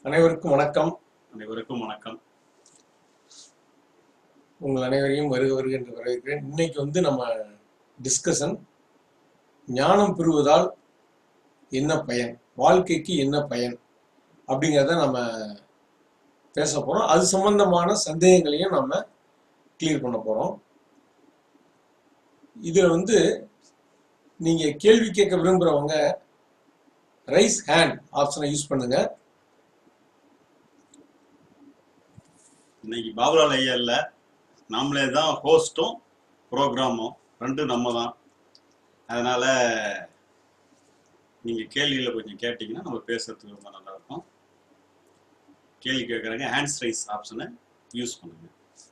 அனைவருக்கும் வணக்கம் அனைவருக்கும் வணக்கம் உங்கள் அனைவரையும் வருக வருக என்று வரவேற்கிறேன் இன்னைக்கு வந்து நம்ம டிஸ்கஷன் ஞானம் பெறுவதால் என்ன பயன் வாழ்க்கைக்கு என்ன பயன் அப்படிங்கிறத நம்ம பேச போறோம் அது சம்பந்தமான சந்தேகங்களையும் நம்ம கிளியர் பண்ண போறோம் இதுல வந்து நீங்க கேள்வி கேட்க விரும்புறவங்க ரைஸ் ஹேண்ட் ஆப்ஷனை யூஸ் பண்ணுங்க இன்னைக்கு பாபுலால் ஐயா இல்ல நாமளே தான் ஹோஸ்டும் ப்ரோக்ராமும் ரெண்டும் நம்ம தான் அதனால நீங்க கேள்விகளை கொஞ்சம் கேட்டீங்கன்னா நம்ம பேசுறதுக்கு ரொம்ப நல்லா இருக்கும் கேள்வி கேட்குறாங்க ஹேண்ட்ஸ் ரைஸ் ஆப்ஷனை யூஸ் பண்ணுங்க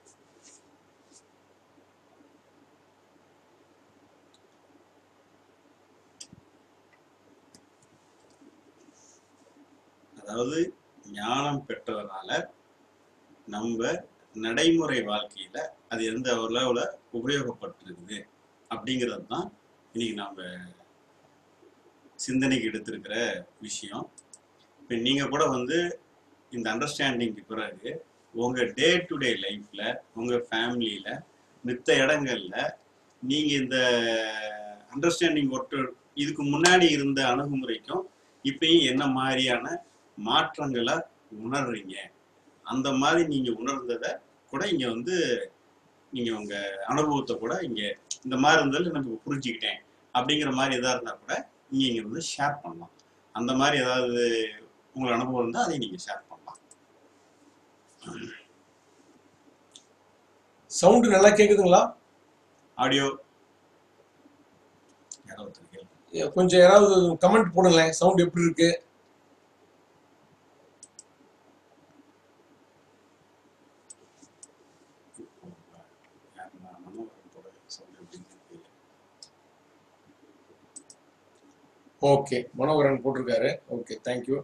அதாவது ஞானம் பெற்றதுனால நம்ம நடைமுறை வாழ்க்கையில அது எந்த அளவுல உபயோகப்பட்டிருக்குது அப்படிங்கிறது தான் இன்னைக்கு நாம சிந்தனைக்கு எடுத்திருக்கிற விஷயம் இப்போ நீங்க கூட வந்து இந்த அண்டர்ஸ்டாண்டிங்க்கு பிறகு உங்க டே டு டே லைஃப்ல உங்க ஃபேமிலியில மித்த இடங்கள்ல நீங்க இந்த அண்டர்ஸ்டாண்டிங் ஒட்டு இதுக்கு முன்னாடி இருந்த அணுகுமுறைக்கும் இப்பயும் என்ன மாதிரியான மாற்றங்களை உணர்றீங்க அந்த மாதிரி நீங்க உணர்ந்ததை கூட இங்க வந்து நீங்க உங்க அனுபவத்தை கூட இங்க இந்த மாதிரி இருந்தாலும் எனக்கு புரிஞ்சுக்கிட்டேன் அப்படிங்கிற மாதிரி எதா இருந்தா கூட நீங்க இங்க வந்து ஷேர் பண்ணலாம் அந்த மாதிரி ஏதாவது உங்களுக்கு அனுபவம் இருந்தா அதை நீங்க ஷேர் பண்ணலாம் சவுண்டு நல்லா கேக்குதுங்களா ஆடியோ யாரோ ஒருத்தர் கேள்வி கொஞ்சம் யாராவது கமெண்ட் போடுங்களேன் சவுண்ட் எப்படி இருக்கு யாருன்னா மனோகரத்தோட sound எப்படின்னு தெரியல. ஓகே மனோகரன் போட்டிருக்காரு ஓகே தேங்க்யூ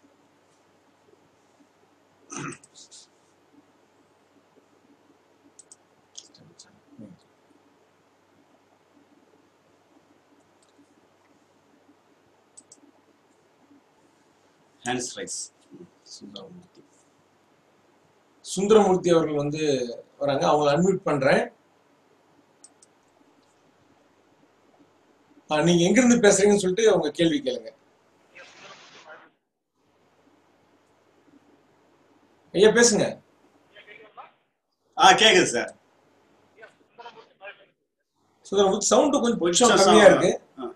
சரி, சரி. ஹேண்ட்ஸ் ரைஸ் சுந்தரமூர்த்தி சுந்தரமூர்த்தி அவர்கள் வந்து வராங்க அவங்கள அன்மியூட் பண்றேன் ஆ, நீங்க எங்க இருந்து பேசுறீங்கன்னு சொல்லிட்டு அவங்க கேள்வி கேளுங்க ஐயா பேசுங்க ஆ கேக்குது சார் சுந்தரமூர்த்தி சவுண்ட் கொஞ்சம் கொஞ்சம் கொஞ்சம் கம்மியா sound. இருக்கு ஆ.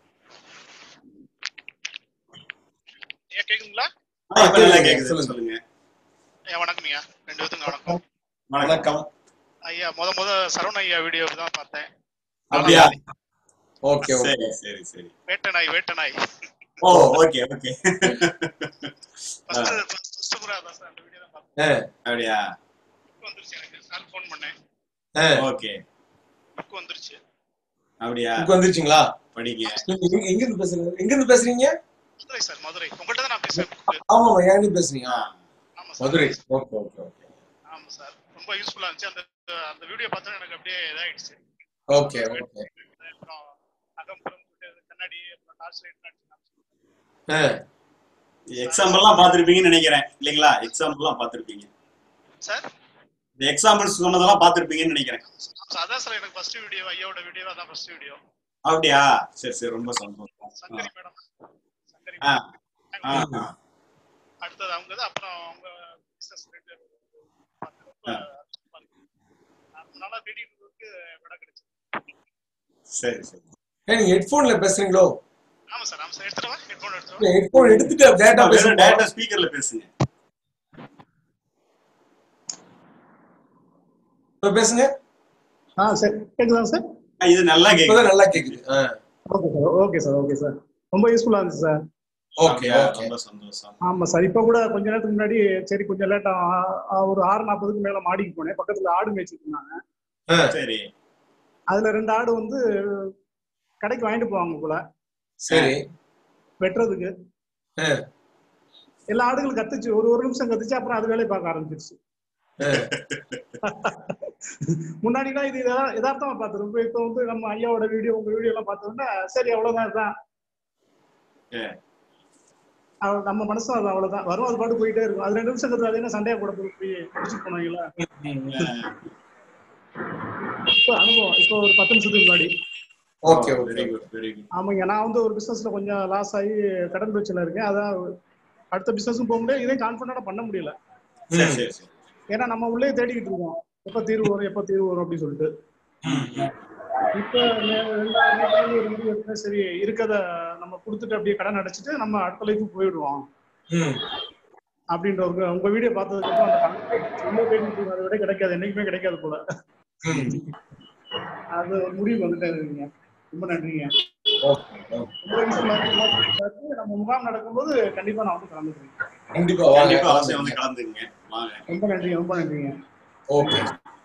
ஐயா கேக்குதுங்களா ஆ, இப்ப நல்லா கேக்குது, கேக்குது சொல்லுங்க. சொல்லுங்க ஐயா வணக்கம் ஐயா ரெண்டு பேத்துக்கும் வணக்கம் வணக்கம் ஐயா முத முத சரவண ஐயா வீடியோ தான் பார்த்தேன் அப்படியா ஓகே ஓகே சரி சரி சரி வேட்ட நாய் வேட்ட நாய் oh okay okay first first முறை அதான் சார் அந்த வீடியோ தான் பார்த்தேன் அப்படியா புக் வந்துருச்சு எனக்கு சார் ஃபோன் பண்ணேன் ஓகே புக் வந்துருச்சு அப்படியா புக் வந்துருச்சுங்களா படிங்க நீங்க எங்க எங்க இருந்து பேசுறீங்க எங்க இருந்து பேசுறீங்க மதுரை சார் மதுரை உங்கள்கிட்ட தான் நான் பேசுறேன் book. ஆமா ஏன் பேசுறீங்க ஆ, ஆமா sir Madurai okay okay okay ஆமா சார் ரொம்ப யூஸ்ஃபுல்லா இருந்துச்சு அந்த அந்த வீடியோ பார்த்தா எனக்கு அப்படியே இதாயிடுச்சு ஓகே ஓகே அப்புறம் அகம்புறம் கண்ணாடி அப்புறம் டார்ச் லைட் எக்ஸாம்பிள்லாம் பார்த்திருப்பீங்கன்னு நினைக்கிறேன் இல்லைங்களா எக்ஸாம்பிள்லாம் பார்த்திருப்பீங்க சார் இந்த எக்ஸாம்பிள்ஸ் சொன்னதெல்லாம் பார்த்திருப்பீங்கன்னு நினைக்கிறேன் அதான் சார் எனக்கு ஃபர்ஸ்ட் வீடியோ ஐயாவோட வீடியோ அதான் ஃபர்ஸ்ட் வீடியோ அப்படியா சரி சரி ரொம்ப சந்தோஷம் சங்கரி மேடம் சங்கரி ஆ, madam. ஆ, ஆ. அடுத்தது அவங்க தான் அப்புறம் அவங்க பிசினஸ் ரெண்டு ரொம்ப அற்புதமா இருக்கு. நான் நல்லா தேடிட்டு விட கிடைச்சது சரி சரி ஏன் நீங்க ஹெட்போன்ல பேசுறீங்களோ ஆமா சார் ஆமா சார் எடுத்துருவா ஹெட்ஃபோன் எடுத்துருவா இல்ல ஹெட்போன் எடுத்துட்டு டேட்டா வெறும் பேசுங்க டேரக்டா ஸ்பீக்கர்ல பேசுங்க இப்ப பேசுங்க ஆ சார் கேக்குதா சார் ஆ, இது நல்லா கேக்குது இப்பதான் நல்லா கேக்குது okay sir okay sir okay sir ரொம்ப யூஸ்ஃபுல்லா இருந்துச்சு சார் ஓகே அப்படியா? ஓகே ரொம்ப சந்தோஷம் ஆமா சார் இப்போ கூட கொஞ்ச நேரத்துக்கு முன்னாடி சரி கொஞ்சம் லேட்டா ஒரு ஆறு நாற்பதுக்கு மேல மாடிக்கு போனேன் பக்கத்துல ஆடு மேய்ச்சிட்டு இருந்தாங்க சரி அதுல ரெண்டு ஆடு வந்து கடைக்கு வாங்கிட்டு போவாங்க போல சரி வெட்டுறதுக்கு ஆ. எல்லா ஆடுகளும் கத்துச்சு ஒரு ஒரு நிமிஷம் கத்துச்சு அப்புறம் அது வேலையை பார்க்க ஆரம்பிச்சிருச்சு முன்னாடிலாம் இது யதா- யதார்த்தமா பார்த்துருப்போம் இப்போ வந்து நம்ம ஐயாவோட வீடியோ உங்க வீடியோ எல்லாம் பார்த்தோம்னா சரி அவ்வளவுதான் இதுதான் அவ- நம்ம மனசும் அது அவ்வளவுதான் வரும் அது பாட்டு போயிட்டே இருக்கும் அது ரெண்டு நிமிஷம் கழிச்சு அது என்ன சண்டையா கூட போய் போய் முடிச்சுட்டு போனாங்களா இப்போ அனுபவம் இப்போ ஒரு பத்து நிமிஷத்துக்கு முன்னாடி okay very okay good very good ஆமாங்க நான் வந்து ஒரு பிசினஸ்ல கொஞ்சம் லாஸ் ஆகி கடன் பிரச்சனை இருக்கேன் அதான் அடுத்த பிசினஸும் போக முடியாது இதையும் கான்ஃபிடண்டா பண்ண முடியல சரி சரி சரி ஏன்னா நம்ம உள்ளே தேடிக்கிட்டு இருக்கோம் எப்ப தீர்வு வரும் எப்ப தீர்வு வரும் அப்படின்னு சொல்லிட்டு இப்ப நே- ரெண்டாவது நாள் ஒரு முடிவு எடுத்தேன், சரி இருக்கத நம்ம கொடுத்துட்டு அப்படியே கடன் அடைச்சிட்டு நம்ம அடுத்த லைஃபுக்கு போயிடுவோம் ம் அப்படின்ற ஒரு உங்க வீடியோ பார்த்ததுக்கு அப்புறம் அந்த confidence உள்ள தேடிட்டு இருக்கோம். அதை விட கிடைக்காது என்னைக்குமே கிடைக்காது போல ம் அது ஒரு முடிவு வந்துட்டே இருக்குங்க ரொம்ப நன்றிங்க ஓகே ஓகே ரொம்ப யூஸ்ஃபுல்லா இருக்கு நம்ம முகாம் நடக்கும்போது கண்டிப்பா நான் வந்து கலந்துக்கிறேன் கண்டிப்பா வாங்க கண்டிப்பா அவசியம் வந்து கலந்துங்க வாங்க ரொம்ப நன்றிங்க ரொம்ப நன்றிங்க ஓகே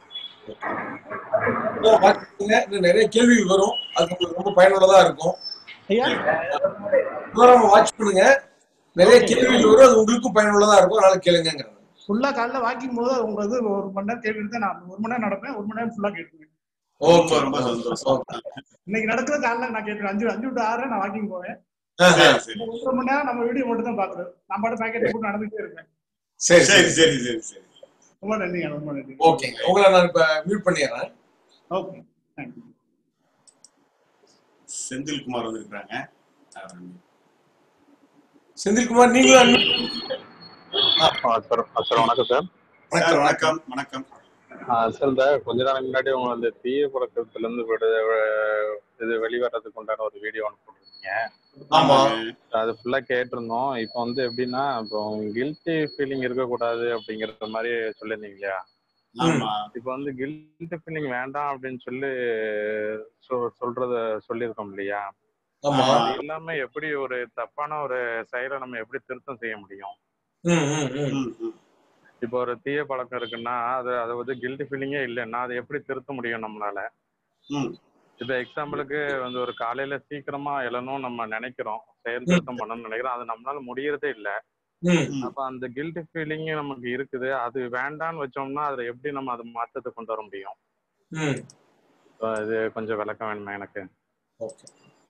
இன்னும் நிறைய கேள்விகள் வரும் அது உங்களுக்கு ரொம்ப பயனுள்ளதா இருக்கும் ஐயா தூரமா வாட்ச் பண்ணுங்க நிறைய கேள்விகள் வரும் அது உங்களுக்கும் பயனுள்ளதா இருக்கும் அதனால கேளுங்கிறாங்க ஃபுல்லா காலைல வாக்கிங் போது உங்க இது ஒரு மணி நேரம் கேட்டுட்டு தான் நான் ஒரு மணி நேரம் நடப்பேன் ஒரு மணி நேரம் ஃபுல்லா கேட்டுருவேன் ரொம்ப ரொம்ப சந்தோஷம் இன்னைக்கு நடக்கிற காலைல நான் கேட்டுருவேன் அஞ்சு அஞ்சு டு ஆறு நான் வாக்கிங் போவேன் சரி சரி இந்த ஒன்றரை மணி நேரம் நம்ம வீடியோ மட்டும் தான் பாக்குறது நான் பாட்டு பேக்கெட் போட்டு நடந்துட்டே இருக்கேன் சரி சரி சரி சரி சரி சரி ரொம்ப நன்றிங்க ரொம்ப நன்றி ஓகேங்க உங்களை நான் இப்ப மியூட் பண்ணிடுறேன் ஓகே தேங்க்யூ செந்தில்குமார் வந்திருக்கிறாங்க அவர் செந்தில்குமார் நீங்களும் unmute- ஆ, சார் ஆ, சார் வணக்கம் சார் சார் வணக்கம் வணக்கம் ஆ, சார் இந்த கொஞ்ச நாளைக்கு முன்னாடி உங்க அந்த தீய பழக்கத்துல இருந்து விடு அஹ், இது வெளிவரதுக்கு உண்டான ஒரு வீடியோ ஒன்று போட்டிருந்தீங்க ஆமா அது ஃபுல்லா கேட்டிருந்தோம் இப்போ வந்து எப்படின்னா இப்போ கில்ட்டி ஃபீலிங் இருக்கக்கூடாது அப்படிங்கிற மாதிரி சொல்லியிருந்தீங்க இல்லையா ஆமா இப்போ வந்து கில்ட்டி ஃபீலிங் வேண்டாம் அப்படின்னு சொல்லி சொ- சொல்றத சொல்லியிருக்கோம் இல்லையா ஆமா அது இல்லாம எப்படி ஒரு தப்பான ஒரு செயலை நம்ம எப்படி திருத்தம் செய்ய முடியும் ம் ம் ம் ம், ம். இப்போ ஒரு தீய பழக்கம் இருக்குன்னா அது அது வந்து கில்ட்டி ஃபீலிங்கே இல்லைன்னா அதை எப்படி திருத்த முடியும் நம்மளால ம். இப்போ எக்ஸாம்பிளுக்கு வந்து ஒரு காலையில சீக்கிரமா எழணும் நம்ம நினைக்கிறோம் செயல் திருத்தம் பண்ணணும்னு நினைக்கிறோம் அது நம்மளால முடியறதே இல்லை ம் ம். அப்ப அந்த கில்ட்டி ஃபீலிங் நமக்கு இருக்குது அது வேண்டான்னு வச்சோம்னா அதுல எப்படி நம்ம அது மாற்றத்தை கொண்டு வர முடியும் ம் So, இது கொஞ்சம் விளக்கம் வேணுமா எனக்கு ஓகே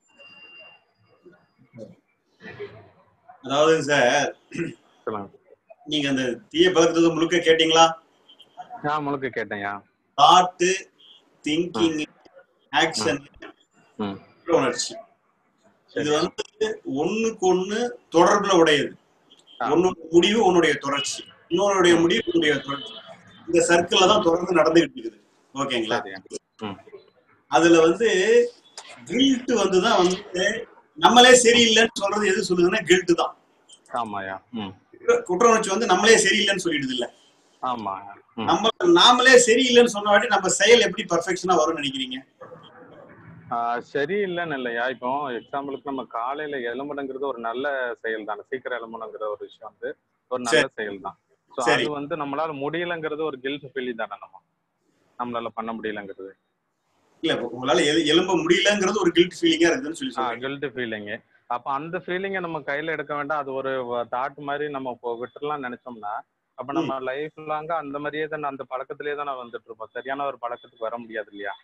அதாவது சார் சொல்லுங்க நீங்க அந்த தீய பழக்கத்தை முழுக்க கேட்டீங்களா நான் முழுக்க கேட்டேன்யா தாட்டு திங்கிங் ஆக்ஷன் ம் உணர்ச்சி இது சரி வந்து ஒண்ணுக்கு ஒண்ணு தொடர்புல உடையது ஆ. உன்னோட முடிவு உன்னுடைய தொடர்ச்சி இன்னொருடைய முடிவு உன்னுடைய தொடர்ச்சி இந்த சர்க்கிள்ல தான் தொடர்ந்து நடந்துகிட்டு இருக்குது ஓகேங்களா சரியா ம் அதுல வந்து கில்ட் வந்துதான் வந்து நம்மளே சரியில்லைன்னு சொல்றது எது சொல்லுதுன்னா கில்ட் தான் ஆமாயா ம் குற்ற உணர்ச்சி வந்து நம்மளே சரியில்லைன்னு சொல்லிடுது இல்ல ஆமா ம் நம்ம நாமளே சரியில்லைன்னு சொன்ன வாட்டி நம்ம செயல் எப்படி பர்ஃபெக்ஷனா வரும்னு நினைக்கிறீங்க ஆஹ் சரியில்லைன்னு இல்லையா இப்போ எக்ஸாம்பிளுக்கு நம்ம காலையில எலும்புனுங்கிறது ஒரு நல்ல செயல் தானே சீக்கிரம் எலும்புனுங்கிற ஒரு விஷயம் வந்து ஒரு நல்ல செயல் தான் ஸோ சரி. அது வந்து நம்மளால முடியலங்கிறது ஒரு கில்ட் ஃபீலிங் தானே நம்ம நம்மளால பண்ண முடியலங்கிறது இல்ல இப்ப உங்களால எது எலும்ப முடியலங்கிறது ஒரு கில்ட் ஃபீலிங்கா இருக்குதுன்னு சொல்லி ஆ சொல்றீங்க கில்ட் ஃபீலிங்கு அப்ப அந்த ஃபீலிங்கை நம்ம கையில எடுக்க வேண்டாம் அது ஒரு தாட் மாதிரி நம்ம இப்போ விட்டுறலாம் நினைச்சோம்னா அப்ப நம்ம லைஃப் லாங்கா அந்த மாதிரியே தான் அந்த பழக்கத்திலேயே தானே வந்துட்டு இருப்போம் சரியான ஒரு பழக்கத்துக்கு வர முடியாது இல்லையா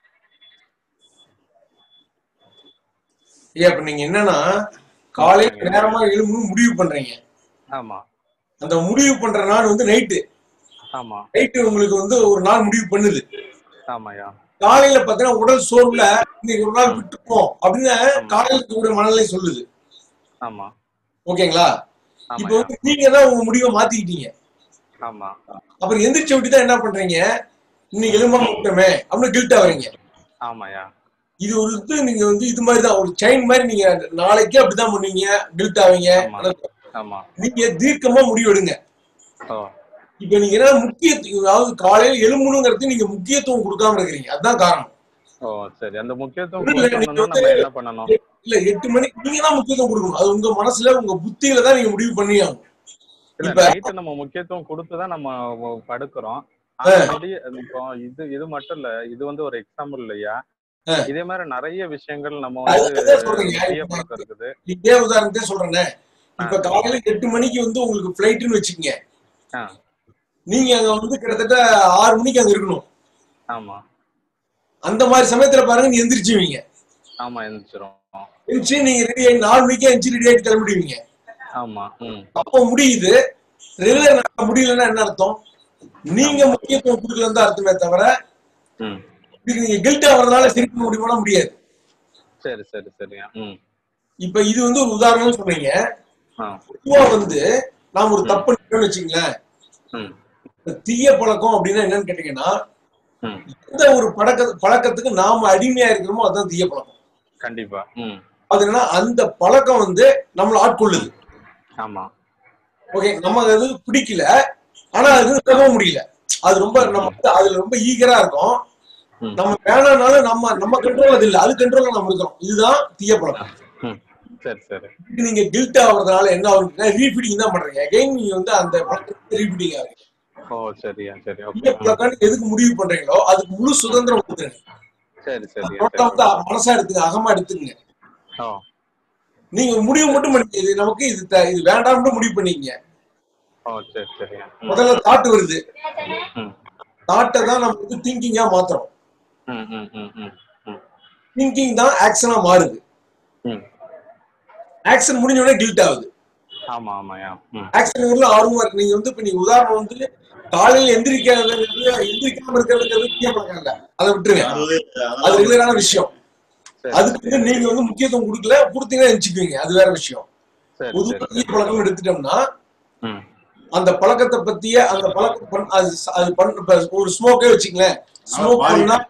ஐயா இப்ப நீங்க என்னன்னா காலையில நேரமா எழும்பு முடிவு பண்றீங்க ஆமா அந்த முடிவு பண்ற நாள் வந்து நைட்டு ஆமா நைட்டு உங்களுக்கு வந்து ஒரு நாள் முடிவு பண்ணுது ஆமாயா காலையில பாத்தீங்கன்னா உடல் சோர்வுல இன்னைக்கு ஒரு நாள் விட்டுப்போம் அப்படின்னு காலையில இருக்கக்கூடிய மனநிலை சொல்லுது ஆமா ஓகேங்களா இப்போ ஆமாயா வந்து நீங்க தான் உங்க முடிவை மாத்திக்கிட்டீங்க ஆமா அப்புறம் எந்திரிச்ச விட்டு தான் என்ன பண்றீங்க இன்னைக்கு எலும்பாம விட்டோமே அப்படின்னு கில்ட்டா வரீங்க ஆமாயா இது ஒரு இது நீங்க வந்து இது மாதிரி தான் ஒரு செயின் மாதிரி நீங்க நாளைக்கு அப்படிதான் பண்ணுவீங்க கில்ட் ஆவீங்க ஆமா. ஆனா ஆமா நீங்க தீர்க்கமா முடிவெடுங்க ஓ இப்ப நீங்க என்ன முக்கியத்துவம் அதாவது காலையில எலும்பணுங்கிறது நீங்க முக்கியத்துவம் கொடுக்காம இருக்கிறீங்க அதுதான் காரணம் ஓ சரி அந்த முக்கியத்துவம் இல்ல, நீங்க கொடுக்கணும்னா வந்து- நம்ம என்ன பண்ணணும் இல்ல எட்டு மணிக்கு நீங்க தான் முக்கியத்துவம் கொடுக்கணும் அது உங்க மனசுல உங்க புத்தியில தான் நீங்க முடிவு பண்ணி ஆகணும் இல்ல இப்ப- நைட்டு நம்ம முக்கியத்துவம் கொடுத்துதான் நம்ம வ- படுக்கிறோம் ஆனா முடிய- இப்போ இது இது மட்டும் இல்ல இது வந்து ஒரு எக்ஸாம்பிள் இல்லையா ஆ. இதே மாதிரி நிறைய விஷயங்கள் நம்ம அதுதான் வந்து சொல்றேங்க. தீய பழக்கம் இருக்குது இதே உதாரணத்தை சொல்றேனே இப்ப காலையில எட்டு மணிக்கு வந்து உங்களுக்கு பிளைட்னு வச்சுக்கங்க ஆ. நீங்க அங்க வந்து கிட்டத்தட்ட ஆறு மணிக்கு அங்க இருக்கணும் ஆமா அந்த மாதிரி சமயத்துல பாருங்க நீ எந்திரிச்சுவீங்க ஆமா எந்திரிச்சிரும் எந்திரிச்சு நீங்க ரெடி ஆகி நாலு மணிக்கே எந்திரிச்சு ரெடி ஆகிட்டு கிளம்பிடுவீங்க ஆமா ம் அப்போ முடியுது ரெகுலர் நடக்க முடியலன்னா என்ன அர்த்தம் நீங்க முக்கியத்துவம் கொடுக்கலன்னு தான் அர்த்தமே தவிர ம் இதுக்கு நீங்க கில்ட் ஆகிறதுனால சரி பண்ண முடியுமானா முடியாது சரி சரி சரியா ம் இப்ப இது வந்து ஒரு உதாரணம் சொன்னீங்க ஆ பொதுவா வந்து நாம ஒரு தப்பு பண்ணிட்டோம்னு வச்சுங்களேன் ம் இந்த தீய பழக்கம் அப்படின்னா என்னன்னு கேட்டீங்கன்னா ம் எந்த ஒரு பழக்க பழக்கத்துக்கு நாம அடிமையா இருக்கிறோமோ அதுதான் தீய பழக்கம் கண்டிப்பா ம் அது என்னன்னா அந்த பழக்கம் வந்து நம்மளை ஆட்கொள்ளுது ஆமா ஓகே நம்ம அது பிடிக்கல ஆனா அது தவிர முடியல அது ரொம்ப நம்ம வந்து அதுல ரொம்ப ஈகரா இருக்கும் ம். நம்ம வேணாம்னாலும் நம்ம நம்ம கண்ட்ரோல் அது இல்ல அது கண்ட்ரோல்ல நம்ம இருக்கிறோம் இதுதான் தீய பழக்கம் ம் சரி சரி இது நீங்க கில்ட் ஆகுறதுனால என்ன ஆகுதுன்னா ரீஃபீடிங் தான் பண்றீங்க அகைன் நீங்க வந்து அந்த பழக்கத்துக்கு ரீஃபீடிங் ஆகுறீங்க ஓ சரியா சரி ஓகே தீய பழக்கம் எதுக்கு முடிவு பண்றீங்களோ அதுக்கு முழு சுதந்திரம் கொடுத்துருங்க சரி சரியா டோட்டலா வந்து மனசா எடுத்துங்க அகமா எடுத்துங்க ஓ நீங்க முடிவு மட்டும் பண்ணிக்க இது நமக்கு இது த- இது வேண்டாம்னு முடிவு பண்ணீங்க ஓ சரி சரியா ம் முதல்ல தாட் வருது ம் தாட்டை தான் நம்ம வந்து திங்கிங்கா மாத்துறோம் ம் ம் ம் ம் ம் திங்கிங் தான் ஆக்ஷனா மாறுது ம் ஆக்ஷன் முடிஞ்ச உடனே கில்ட் ஆகுது ஆமா ஆமாயா ம் ஆக்ஷன் ஊர்ல ஆர்வமா இருக்கு நீங்க வந்து இப்ப நீங்க உதாரணம் வந்து காலையில எந்திரிக்காதது எந்திரிக்காம இருக்கிறதுங்கிறது முக்கிய பழக்கம் இல்ல அதை விட்டுருங்க அதாவது அது அதெல்லாம் ரெகுலரான விஷயம் சரி அதுக்கு வந்து நீங்க வந்து முக்கியத்துவம் கொடுக்கல கொடுத்தீங்கன்னா நினைச்சுக்குவீங்க அது வேற விஷயம் சரி புது சரி புதிய பழக்கம் எடுத்துட்டோம்னா ம் அந்த பழக்கத்தை பத்திய அந்த பழக்கம் பண்- அது அது பண்ண இப்ப ஒரு ஸ்மோக்கே வச்சுங்களேன் ஸ்மோக் பாதி. பண்ணா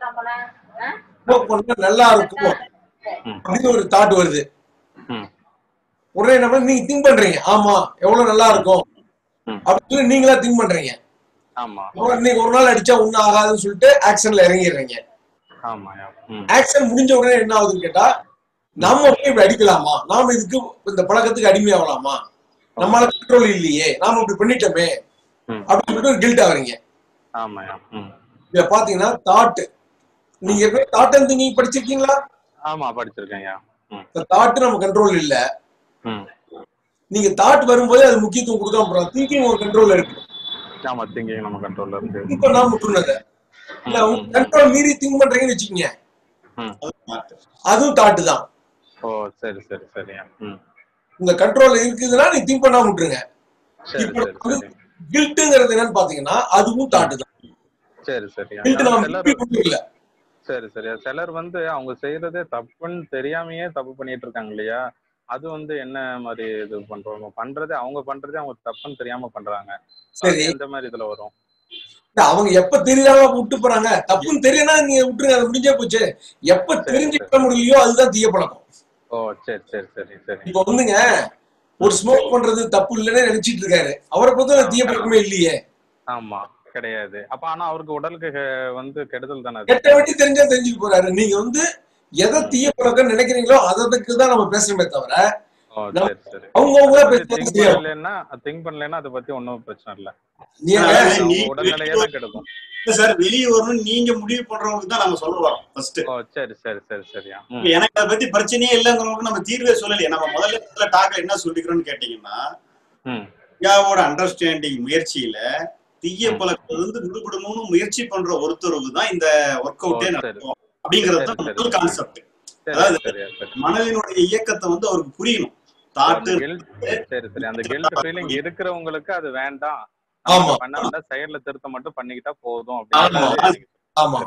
ஸ்மோக் பண்ணா நல்லா இருக்கும் ம் அப்படின்னு ஒரு தாட் வருது ம் உடனே என்ன பண்ண- நீங்க திங்க் பண்றீங்க ஆமா எவ்வளவு நல்லா இருக்கும் ம். அப்படின்னு சொல்லி நீங்களா திங்க் பண்றீங்க ஆமா அப்புறம் இன்னைக்கு ஒரு நாள் அடிச்சா ஒண்ணும் ஆகாதுன்னு சொல்லிட்டு ஆக்ஷன்ல இறங்கிடுறீங்க ஆமாயா ம் ஆக்ஷன் முடிஞ்ச உடனே என்ன ஆகுதுன்னு கேட்டா நாம போய் இப்படி அடிக்கலாமா நாம இதுக்கு இந்த பழக்கத்துக்கு அடிமையாகலாமா நம்மளால கண்ட்ரோல் இல்லையே நாம இப்படி பண்ணிட்டோமே ம் அப்படின்னு சொல்லிட்டு ஒரு கில்ட் ஆகுறீங்க ஆமாயா ம் இதுல பாத்தீங்கன்னா தாட் நீங்க எப்படி தாட் அண்ட் திங்கிங் படிச்சிருக்கீங்களா ஆமா படிச்சிருக்கேன்யா ம் இந்த தாட் நம்ம கண்ட்ரோல் இல்ல ம் நீங்க தாட் வரும்போது அது முக்கியத்துவம் கொடுக்காம போறோம் திங்கிங் ஒரு கண்ட்ரோல் இருக்கு ஆமா திங்கிங் நம்ம கண்ட்ரோல்ல இருக்கு திங்க் பண்ணாம விட்டுருந்தத இல்ல உங்க கண்ட்ரோல் மீறி திங்க் பண்றீங்கன்னு வச்சுக்கோங்க ம் மாத்து. அதுவும் தாட்டு தான் ஓ சரி சரி சரியா ம் உங்க கண்ட்ரோல் இருக்குதுன்னா நீ திங்க் பண்ணாம விட்டுருங்க சரி இப்போ சரி வந்து சரி கில்ட்டுங்கிறது என்னன்னு பாத்தீங்கன்னா அதுவும் தாட்டு தான் சரி சரியா கில்ட் ஆனா நம்ம சிலர் மீறி கொடுக்கல சரி சரியா சிலர் வந்து அவங்க செய்யறதே தப்புன்னு தெரியாமயே தப்பு பண்ணிட்டு இருக்காங்க இல்லையா அது வந்து என்ன மாதிரி இது பண்றோம் பண்றதே அவங்க பண்றதே அவங்க தப்புன்னு தெரியாம பண்றாங்க சரி. அது எந்த மாதிரி இதுல வரும் இல்ல, அவங்க எப்ப தெரியாம விட்டு போறாங்க தப்புன்னு தெரியனா நீங்க விட்டுருங்க அது முடிஞ்சே போச்சு எப்ப சரி, தெரிஞ்சுக்க முடியலையோ அதுதான் தீய பழக்கம் ஓ சரி சரி சரி சரி இப்ப வந்துங்க ஒரு ஸ்மோக் பண்றது தப்பு இல்லைன்னு நினைச்சிட்டு இருக்காரு அவரை பொறுத்த தீய பழக்கமே இல்லையே ஆமா கிடையாது அப்ப ஆனா அவருக்கு உடலுக்கு கெ- வந்து கெடுதல் தானே அது கெட்ட வெட்டி தெரிஞ்சா தெரிஞ்சுட்டு போறாரு நீங்க வந்து எதை தீய பழக்கம் நினைக்கிறீங்களோ அதற்கு தான் நம்ம பேசுறோமே தவிர ஓ நம்ம- சரி சரி அவங்கவுங்களா திங்க் பேசுறது செய்யணும் பண்ணலன்னா திங்க் பண்ணலன்னா அதை பத்தி ஒன்றும் பிரச்சனை இல்லை நீங்க அதாவது அவங்க நீ- உடல்நிலையே தான் கெடுக்கும் இல்ல சார் வெளியே வரணும் நீங்க முடிவு பண்றவங்களுக்கு தான் நம்ம சொல்ல வரோம் ஃபர்ஸ்ட் ஓ சரி சரி சரி சரியா ம் எனக்கு அதை பத்தி பிரச்சனையே இல்லைங்கிறவங்களுக்கு நம்ம தீர்வே சொல்லலையே நம்ம முதல்ல முதல்ல டாக்ல என்ன சொல்லிக்கிறோம்னு கேட்டீங்கன்னா ம் இந்தியாவோட அண்டர்ஸ்டாண்டிங் முயற்சியில தீய ம். பழக்கத்துல இருந்து விடுபடணும்னு முயற்சி பண்ற ஒருத்தருக்கு தான் இந்த ஒர்க் அவுட்டே ஓ, சரி. நடக்கும் அப்படிங்கிறது தான் சரி, சரி. முதல் கான்செப்ட் சரி அதாவது சரியா சரி மனதினுடைய இயக்கத்தை வந்து அவருக்கு புரியணும் தாட்டு அந்த guilt- சரி சரி அந்த கில்ட் ஃபீலிங் இருக்கிறவங்களுக்கு அது வேண்டாம் ஆமா. நம்ம பண்ண வேண்டாம் செயல்ல திருத்தம் மட்டும் பண்ணிக்கிட்டா போதும் ஆமா. அப்படின்னு ஆமா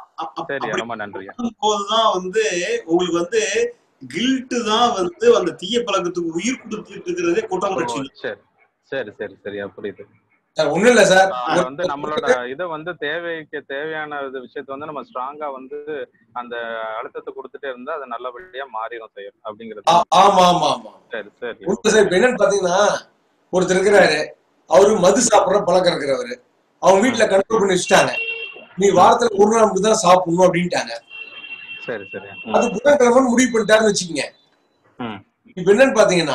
சரியா ரொம்ப நன்றியா போதுதான் வந்து உங்களுக்கு வந்து கில்ட்டு தான் வந்து அந்த தீய பழக்கத்துக்கு உயிர் கொடுத்துட்டு இருக்கிறதே குற்றம் ஓ, உணர்ச்சி சரி சரி சரி சரியா புரியுது சார் ஒண்ணும் இல்ல சார் அது வந்து நம்மளோட இதை வந்து தேவைக்கு தேவையான இது விஷயத்த வந்து நம்ம ஸ்ட்ராங்கா வந்து அந்த அழுத்தத்தை கொடுத்துட்டே இருந்தா அது நல்லபடியா மாறிடும் செயல் அப்படிங்கிறது ஆ- ஆமா ஆமா ஆமா சரி சரி உண்மை சார் இப்ப என்னன்னு பாத்தீங்கன்னா ஒருத்தர் இருக்கிறாரு அவரு மது சாப்பிடுற பழக்கம் இருக்கிறவரு அவங்க வீட்டுல கண்ட்ரோல் பண்ணி வச்சுட்டாங்க நீ வாரத்துல ஒரு நாள் மட்டும் தான் சாப்பிடணும் அப்படின்ட்டாங்க சரி சரி அது புதன்கிழமை முடிவு பண்ணிட்டாருன்னு வச்சுக்கோங்க ம் இப்ப என்னன்னு பாத்தீங்கன்னா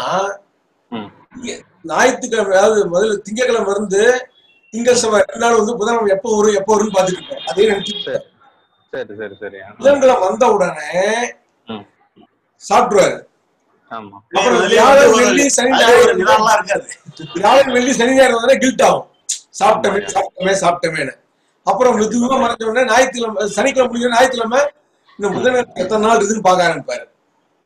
ம் ஞாயிற்றுக்கிழமை அதாவது முதல்ல திங்கக்கிழமை இருந்து திங்கள் செவ்வாய் ரெண்டு நாள் வந்து புதன்கிழமை எப்போ வரும் எப்போ வரும்னு பாத்துட்டு இருப்பேன் அதே நினைச்சிட்டு சரி சரி சரி சரியா புதன்கிழமை வந்த உடனே ம் சாப்பிட்டுருவாரு ஆமா அப்புறம் அதுலயே வியாழன், வந்து ஒரு- வெள்ளி, சனி, அதுலயே ஞாயிறு ஒரு நிதானம்லாம் இருக்காது வியாழன் வெள்ளி சனி ஞாயிறு வந்தா கில்ட் ஆகும் சாப்பிட்டமே ஆமாய்யா. சாப்பிட்டமே சாப்பிட்டமேனு அப்புறம் மெதுவா மறைஞ்ச உடனே ஞாயிற்றுக்கிழமை சனிக்கிழமை முடிஞ்ச ஞாயிற்றுக்கிழமை இந்த புதன்கிழமை எத்தனை நாள் இருக்குன்னு பார்க்க ஆரம்பிப்பாரு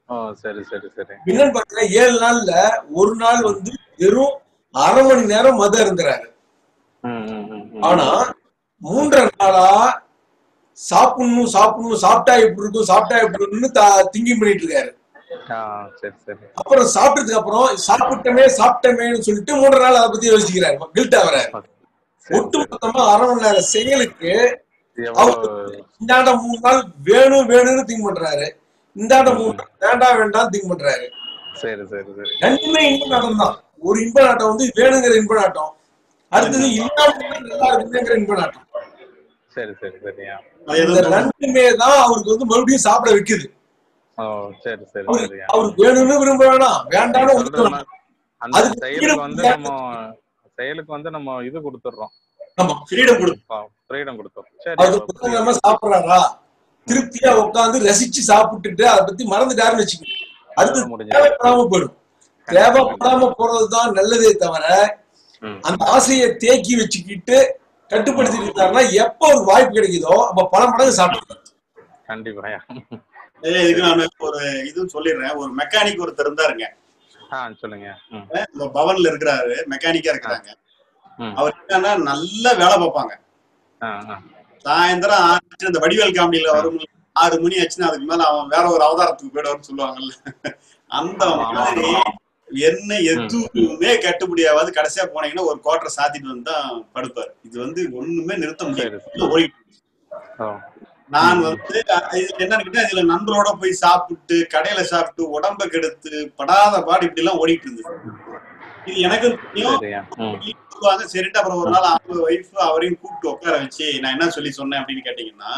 ஓ சரி சரி சரி என்னன்னு பாத்தீங்கன்னா ஏழு நாள்ல ஒரு நாள் வந்து வெறும் அரை மணி நேரம் மது இருந்துறாரு ம் ம் ம் ம். ஆனா மூன்றரை நாளா சாப்பிடணும் சாப்பிடணும் சாப்பிட்டா எப்படி இருக்கும் சாப்பிட்டா எப்படி இருக்கும்னு திங்கிங் பண்ணிட்டு இருக்காரு ஆ சரி சரி அப்புறம் சாப்பிட்டதுக்கு அப்புறம் சாப்பிட்டமே சாப்பிட்டமேன்னு சொல்லிட்டு மூன்றரை நாள் அதை பத்தி யோசிக்கிறாரு கில்ட் ஆகிறாரு சரி, ஒட்டு மொத்தமா அரை மணி நேரம் செயலுக்கு எவ்வளவு இந்தாண்ட மூணு நாள் வேணும் வேணும்னு திங்க் பண்றாரு இந்தாண்ட மூணு நாள் வேண்டாம் வேண்டாம் திங்க் பண்றாரு சரி சரி சரி ரெண்டுமே இன்ப நாட்டம் தான் ஒரு இன்ப நாட்டம் வந்து வேணுங்கிற இன்ப நாட்டம் அடுத்தது இல்லாம நல்லா இருக்குங்கிற இன்ப நாட்டம் சரி சரி சரியா அது இந்த எதுவும் ரெண்டுமே தான் அவருக்கு வந்து மறுபடியும் சாப்பிட வைக்குது ஓ சரி சரி அவரு- சரியா அவருக்கு வேணும்னு விரும்ப வேணாம் வேண்டாம்னு நீங்க சொல்ற ஒதுக்கலாம் மாதிரி அந்த அதுக்கு செயலுக்கு வந்து freedom நம்ம செயலுக்கு வந்து நம்ம இது கொடுத்துடுறோம் ஆமா ஃப்ரீடம் கொடு ஃப்ரீடம் கொடுத்துறோம் சரி அவருக்கு அப்ப புத்தகமா சாப்பிடுறாரா திருப்தியா உட்காந்து ரசிச்சு சாப்பிட்டுட்டு அதை பத்தி மறந்துட்டாருன்னு வச்சுக்கோங்க அடுத்து முடிஞ்சது தேவைப்படாம போயிடும் தேவைப்படாம போறதுதான் நல்லதே தவிர ம். அந்த ஆசையை தேக்கி வச்சுக்கிட்டு கட்டுப்படுத்திட்டு இருந்தாருன்னா எப்ப ஒரு வாய்ப்பு கிடைக்குதோ அப்ப பல மடங்கு சாப்பிடுறாரு கண்டிப்பாயா ஏய், இதுக்கு நான் ஒரு இதுவும் சொல்லிடுறேன் ஒரு மெக்கானிக் ஒருத்தர் இருந்தாருங்க ஆ சொல்லுங்க ம் இந்த பவன்ல இருக்கிறாரு மெக்கானிக்கா இருக்கிறாங்க ம். அவர் என்னன்னா நல்ல வேலை பார்ப்பாங்க ஆ ஆ சாயந்தரம் ஆச்சு இந்த வடிவேல் காமெடியில வரும் ஆறு மணி ஆச்சுன்னா அதுக்கு மேல அவன் வேற ஒரு அவதாரத்துக்கு போயிடுவார்னு சொல்லுவாங்கல்ல அந்த ஆமா, ஆமா, மாதிரி என்ன எதுவுமே கட்டுப்படியாவது கடைசியா போனீங்கன்னா ஒரு குவார்டர் சாத்திட்டு வந்து தான் படுப்பார் இது வந்து ஒண்ணுமே நிறுத்த முடியாது சரி. ஓடிட்டு இருக்கு. ஓ நான் வந்து அஹ், இது என்னன்னு கேட்டா இதுல நண்பரோட போய் சாப்பிட்டு கடையில சாப்பிட்டு உடம்ப கெடுத்து படாத பாடு இப்படி எல்லாம் ஓடிட்டு இருந்தது இது எனக்கு தெரியும் சரியா ம் சொல்லுவாங்க சரிட்டு அப்புறம் ஒரு நாள் அவங்க ஒய்ஃப் அவரையும் கூப்பிட்டு உட்கார வச்சு நான் என்ன சொல்லி சொன்னேன் அப்படின்னு கேட்டீங்கன்னா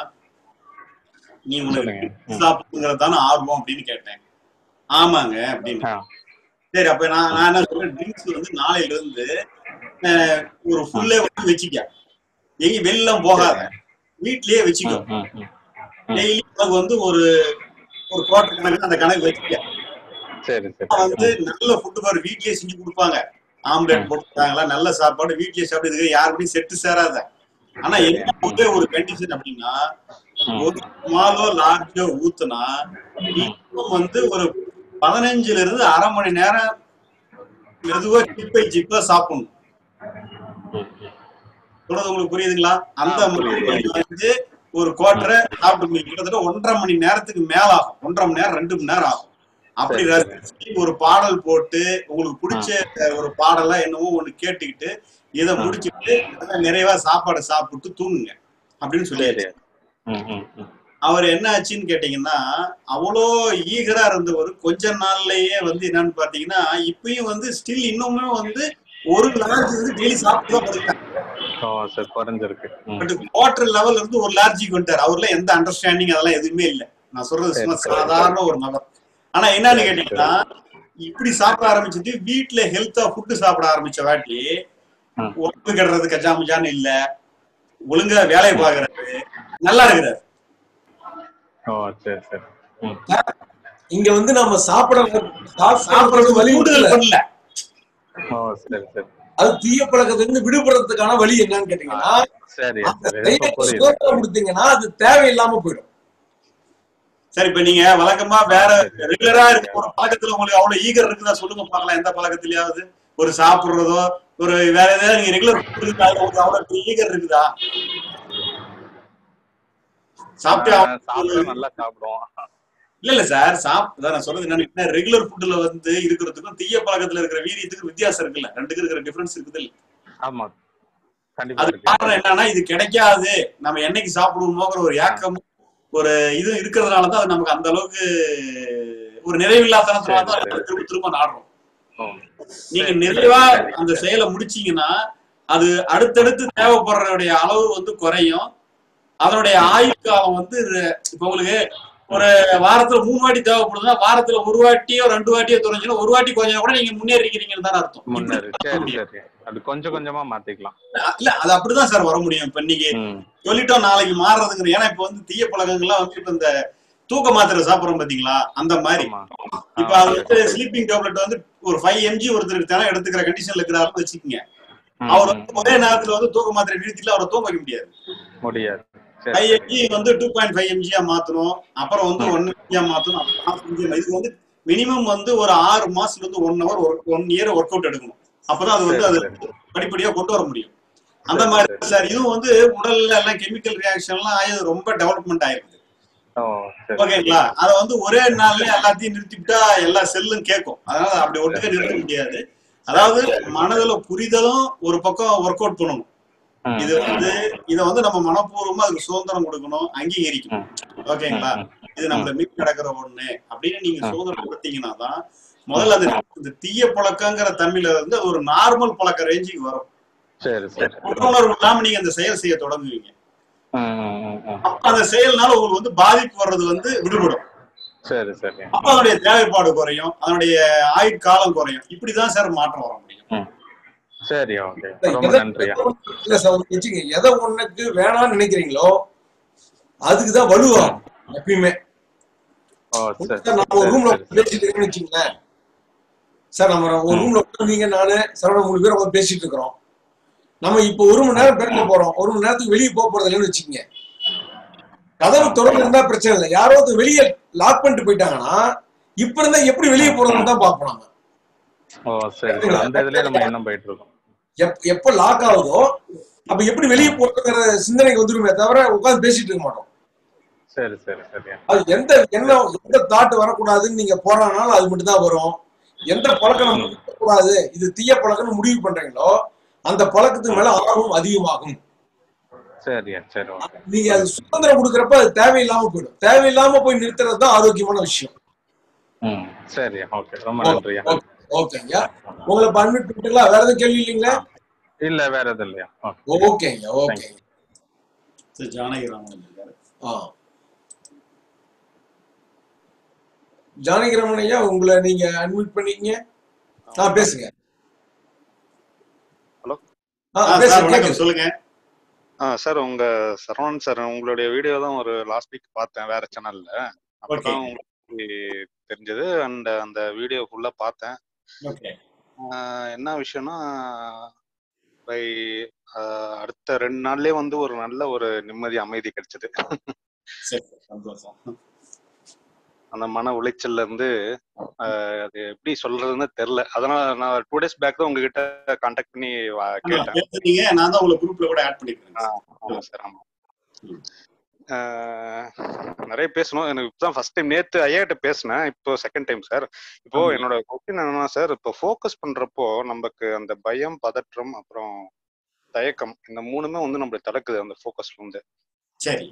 நீ உனக்கு சொல்லுங்க ம். சாப்பிடுங்கிறது தானே ஆர்வம் அப்படின்னு கேட்டேன் ஆமாங்க அப்படின்னு ஆ சரி அப்ப நான் நான் என்ன சொல்றேன் ட்ரிங்க்ஸ் வந்து நாளையில இருந்து அஹ், ஒரு ஃபுல்லே வந்து வச்சுக்க எங்க வெளிலாம் போகாத வீட்லயே வச்சுக்கோ ம், ம், ம். ம். டெய்லி உனக்கு வந்து ஒரு ஒரு குவார்டர் கணக்கு அந்த கணக்கு வச்சுக்க சரி சரி வந்து நல்ல ஃபுட்டு பாரு வீட்லயே செஞ்சு கொடுப்பாங்க ஆம்லெட் போட்டுருக்காங்களா நல்ல சாப்பாடு வீட்லயே சாப்பிட்டு யாருக்கும் செட்டு சேராத ஆனா என்ன ஒரே ஒரு கண்டிஷன் அப்படின்னா ம். ஒரு மாலோ லார்ஜோ ஊத்துனா இன்னும் வந்து ஒரு பதினஞ்சுல இருந்து அரை மணி நேரம் மெதுவா சிப்பை சிப்பா சாப்பிடணும் ம், ம். சொல்றது உங்களுக்கு புரியுதுங்களா அந்த ஆ, புரியுது, மாதிரி வந்து ஒரு குவார்டரை சாப்பிட்டு முடியும். கிட்டத்தட்ட ஒன்றரை மணி நேரத்துக்கு மேல ஆகும் ஒன்றரை மணி நேரம் ரெண்டு மணி நேரம் ஆகும் அப்படி சரி, சரி. ரசிச்சு ஒரு பாடல் போட்டு உங்களுக்கு பிடிச்ச ஒரு பாடலா என்னவோ ஒண்ணு கேட்டுக்கிட்டு இதை ஆ. முடிச்சுட்டு நல்லா நிறைவா சாப்பாடு சாப்பிட்டு தூங்குங்க அப்படின்னு சொல்லி சரி ம், ம், ம். அவர் என்ன ஆச்சுன்னு கேட்டீங்கன்னா அவ்வளோ ஈகரா இருந்தவர் கொஞ்ச நாள்லயே வந்து என்னன்னு பாத்தீங்கன்னா இப்பயும் வந்து ஸ்டில் இன்னுமே வந்து ஒரு லார்ஜ் வந்து டெய்லி சாப்பிட்டு தான் படுக்கிறாங்க ஓ சரி குறைஞ்சிருக்கு ம். பட் குவார்டர் லெவல் இருந்து ஒரு லார்ஜிக்கு வந்துட்டார் அவர்ல எந்த அண்டர்ஸ்டாண்டிங் அதெல்லாம் எதுவுமே இல்ல நான் சொல்றது சும்மா சரி, சரி. சாதாரண ஒரு நபர் ஆனா என்னன்னு கேட்டீங்கன்னா இப்படி சாப்பிட ஆரம்பிச்சுட்டு வீட்டுல ஹெல்த்தா ஃபுட்டு சாப்பிட ஆரம்பிச்ச வாட்டி ம். உடம்பு கெடுறது கஜாமுஜான்னு இல்ல ஒழுங்கா வேலையை பாக்குறாரு நல்லா இருக்கிறாரு ஓ சரி சரி ம். இங்க வந்து நம்ம சாப்பிட சாப்பிடுறது சாப்பிடுறது வழி கூடுதல் விடல பண்ணல ஓ சரி சரி அது தீய பழக்கத்துல இருந்து விடுபடுறதுக்கான வழி என்னன்னு கேட்டீங்கன்னா சரி அந்த சரி செயலை இப்ப புரியுது சுதந்திரம் கொடுத்தீங்கன்னா அது தேவையில்லாம போயிடும் சரி இப்ப நீங்க வழக்கமா வேற ரெகுலரா இருக்க ஒரு பழக்கத்துல உங்களுக்கு அவ்வளவு ஈகர் இருக்குதா சொல்லுங்க பார்க்கலாம் எந்த பழக்கத்திலயாவது ஒரு சாப்பிடுறதோ ஒரு வேற ஏதாவது நீங்க ரெகுலர் இருக்கா உங்களுக்கு அவ்வளவு ஈகர் இருக்குதா சாப்பிட்டு ஆஹ் சாப்பிட நல்லா சாப்பிடுவோம் இல்ல இல்ல சார் சாப்பிட்டு நான் சொல்றது என்னன்னா ரெகுலர் ஃபுட்ல வந்து இருக்கிறதுக்கும் தீய பழக்கத்துல இருக்கிற வீரியத்துக்கும் வித்தியாசம் இருக்குல்ல ரெண்டுக்கும் இருக்கிற டிஃபரன்ஸ் இருக்குது இல்ல ஆமா கண்டிப்பா அது இருக்கு காரணம் என்னன்னா இது கிடைக்காது நம்ம என்னைக்கு சாப்பிடுவோமோங்கிற ஒரு ஏக்கம் ஒரு இது இருக்கிறதுனாலதான் அது நமக்கு அந்த அளவுக்கு ஒரு நிறைவில்லாதனத்துல தான் சரி, சரி. திரும்ப திரும்ப நாடுறோம் ஓ. நீங்க சரி, நிறைவா சரி. அந்த செயலை முடிச்சீங்கன்னா அது அடுத்தடுத்து தேவைப்படுறதுடைய அளவு வந்து குறையும் அதனுடைய ஆயுள் காலம் வந்து ர- இப்ப உங்களுக்கு ஒரு வாரத்துல மூணு வாட்டி தேவைப்படுதுன்னா வாரத்துல ஒரு வாட்டியோ ரெண்டு வாட்டியோ குறைஞ்சுன்னா ஒரு வாட்டி கொஞ்சம் கூட நீங்க முன்னேறிக்கிறீங்கன்னு தான் அர்த்தம் முன்னேறு இப்படி சரி முடியும். சரி அது கொஞ்சம் கொஞ்சமா மாத்திக்கலாம் இல்ல அது அப்படிதான் சார் வர முடியும் இப்ப நீங்க ம். சொல்லிட்டோம் நாளைக்கு மாறுறதுங்கிற ஏன்னா இப்ப வந்து தீய பழக்கங்கள்லாம் வந்து இப்ப இந்த தூக்க மாத்திரை சாப்பிடுறோம் பாத்தீங்களா அந்த மாதிரி ஆமா இப்ப அது வந்து ஸ்லீப்பிங் டேப்லெட் வந்து ஒரு ஃபைவ் எம்ஜி ஒருத்தருக்கு தினம் எடுத்துக்கிற கண்டிஷன்ல இருக்கிறாருன்னு வச்சுக்கோங்க ம், அவர் ம். வந்து ஒரே நேரத்துல வந்து தூக்க மாத்திரை நிறுத்திட்டு அவரை தூங்க வைக்க முடியாது முடியாது சரி ஃபைவ் சரிங்க எம்ஜி வந்து டூ பாயிண்ட் ஃபைவ் எம்ஜியா மாத்தணும் அப்புறம் வந்து ம் ஒன் எம்ஜியா மாத்தணும் அப்புறம் half MG யா இது வந்து மினிமம் வந்து ஒரு ஆறு மாசத்துல இருந்து one hour one year work out எடுக்கணும் அப்பதான் அது வந்து சரி அது சரி படிப்படியா கொண்டு வர முடியும் அந்த சரி மாதிரி சரி சார் இதுவும் வந்து உடல்ல எல்லாம் கெமிக்கல் ரியாக்ஷன் எல்லாம் ஆகி அது ரொம்ப டெவலப்மெண்ட் ஆயிருக்கு ஓ சரி ஓகேங்களா அத வந்து ஒரே நாள்ல எல்லாத்தையும் நிறுத்திவிட்டா எல்லா செல்லும் கேட்கும் அதனால அப்படி சரி ஒட்டுக்க நிறுத்த சரி முடியாது சரி அதாவது சரி மனதுல புரிதலும் ஒரு பக்கம் ஒர்க் அவுட் பண்ணணும் ம் இது வந்து இத வந்து நம்ம மனப்பூர்வமா அதுக்கு சுதந்திரம் கொடுக்கணும் அங்கீகரிக்கணும் ம் ம் ஓகேங்களா ம் இது ம் நம்மள மீட் நடக்கிற ஒண்ணு அப்படின்னு நீங்க ம் சுதந்திரம் கொடுத்தீங்கன்னா தான் முதல்ல அந்த இந்த தீய பழக்கங்கிற தன்மையில இருந்து அது ஒரு நார்மல் பழக்க ரேஞ்சுக்கு வரும் சரி சரி குற்ற உணர்வு இல்லாம நீங்க அந்த செயல் செய்ய தொடங்குவீங்க ம் ம் ம் ம் அப்ப அந்த செயல்னால உங்களுக்கு வந்து பாதிப்பு வர்றது வந்து விடுபடும் சரி சரி அப்ப அதனுடைய தேவைப்பாடு குறையும் அதனுடைய ஆயுட்காலம் குறையும் இப்படிதான் சார் மாற்றம் வர முடியும் ம் சரி ஓகே இல்ல, ரொம்ப எதை நன்றியா எதை ஒண்ணு- இல்ல சார் ஒண்ணு வச்சுங்க எதை ஒண்ணுக்கு வேணாம்னு நினைக்கிறீங்களோ அதுக்குதான் ம் வலுவாகும் எப்பயுமே ஓ ஒண்ணு சரி சார் நம்ம ஒரு சரி ரூம்ல சரி சரி பேசிட்டு இருக்கேன்னு வச்சுங்களேன் சார் நம்ம ஒரு ம் ரூம்ல உட்காந்து நானு சரவண மூணு பேர் உட்காந்து பேசிட்டு இருக்கிறோம் நம்ம இப்போ ஒரு மணி நேரம் பேச போறோம் ஒரு மணி நேரத்துக்கு வெளியே போக போறது இல்லைன்னு வச்சுக்கோங்க கதவு ஆ தொடர்ந்து இருந்தா பிரச்சனை இல்லை யாரோ ஒருத்தர் வெளியே லாக் பண்ணிட்டு போயிட்டாங்கன்னா இப்ப இருந்தா எப்படி ஆ வெளியே போறதுன்னு தான் பார்ப்போம் நம்ம ஓ சரி சரி அந்த இதுலயே நம்ம எண்ணம் போயிட்டு இருக்கோம் எப் எப்ப லாக் ஆகுதோ அப்ப எப்படி வெளியே ம் போறதுங்கிற சிந்தனைக்கு வந்துருமே தவிர உட்காந்து பேசிட்டு இருக்க மாட்டோம் சரி சரி சரியா அது எந்த எண்ணம் எந்த தாட் வரக்கூடாதுன்னு நீங்க போறானாலும் அது மட்டும் தான் வரும் எந்த பழக்கம் நம்ம ம் கூடாது இது தீய பழக்கம்னு முடிவு பண்றீங்களோ அந்த பழக்கத்துக்கு ம் மேல ஆர்வம் அதிகமாகும் சரியா சரி ஓகே நீங்க அது சுதந்திரம் கொடுக்கறப்ப அது தேவையில்லாம போயிடும் தேவையில்லாம போய் நிறுத்துறது தான் ஆரோக்கியமான விஷயம் ம் சரியா ஓகே ரொம்ப ஓகே நன்றியா ஓகே ஓகேங்க உங்களை பர்மிட் பண்ணிட்டுங்களா வேற எதுவும் கேள்வி இல்லைங்களா ஆ இல்ல வேற எதுவும் இல்லையா ஓகே ஓகேங்க தேங்க்யூ ஓகேங்க சார் ஜானகிராமன் இருக்காரு ஆ ஜானகிரமன் ஐயா உங்களை நீங்க அட்மிட் பண்ணிக்கங்க ஆ பேசுங்க ஹலோ ஆ ஆ சார் பேசுங்க வணக்கம் கேக்குது சொல்லுங்க ஆ சார் உங்க சரவணன் சார் உங்களுடைய வீடியோ தான் ஒரு லாஸ்ட் வீக் பார்த்தேன் வேற சேனல்ல ஓகே அப்பதான் உங்களுக்கு தெரிஞ்சது அண்ட் அந்த வீடியோ ஃபுல்லா பார்த்தேன் ஓகே ஆஹ் என்ன விஷயம்னா பை அடுத்த ரெண்டு நாள்லயே வந்து ஒரு நல்ல ஒரு நிம்மதி அமைதி கிடைச்சது சரி சார் சந்தோஷம் அந்த மன உளைச்சல்ல இருந்து ஆஹ் அது எப்படி சொல்றதுன்னு தெரியல அதனால நான் டூ டேஸ் பேக் தான் உங்ககிட்ட கான்டாக்ட் பண்ணி வா- ஆமா கேட்டேன் பேசுறீங்க நான் தான் உங்களை குரூப்ல கூட ஆட் பண்ணிக்கிறேன் ஆ, சார் ஆமா சார் ஆமா ம். ஆஹ் நிறைய பேசணும் எனக்கு இப்பதான் ஃபர்ஸ்ட் டைம் நேத்து ஐயாட்ட பேசினேன் இப்போ செகண்ட் டைம் சார் இப்போ ஆமா என்னோட கொஸ்டின் என்னன்னா சார் இப்போ ஃபோக்கஸ் பண்றப்போ நமக்கு அந்த பயம் பதற்றம் அப்புறம் தயக்கம் இந்த மூணுமே வந்து நம்மள தடுக்குது அந்த ஃபோக்கஸ்ல இருந்து சரி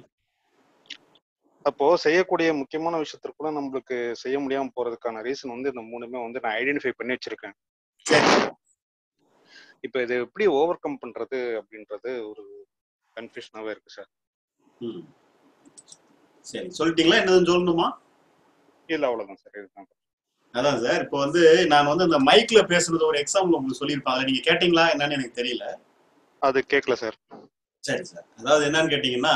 அப்போ செய்யக்கூடிய முக்கியமான விஷயத்திற்குள்ள நம்மளுக்கு செய்ய முடியாம போறதுக்கான ரீசன் வந்து இந்த மூணுமே வந்து நான் ஐடென்டிஃபை பண்ணி வச்சிருக்கேன் சரி இப்போ இதை எப்படி ஓவர் கம் பண்றது அப்படின்றது ஒரு கன்ஃபியூஷனாவே இருக்கு சார் ம் சரி சொல்லிட்டீங்களா என்னதுன்னு சொல்லணுமா இல்ல அவ்வளவுதான் சார் இதுதான் அதான் சார் இப்போ வந்து நான் வந்து இந்த மைக்ல பேசுறது ஒரு எக்ஸாம்பிள் உங்களுக்கு சொல்லியிருப்பாங்க நீங்க கேட்டீங்களா என்னன்னு எனக்கு தெரியல அது கேட்கல சார் சரி சார் அதாவது என்னன்னு கேட்டீங்கன்னா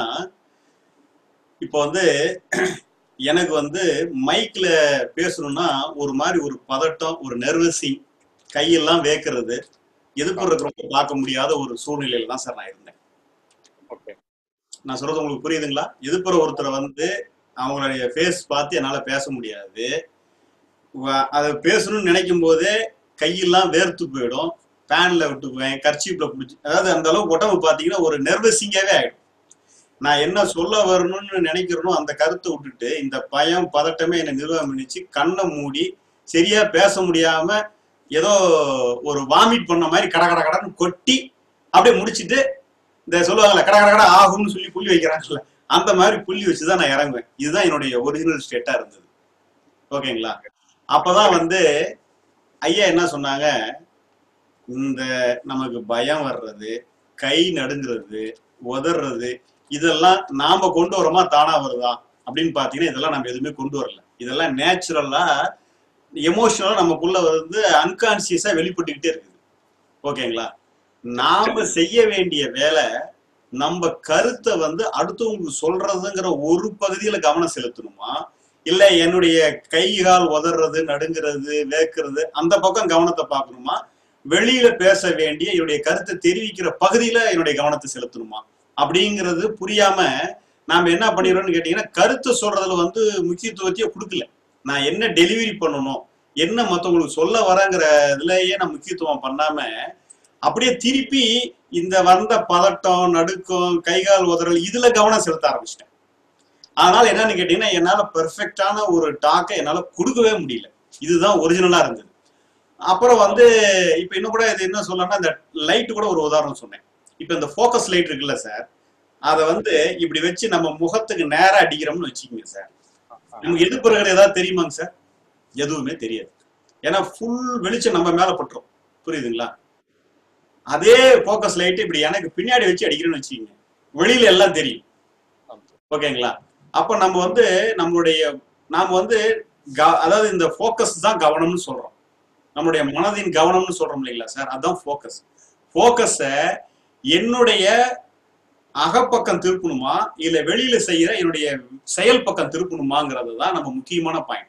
இப்போ வந்து எனக்கு வந்து மைக்ல பேசணும்னா ஒரு மாதிரி ஒரு பதட்டம் ஒரு நர்வஸிங் கையெல்லாம் வேக்கிறது எதிர்ப்பு இருக்கிறவங்க பார்க்க முடியாத ஒரு சூழ்நிலையில தான் சார் நான் இருந்தேன் ஓகே நான் சொல்றது உங்களுக்கு புரியுதுங்களா எதிர்ப்புற ஒருத்தரை வந்து அவங்களுடைய ஃபேஸ் பார்த்து என்னால பேச முடியாது வ- அதை பேசணும்னு நினைக்கும் போதே கையெல்லாம் வேர்த்து போயிடும் பேன்ல விட்டுக்குவேன் கர்ச்சீப்ல பிடிச்சி அதாவது அந்த அளவுக்கு உடம்பு பார்த்தீங்கன்னா ஒரு நெர்வஸிங்காவே ஆயிடும் நான் என்ன சொல்ல வரணும்னு நினைக்கிறேனோ அந்த கருத்தை விட்டுட்டு இந்த பயம் பதட்டமே என்னை நிர்வாகம் பண்ணிச்சு கண்ணை மூடி சரியா பேச முடியாம ஏதோ ஒரு வாமிட் பண்ண மாதிரி கட கட கடன்னு கொட்டி அப்படியே முடிச்சிட்டு இந்த சொல்லுவாங்கல்ல கட கட கட ஆகும்னு சொல்லி புள்ளி வைக்கிறாங்கல்ல அந்த மாதிரி புள்ளி வச்சுதான் நான் இறங்குவேன் இதுதான் என்னுடைய ஒரிஜினல் ஸ்டேட்டா இருந்தது ஓகேங்களா அப்பதான் வந்து ஐயா என்ன சொன்னாங்க இந்த நமக்கு பயம் வர்றது கை நடுங்கிறது உதறது இதெல்லாம் நாம கொண்டு வரோமா தானா வருதா அப்படின்னு பாத்தீங்கன்னா இதெல்லாம் நம்ம எதுவுமே கொண்டு வரல இதெல்லாம் நேச்சுரலா எமோஷனலா நமக்குள்ள வந்து அன்கான்சியஸா வெளிப்பட்டுக்கிட்டே இருக்குது ஓகேங்களா நாம செய்ய வேண்டிய வேலை நம்ம கருத்தை வந்து அடுத்தவங்களுக்கு சொல்றதுங்கிற ஒரு பகுதியில கவனம் செலுத்தணுமா இல்ல என்னுடைய கை கால் உதறது நடுங்கிறது வேக்கிறது அந்த பக்கம் கவனத்தை பார்க்கணுமா வெளியில பேச வேண்டிய என்னுடைய கருத்தை தெரிவிக்கிற பகுதியில என்னுடைய கவனத்தை செலுத்தணுமா அப்படிங்கிறது புரியாம நாம என்ன பண்ணிடுறோம்னு கேட்டீங்கன்னா கருத்தை சொல்றதுல வந்து முக்கியத்துவத்தையே கொடுக்கல நான் என்ன டெலிவரி பண்ணணும் என்ன மத்தவங்களுக்கு சொல்ல வரேங்கிற இதுலயே நான் முக்கியத்துவம் பண்ணாம அப்படியே திருப்பி இந்த வந்த பதட்டம் நடுக்கம் கைகால் உதறல் இதுல கவனம் செலுத்த ஆரம்பிச்சிட்டேன் அதனால என்னன்னு கேட்டீங்கன்னா என்னால பெர்ஃபெக்டான ஒரு டாக்கை என்னால கொடுக்கவே முடியல இதுதான் ஒரிஜினலா இருந்தது அப்புறம் வந்து இப்ப இன்னும் கூட இது என்ன சொல்லணும்னா இந்த லைட் கூட ஒரு உதாரணம் சொன்னேன் இப்ப இந்த ஃபோக்கஸ் லைட் இருக்குல்ல சார் அதை வந்து இப்படி வச்சு நம்ம முகத்துக்கு நேரா அடிக்கிறோம்னு வச்சுக்கோங்க சார் நமக்கு எது பிறகு ஏதாவது தெரியுமாங்க சார் எதுவுமே தெரியாது ஏன்னா ஃபுல் வெளிச்சம் நம்ம மேல பட்டுரும் புரியுதுங்களா அதே ஃபோக்கஸ் லைட் இப்படி எனக்கு பின்னாடி வச்சு அடிக்கிறேன்னு வச்சுக்கோங்க வெளியில எல்லாம் தெரியும் ஓகேங்களா அப்ப நம்ம வந்து நம்மளுடைய நாம வந்து க- அதாவது இந்த ஃபோக்கஸ் தான் கவனம்னு சொல்றோம் நம்மளுடைய மனதின் கவனம்னு சொல்றோம் இல்லைங்களா சார் அதான் ஃபோக்கஸ் ஃபோக்கஸ என்னுடைய அகப்பக்கம் திருப்பணுமா இல்ல வெளியில செய்யற என்னுடைய செயல் பக்கம் திருப்பணுமாங்கிறது தான் நம்ம முக்கியமான பாயிண்ட்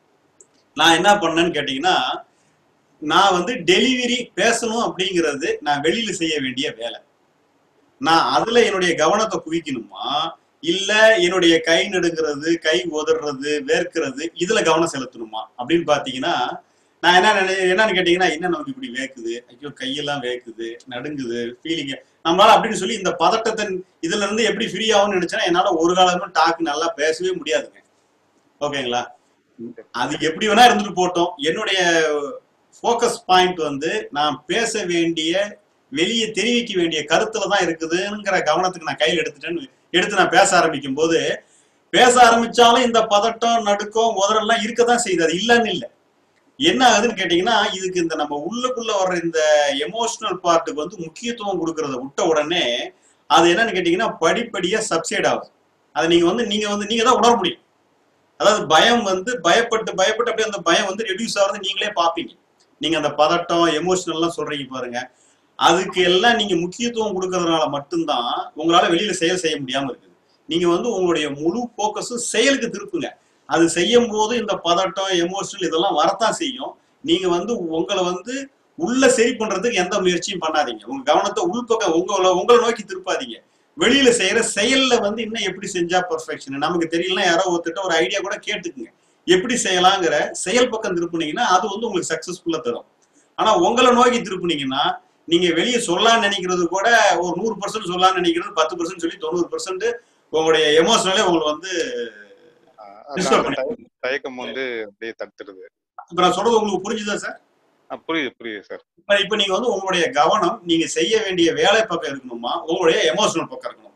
நான் என்ன பண்ணேன்னு கேட்டீங்கன்னா நான் வந்து டெலிவரி பேசணும் அப்படிங்கிறது நான் வெளியில செய்ய வேண்டிய வேலை நான் அதுல என்னுடைய கவனத்தை குவிக்கணுமா இல்ல என்னுடைய கை நடுங்கிறது கை உதறது வேர்க்கிறது இதுல கவனம் செலுத்தணுமா அப்படின்னு பாத்தீங்கன்னா நான் என்ன நினை என்னன்னு கேட்டீங்கன்னா என்ன நமக்கு இப்படி வேக்குது ஐயோ கையெல்லாம் வேக்குது நடுங்குது ஃபீலிங் நம்மளால அப்படின்னு சொல்லி இந்த பதட்டத்தை இதுல இருந்து எப்படி ஃப்ரீ ஆகும்னு நினைச்சேன்னா என்னால ஒரு காலமும் டாக் நல்லா பேசவே முடியாதுங்க ஓகேங்களா அது எப்படி வேணா இருந்துட்டு போட்டோம் என்னுடைய ஃபோக்கஸ் பாயிண்ட் வந்து நான் பேச வேண்டிய வெளியே தெரிவிக்க வேண்டிய கருத்துல தான் இருக்குதுங்கிற கவனத்துக்கு நான் கையில் எடுத்துட்டேன்னு எடுத்து நான் பேச ஆரம்பிக்கும் போது பேச ஆரம்பிச்சாலும் இந்த பதட்டம் நடுக்கம் உதறெல்லாம் இருக்கதான் செய்யுது அது இல்லைன்னு இல்லை என்ன ஆகுதுன்னு கேட்டீங்கன்னா இதுக்கு இந்த நம்ம உள்ளுக்குள்ள வர்ற இந்த எமோஷனல் பார்ட்டுக்கு வந்து முக்கியத்துவம் கொடுக்கறத விட்ட உடனே அது என்னன்னு கேட்டீங்கன்னா படிப்படியா சப்சைட் ஆகுது அதை நீங்க வந்து நீங்க வந்து நீங்க தான் உணர முடியும் அதாவது பயம் வந்து பயப்பட்டு பயப்பட்டு அப்படியே அந்த பயம் வந்து ரெடியூஸ் ஆகிறது நீங்களே பார்ப்பீங்க நீங்க அந்த பதட்டம் எமோஷனல்லாம் சொல்றீங்க பாருங்க அதுக்கு எல்லாம் நீங்க முக்கியத்துவம் கொடுக்கறதுனால மட்டும்தான் உங்களால வெளியில செயல் செய்ய முடியாம இருக்குது நீங்க வந்து உங்களுடைய முழு போக்கஸும் செயலுக்கு திருப்புங்க அது செய்யும் போது இந்த பதட்டம் எமோஷனல் இதெல்லாம் வரத்தான் செய்யும் நீங்க வந்து உங்களை வந்து உள்ள சரி பண்றதுக்கு எந்த முயற்சியும் பண்ணாதீங்க உங்க கவனத்தை உள்பக்கம் உங்களை உங்களை நோக்கி திருப்பாதீங்க வெளியில செய்யற செயல்ல வந்து இன்னும் எப்படி செஞ்சா பெர்ஃபெக்ஷன் நமக்கு தெரியலனா யாரோ ஒருத்தட்ட ஒரு ஐடியா கூட கேட்டுக்குங்க எப்படி செய்யலாங்கிற செயல் பக்கம் திருப்புனீங்கன்னா அது வந்து உங்களுக்கு சக்சஸ்ஃபுல்லா தரும் ஆனா உங்களை நோக்கி திருப்புனீங்கன்னா நீங்க வெளியே சொல்லலாம்னு நினைக்கிறது கூட ஒரு நூறு பர்சன்ட் சொல்லலாம்னு நினைக்கிறது பத்து பர்சன்ட் சொல்லி தொண்ணூறு பர்சன்ட் உங்களுடைய எமோஷனலே உங்களுக்கு வந்து அதான் Disturb அந்த தய- தயக்கம் வந்து அப்படியே தடுத்துடுது இப்ப நான் சொல்றது உங்களுக்கு புரிஞ்சுதா சார் ஆ, புரியுது புரியுது சார் இப்ப இப்ப நீங்க வந்து உங்களுடைய கவனம் நீங்க செய்ய வேண்டிய வேலை பக்கம் இருக்கணுமா உங்களுடைய எமோஷனல் பக்கம் இருக்கணுமா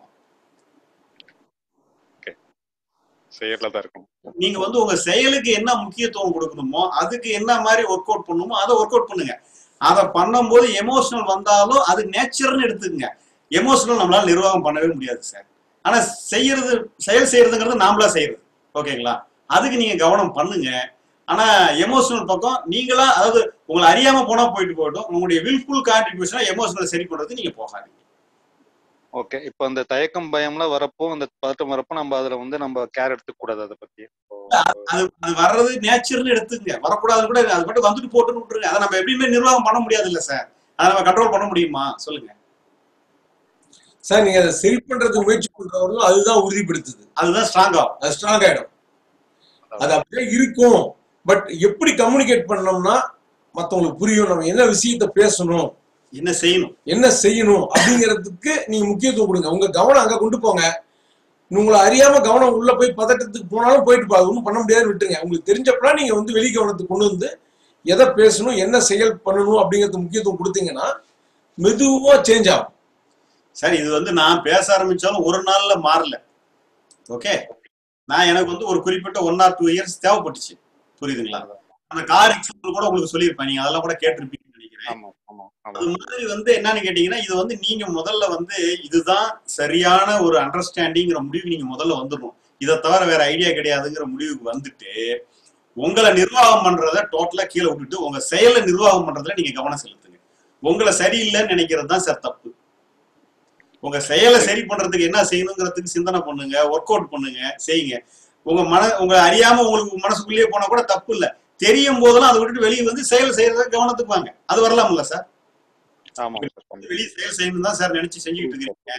செயல்ல தான் இருக்கும் நீங்க வந்து உங்க செயலுக்கு என்ன முக்கியத்துவம் கொடுக்கணுமோ அதுக்கு என்ன மாதிரி ஒர்க் அவுட் பண்ணணுமோ அதை ஒர்க் அவுட் பண்ணுங்க அதை பண்ணும்போது எமோஷனல் வந்தாலும் அது நேச்சர்னு எடுத்துக்கங்க எமோஷனல் நம்மளால நிர்வாகம் பண்ணவே முடியாது சார் ஆனா செய்யறது செயல் செய்யறதுங்கிறது நாமளா செய்யறது ஓகேங்களா அதுக்கு நீங்க கவனம் பண்ணுங்க ஆனா எமோஷனல் பக்கம் நீங்களா அதாவது உங்களை அறியாம போனா போயிட்டு போகட்டும் உங்களுடைய வில்ஃபுல் கான்ட்ரிபியூஷனா எமோஷனல் சரி பண்றதுக்கு நீங்க போகாதீங்க ஓகே இப்போ அந்த தயக்கம் பயம்லாம் வரப்போ அந்த பதட்டம் வரப்போ நம்ம அதுல வந்து நம்ம கேர் எடுத்துக்க கூடாது அதை பத்தி இப்போ, அது அது வர்றது நேச்சர்னு எடுத்துங்க வரக்கூடாது கூட அது மட்டும் வந்துட்டு போட்டுன்னு விட்டுருங்க அதை நம்ம எப்படியுமே நிர்வாகம் பண்ண முடியாது இல்ல சார் அதை நம்ம கண்ட்ரோல் பண்ண முடியுமா சொல்லுங்க சார் நீங்க அதை சரி பண்றதுக்கு முயற்சி பண்றவங்களும் அதுதான் உறுதிப்படுத்துது அதுதான் ஸ்ட்ராங் ஆகும் அது ஸ்ட்ராங் ஆயிடும் அது அப்படியே இருக்கும் பட் எப்படி கம்யூனிகேட் பண்ணோம்னா மத்தவங்களுக்கு புரியும் நம்ம என்ன விஷயத்த பேசணும் என்ன செய்யணும் என்ன செய்யணும் அப்படிங்கிறதுக்கு நீங்க முக்கியத்துவம் கொடுங்க உங்க கவனம் அங்க கொண்டு போங்க உங்களை அறியாம கவனம் உள்ள போய் பதட்டத்துக்கு போனாலும் போயிட்டு போ அது ஒன்றும் பண்ண முடியாதுன்னு விட்டுருங்க உங்களுக்கு தெரிஞ்சப்பலாம் நீங்க வந்து வெளி கவனத்துக்கு கொண்டு வந்து எதை பேசணும் என்ன செயல் பண்ணணும் அப்படிங்கிறது முக்கியத்துவம் கொடுத்தீங்கன்னா மெதுவா சேஞ்ச் ஆகும் சார் இது வந்து நான் பேச ஆரம்பிச்சாலும் ஒரு நாள்ல மாறல ஓகே நான் எனக்கு வந்து ஒரு குறிப்பிட்ட ஒன் ஆர் டூ இயர்ஸ் தேவைப்பட்டுச்சு புரியுதுங்களா அந்த கார் எக்ஸாம்பிள் கூட உங்களுக்கு சொல்லியிருப்பேன் நீங்க அதெல்லாம் கூட கேட்டிருப்பீங்கன்னு நினைக்கிறேன் ஆமா ஆமா ஆமா அது மாதிரி வந்து என்னன்னு கேட்டீங்கன்னா இது வந்து நீங்க முதல்ல வந்து இதுதான் சரியான ஒரு அண்டர்ஸ்டாண்டிங்கிற முடிவு நீங்க முதல்ல வந்துடணும் இதை தவிர வேற ஐடியா கிடையாதுங்கிற முடிவுக்கு வந்துட்டு உங்களை நிர்வாகம் பண்றத டோட்டலா கீழே விட்டுட்டு உங்க செயலை நிர்வாகம் பண்றதுல நீங்க கவனம் செலுத்துங்க உங்களை சரியில்லைன்னு நினைக்கிறது தான் சார் தப்பு உங்க செயலை சரி பண்றதுக்கு என்ன செய்யணுங்கிறதுக்கு சிந்தனை பண்ணுங்க ஒர்க் அவுட் பண்ணுங்க செய்யுங்க உங்க மன உங்க அறியாம உங்களுக்கு மனசுக்குள்ளேயே போனா கூட தப்பு இல்ல தெரியும் போதெல்லாம் அதை விட்டுட்டு வெளியே வந்து செயல் செய்யறத கவனத்துக்கு வாங்க அது வரலாம்ல சார் ஆமா சார் வெளியே செயல் செய்யணும் தான் சார் நினைச்சு செஞ்சுக்கிட்டு இருக்கீங்க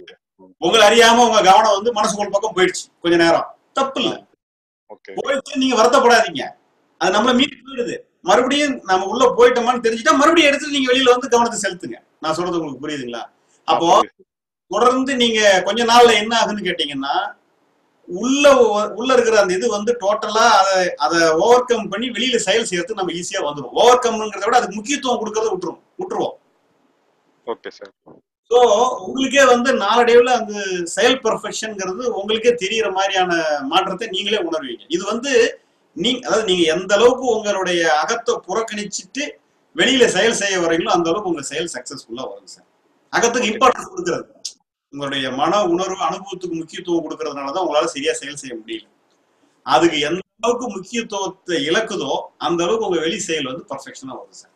உங்களை அறியாம உங்க கவனம் வந்து மனசுக்குள்ள பக்கம் போயிடுச்சு கொஞ்ச நேரம் தப்பு இல்ல ஓகே போயிடுச்சு நீங்க வருத்தப்படாதீங்க அது நம்மள மீட்டு போயிடுது மறுபடியும் நம்ம உள்ள போயிட்டோமான்னு தெரிஞ்சுட்டா மறுபடியும் எடுத்து நீங்க வெளியில வந்து கவனத்தை செலுத்துங்க நான் சொல்றது உங்களுக்கு புரியுதுங்களா அப்போ தொடர்ந்து நீங்க கொஞ்ச நாள்ல என்ன ஆகுன்னு கேட்டீங்கன்னா உள்ள ஒ- உள்ள இருக்கிற அந்த இது வந்து டோட்டலா அதை அதை ஓவர் கம் பண்ணி வெளியில செயல் செய்யறதுக்கு நம்ம ஈஸியா வந்துடும் ஓவர் கம்ங்கிறத விட அதுக்கு முக்கியத்துவம் கொடுக்கறத விட்டுரும் விட்டுருவோம் ஓகே சார் ஸோ உங்களுக்கே வந்து நாளடைவுல அந்த செயல் பெர்ஃபெக்ஷன்ங்கிறது உங்களுக்கே தெரியற மாதிரியான மாற்றத்தை நீங்களே உணர்வீங்க இது வந்து நீங்க அதாவது நீங்க எந்த அளவுக்கு உங்களுடைய அகத்தை புறக்கணிச்சிட்டு வெளியில செயல் செய்ய வரீங்களோ அந்த அளவுக்கு உங்க செயல் சக்சஸ்ஃபுல்லா வரும் சார் அகத்துக்கு இம்பார்ட்டன்ஸ் கொடுக்கறது உங்களுடைய மன உணர்வு அனுபவத்துக்கு முக்கியத்துவம் கொடுக்கறதுனால தான் உங்களால சரியா செயல் செய்ய முடியல அதுக்கு எந்த அளவுக்கு முக்கியத்துவத்தை இழக்குதோ அந்த அளவுக்கு உங்க வெளி செயல் வந்து பர்ஃபெக்ஷனா வரும் சார்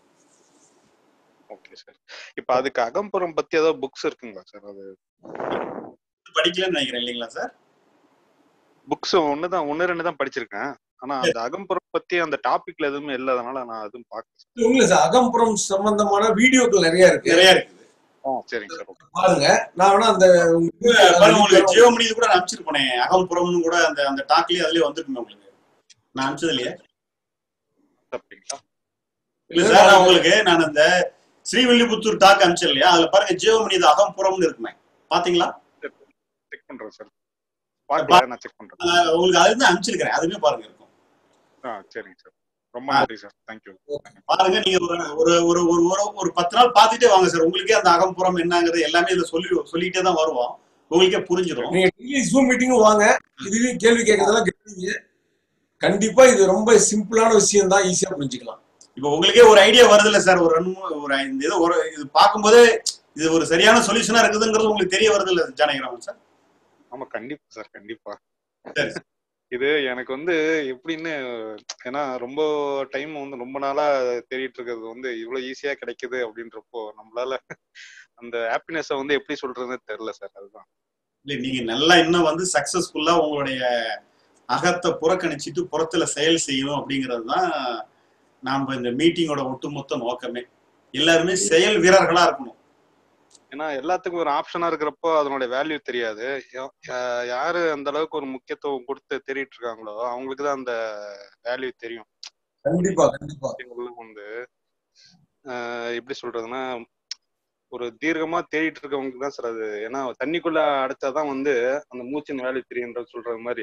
ஓகே சார் இப்ப அதுக்கு அகம்புறம் பத்தி ஏதாவது புக்ஸ் இருக்குங்களா சார் அது படிக்கலன்னு நினைக்கிறேன் இல்லைங்களா சார் புக்ஸ் ஒண்ணுதான் ஒண்ணு ரெண்டு தான் படிச்சிருக்கேன் ஆனா அந்த அகம்புறம் பத்தி அந்த டாபிக்ல எதுவுமே இல்லாதனால நான் எதுவும் பார்க்கல இல்ல சார் அகம்புறம் சம்பந்தமான வீடியோக்கள் நிறைய இருக்கு நிறைய இருக்கு ஆ சரிங்க சார் ஓகே பாருங்க நான் வேணா அந்த பாருங்க உங்களுக்கு ஜியோமணியில கூட நான் அனுப்பிச்சிருப்பேன் அகம்புறம்னு கூட அந்த அந்த டாக்லயே அதுலயே வந்திருக்குமே உங்களுக்கு நான் அனுப்பிச்சது இல்லையா அப்படிங்களா இல்ல சார் நான் உங்களுக்கு நான் அந்த ஸ்ரீவில்லிபுத்தூர் டாக் அனுப்பிச்சேன் இல்லையா அதுல பாருங்க ஜியோமணி இது அகம்புறம்னு இருக்குமே பாத்தீங்களா செக் பண்றேன் சார் பார்க்கல நான் செக் பண்றேன் நான் உங்களுக்கு அதுல இருந்து அனுப்பிச்சிருக்கிறேன் அதுவுமே பாருங்க இருக்கும் ஆ சரிங்க சார் ரொம்ப நன்றி சார் தேங்க்யூ பாருங்க நீங்க ஒரு ஒரு ஒரு ஒரு ஒரு ஒரு பத்து நாள் பார்த்துட்டே வாங்க சார் உங்களுக்கே அந்த அகம்புறம் என்னங்கிறது எல்லாமே இதுல சொல்லி சொல்லிட்டே தான் வருவோம் உங்களுக்கே புரிஞ்சிடும் நீங்க டெய்லி ஜூம் மீட்டிங்கும் வாங்க இதுலயும் கேள்வி கேட்கறதெல்லாம் கேட்பீங்க கண்டிப்பா இது ரொம்ப சிம்பிளான விஷயம் தான் ஈஸியா புரிஞ்சுக்கலாம் இப்போ உங்களுக்கே ஒரு ஐடியா வருது இல்ல சார் ஒரு ரெண்டு மூணு ஒரு இந்த இது ஒரு இது பார்க்கும்போது இது ஒரு சரியான சொல்யூஷனா இருக்குதுங்கிறது உங்களுக்கு தெரிய வருது இல்ல ஜானகிராமன் சார் ஆமா கண்டிப்பா சார் கண்டிப்பா சரி இது எனக்கு வந்து எப்படின்னு ஏன்னா ரொம்ப டைம் வந்து ரொம்ப நாளா தேடிட்டு இருக்கிறது வந்து இவ்வளவு ஈஸியா கிடைக்குது அப்படின்றப்போ நம்மளால அந்த ஹாப்பினஸ வந்து எப்படி சொல்றதுன்னு தெரியல சார் அதுதான் இல்ல நீங்க நல்லா இன்னும் வந்து சக்சஸ்ஃபுல்லா உங்களுடைய அகத்தை புறக்கணிச்சிட்டு புறத்துல செயல் செய்யணும் அப்படிங்கிறது தான் நாம இந்த மீட்டிங்கோட ஒட்டுமொத்த நோக்கமே எல்லாருமே செயல் வீரர்களா இருக்கணும் ஏன்னா எல்லாத்துக்கும் ஒரு ஆப்ஷனா இருக்கிறப்போ அதனுடைய வேல்யூ தெரியாது யா- யா- யாரு அந்த அளவுக்கு ஒரு முக்கியத்துவம் கொடுத்து தேடிட்டு இருக்காங்களோ அவங்களுக்கு தான் அந்த வேல்யூ தெரியும் கண்டிப்பா கண்டிப்பா விஷயங்கள்லாம் வந்து ஆஹ் எப்படி சொல்றதுன்னா ஒரு தீர்க்கமா தேடிட்டு இருக்கவங்களுக்கு தான் சார் அது ஏன்னா தண்ணிக்குள்ள அடைச்சாதான் வந்து அந்த மூச்சின் வேல்யூ தெரியுன்றது சொல்றது மாதிரி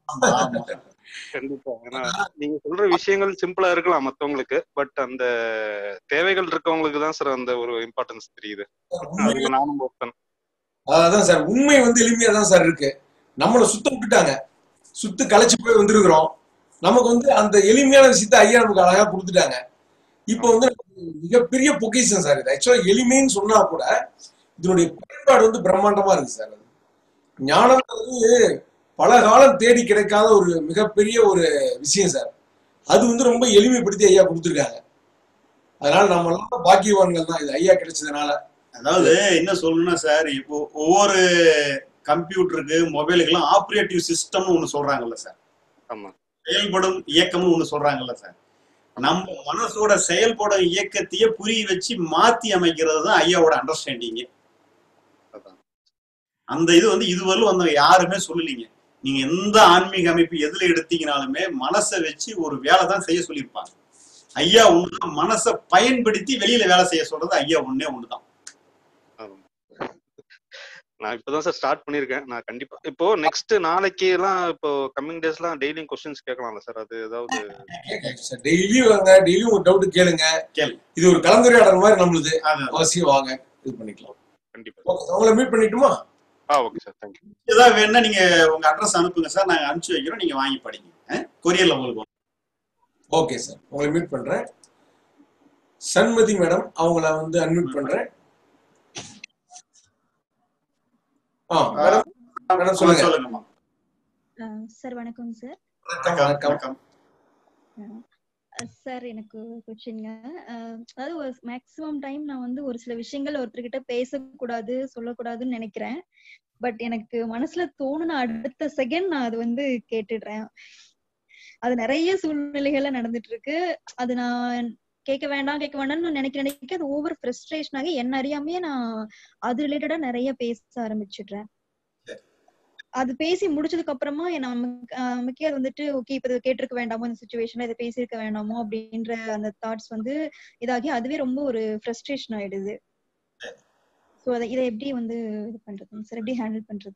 கண்டிப்பா ஏன்னா நீங்க சொல்ற விஷயங்கள் சிம்பிளா இருக்கலாம் மத்தவங்களுக்கு பட் அந்த தேவைகள் இருக்கவங்களுக்கு தான் சார் அந்த ஒரு இம்பார்ட்டன்ஸ் தெரியுது அதுல நானும் ஒருத்தன் அதான் சார் உண்மை வந்து எளிமையா தான் சார் இருக்கு நம்மள சுத்தம் விட்டுட்டாங்க சுத்து களைச்சு போய் வந்திருக்கிறோம் நமக்கு வந்து அந்த எளிமையான விஷயத்த ஐயா நமக்கு அழகா கொடுத்துட்டாங்க இப்போ வந்து நமக்கு மிகப்பெரிய பொக்கிஷன் சார் இது ஆக்சுவலா எளிமைன்னு சொன்னா கூட இதனுடைய பயன்பாடு வந்து பிரம்மாண்டமா இருக்கு சார் அது ஞானம்ன்றது பல காலம் தேடி கிடைக்காத ஒரு மிகப்பெரிய ஒரு விஷயம் சார் அது வந்து ரொம்ப எளிமைப்படுத்தி ஐயா கொடுத்துருக்காங்க அதனால நம்ம எல்லாம் பாக்கியவான்கள் தான் இது ஐயா கிடைச்சதுனால அதாவது என்ன சொல்லணும்னா சார் இப்போ ஒவ்வொரு கம்ப்யூட்டருக்கு மொபைலுக்கெல்லாம் ஆப்ரேட்டிவ் சிஸ்டம்னு ஒண்ணு சொல்றாங்கல்ல சார் ஆமா செயல்படும் இயக்கம்னு ஒண்ணு சொல்றாங்கல்ல சார் நம்ம மனசோட செயல்படும் இயக்கத்தையே புரிய வச்சு மாத்தி அமைக்கிறது தான் ஐயாவோட அண்டர்ஸ்டாண்டிங் அதான் அந்த இது வந்து இதுவரையிலும் வந்தவங்க யாருமே சொல்லலீங்க நீங்க எந்த ஆன்மீக அமைப்பு எதுல எடுத்தீங்கனாலுமே மனசை வச்சு ஒரு வேலை தான் செய்ய சொல்லியிருப்பாங்க ஐயா ஒண்ணுதான் மனசை பயன்படுத்தி வெளியில வேலை செய்ய சொல்றது ஐயா ஒண்ணே ஒண்ணுதான் ஆமா. நான் இப்பதான் சார் ஸ்டார்ட் பண்ணிருக்கேன் நான் கண்டிப்பா இப்போ நெக்ஸ்ட் நாளைக்கு எல்லாம் இப்போ கம்மிங் டேஸ்லாம் டெய்லியும் கொஸ்டின்ஸ் கேட்கலாம்ல சார் அது ஏதாவது டெய்லியும் வாங்க டெய்லியும் ஒரு டவுட் கேளுங்க கேளு. இது ஒரு கலந்துரையாடல் மாதிரி நம்மளுது அது அவசியம் வாங்க இது பண்ணிக்கலாம் கண்டிப்பா ஓகே உங்களை மீட் பண்ணிட்டுமா ஆ ஓகே சார் தேங்க்யூ ஏதாவது வேணும்னா நீங்க உங்க அட்ரஸ் அனுப்புங்க சார் நாங்க அனுப்பிச்சு வைக்கிறோம் நீங்க வாங்கி படிங்க கொரியர்ல உங்களுக்கு வரும். ஓகே சார் உங்களை மீட் பண்றேன் சண்மதி மேடம் அவங்கள வந்து அன்மியூட் பண்றேன் ஆ மேடம் மேடம் சொல்லுங்க சொல்லுங்கம்மா சார் வணக்கம் சார் வணக்கம் வணக்கம் வணக்கம் சார் எனக்கு கொஸ்டின்ங்க அதாவது ஒரு மேக்ஸிமம் டைம் நான் வந்து ஒரு சில விஷயங்கள் ஒருத்தர்கிட்ட பேசக்கூடாது சொல்லக்கூடாதுன்னு நினைக்கிறேன் பட் எனக்கு மனசுல தோணுன அடுத்த செகண்ட் நான் அது வந்து கேட்டுடுறேன் அது நிறைய சூழ்நிலைகள்ல நடந்துட்டு இருக்கு அது நான் கேட்க வேண்டாம் கேட்க வேண்டாம்னு நினைக்க நினைக்க அது ஓவர் ஃப்ரஸ்ட்ரேஷன் ஆகி என்ன அறியாமையே நான் அது ரிலேட்டடா நிறைய பேச ஆரம்பிச்சிடுறேன் அது பேசி முடிச்சதுக்கு அப்புறமா நமக்கு ஆஹ் நமக்கே அது வந்துட்டு ஓகே இப்ப இதை கேட்டிருக்க வேண்டாமோ இந்த சுச்சுவேஷன்ல இதை பேசியிருக்க வேண்டாமோ அப்படின்ற அந்த தாட்ஸ் வந்து இதாகி அதுவே ரொம்ப ஒரு ஃப்ரஸ்ட்ரேஷன் ஆயிடுது சோ அதை இதை எப்படி வந்து இது பண்றது சார் எப்படி ஹேண்டில் பண்றது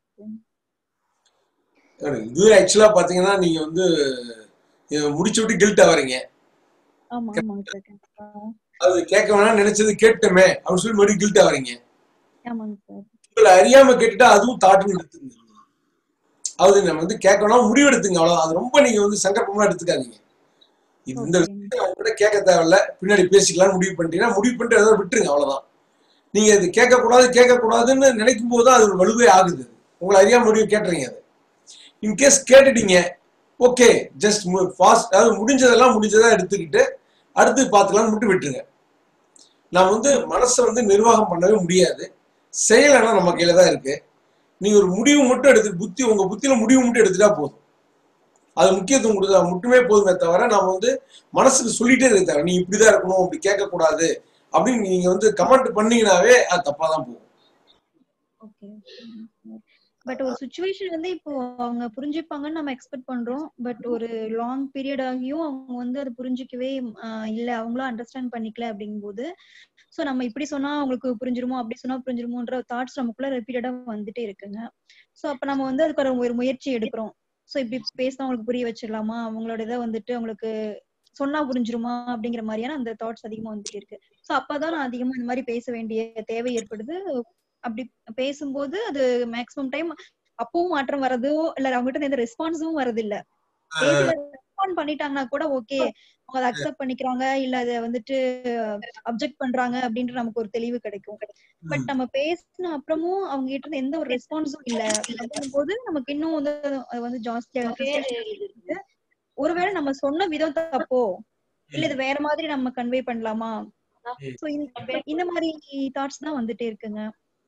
இது ஆக்சுவலா பாத்தீங்கன்னா நீங்க வந்து இதை முடிச்சு விட்டு கில்ட் ஆவறீங்க ஆமா ஆமாங்க சார் கண்டிப்பா அது கேட்க வேணாம் நினைச்சது கேட்டமே அப்படின்னு சொல்லி மறுபடியும் கில்ட் ஆவறீங்க ஆமாங்க சார் உங்களை அறியாம கேட்டுட்டா அதுவும் தாட்டுன்னு எடுத்துங்க அது நம்ம வந்து கேட்கணும் முடிவு எடுத்துங்க அவ்வளவு அது ரொம்ப நீங்க வந்து சங்கற்பமா எடுத்துக்காதீங்க இது இந்த ஓகே விஷயத்தை அவங்க கூட கேட்க தேவையில்ல பின்னாடி பேசிக்கலாம்னு முடிவு பண்ணிட்டீங்கன்னா முடிவு பண்ணிட்டு ஏதோ விட்டுருங்க அவ்வளவுதான் நீங்க இது கேட்கக்கூடாது கேட்கக்கூடாதுன்னு நினைக்கும் போது தான் அது ஒரு வலுவே ஆகுது உங்களை அறியாம முடிவு கேட்டுறீங்க அது இன்கேஸ் கேட்டுட்டீங்க ஓகே ஜஸ்ட் ஃபாஸ்ட் அதாவது முடிஞ்சதெல்லாம் முடிஞ்சதா எடுத்துக்கிட்டு அடுத்து பார்த்துக்கலாம்னு மட்டும் விட்டுருங்க நான் வந்து மனசை வந்து நிர்வாகம் பண்ணவே முடியாது செயல் ஆனா நம்ம கையில தான் இருக்கு நீங்க ஒரு முடிவு மட்டும் எடுத்து புத்தி உங்க புத்தியில முடிவு மட்டும் எடுத்துட்டா போதும் அது முக்கியத்துவம் கொடுத்தா மட்டுமே போதுமே தவிர நாம வந்து மனசுக்கு சொல்லிட்டே இருக்க தேவை நீ இப்படிதான் இருக்கணும் அப்படி கேட்கக்கூடாது அப்படின்னு நீங்க வந்து கமெண்ட் பண்ணீங்கன்னாவே அது தப்பா தான் போகும் ஓகே பட் ஒரு சுச்சுவேஷன் வந்து இப்போ அவங்க புரிஞ்சுப்பாங்கன்னு நம்ம எக்ஸ்பெக்ட் பண்றோம் பட் ஒரு லாங் பீரியட் ஆகியும் அவங்க வந்து அதை புரிஞ்சுக்கவே ஆஹ் இல்ல அவங்களும் அண்டர்ஸ்டாண்ட் பண்ணிக்கல அப்படிங்கும்போது சோ நம்ம இப்படி சொன்னா அவங்களுக்கு புரிஞ்சிருமோ அப்படி சொன்னா புரிஞ்சிருமோன்ற தாட்ஸ் நமக்குள்ள ரிப்பீட்டடா வந்துட்டே இருக்குங்க சோ அப்ப நம்ம வந்து அதுக்கு ஒரு- ஒரு முயற்சி எடுக்கிறோம் சோ இப்படி பேசினா அவங்களுக்கு புரிய வச்சிடலாமா அவங்களோட இதை வந்துட்டு அவங்களுக்கு சொன்னா புரிஞ்சிருமா அப்படிங்கிற மாதிரியான அந்த தாட்ஸ் அதிகமா வந்துட்டே இருக்கு சோ அப்பதான் நான் அதிகமா இந்த மாதிரி பேச வேண்டிய தேவை ஏற்படுது அப்படி பேசும்போது அது மேக்ஸிமம் டைம் அப்பவும் மாற்றம் வரதோ இல்ல அவங்க கிட்ட எந்த ரெஸ்பான்ஸும் வரது இல்ல ரெஸ்பாண்ட் பண்ணிட்டாங்கன்னா கூட ஓகே அவங்க அதை அக்செப்ட் பண்ணிக்கிறாங்க இல்ல அதை வந்துட்டு அப்செக்ட் பண்றாங்க அப்படின்ற நமக்கு ஒரு தெளிவு கிடைக்கும் பட் நம்ம பேசின அப்புறமும் அவங்க கிட்ட இருந்து எந்த ஒரு ரெஸ்பான்ஸும் இல்ல அப்படிங்கும் போது நமக்கு இன்னும் வந்து அது வந்து ஜாஸ்தியா frustration இருக்கு. ஒருவேளை நம்ம சொன்ன விதம் தப்போ இல்ல இது வேற மாதிரி நம்ம கன்வே பண்ணலாமா சோ இந்த மாதிரி தாட்ஸ் தான் வந்துட்டே இருக்குங்க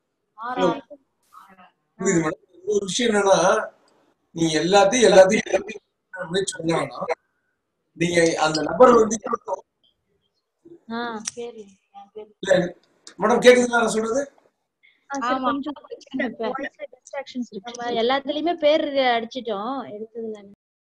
புரியுது மேடம் இன்னொரு விஷயம் என்னன்னா நீங்க எல்லாத்தையும் எல்லாத்தையும் எல்லாத்தையும் அப்படின்னு சொன்னாங்கன்னா நீங்க அந்த நபர் வந்து இல்ல மேடம் கேக்குதுங்களா நான் சொல்றது ஆ, sir, ஆமா. கொஞ்சம் டிஸ்ட்ராக்ஷன்ஸ் இருக்கு நம்ம எல்லாத்துலயுமே பேர் அடிச்சிட்டோம் எடுத்ததுல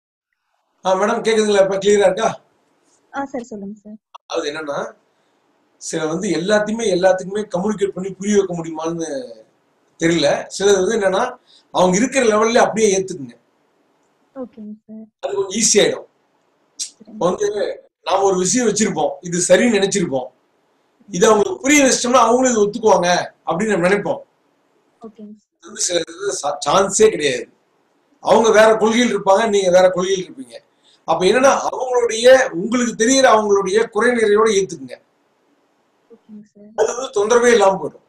ஆ மேடம் கேக்குதுங்களா இப்ப கிளியரா இருக்கா ஆ சார் சொல்லுங்க சார் அது என்னன்னா சில வந்து எல்லாத்தையுமே எல்லாத்துக்குமே கம்யூனிகேட் பண்ணி புரிய வைக்க முடியுமான்னு தெரியல சிலது வந்து என்னன்னா அவங்க இருக்கிற லெவல்ல அப்படியே ஏத்துக்குங்க ஓகேங்க சார் அது கொஞ்சம் ஈஸி ஆயிடும் இப்ப வந்து நாம ஒரு விஷயம் வச்சிருப்போம் இது சரின்னு நினைச்சிருப்போம் இது அவங்களுக்கு புரிய வச்சிட்டோம்னா அவங்களும் இது ஒத்துக்குவாங்க அப்படின்னு நம்ம நினைப்போம் ஓகேங்க இது வந்து சில இது சான்ஸே கிடையாது அவங்க வேற கொள்கையில் இருப்பாங்க நீங்க வேற கொள்கையில் இருப்பீங்க அப்ப என்னன்னா அவங்களுடைய உங்களுக்கு தெரிகிற அவங்களுடைய குறைநிறையோட ஏத்துக்குங்க ஓகேங்க சார் அது வந்து தொந்தரவே இல்லாம போயிடும்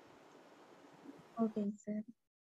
ஓகேங்க சார்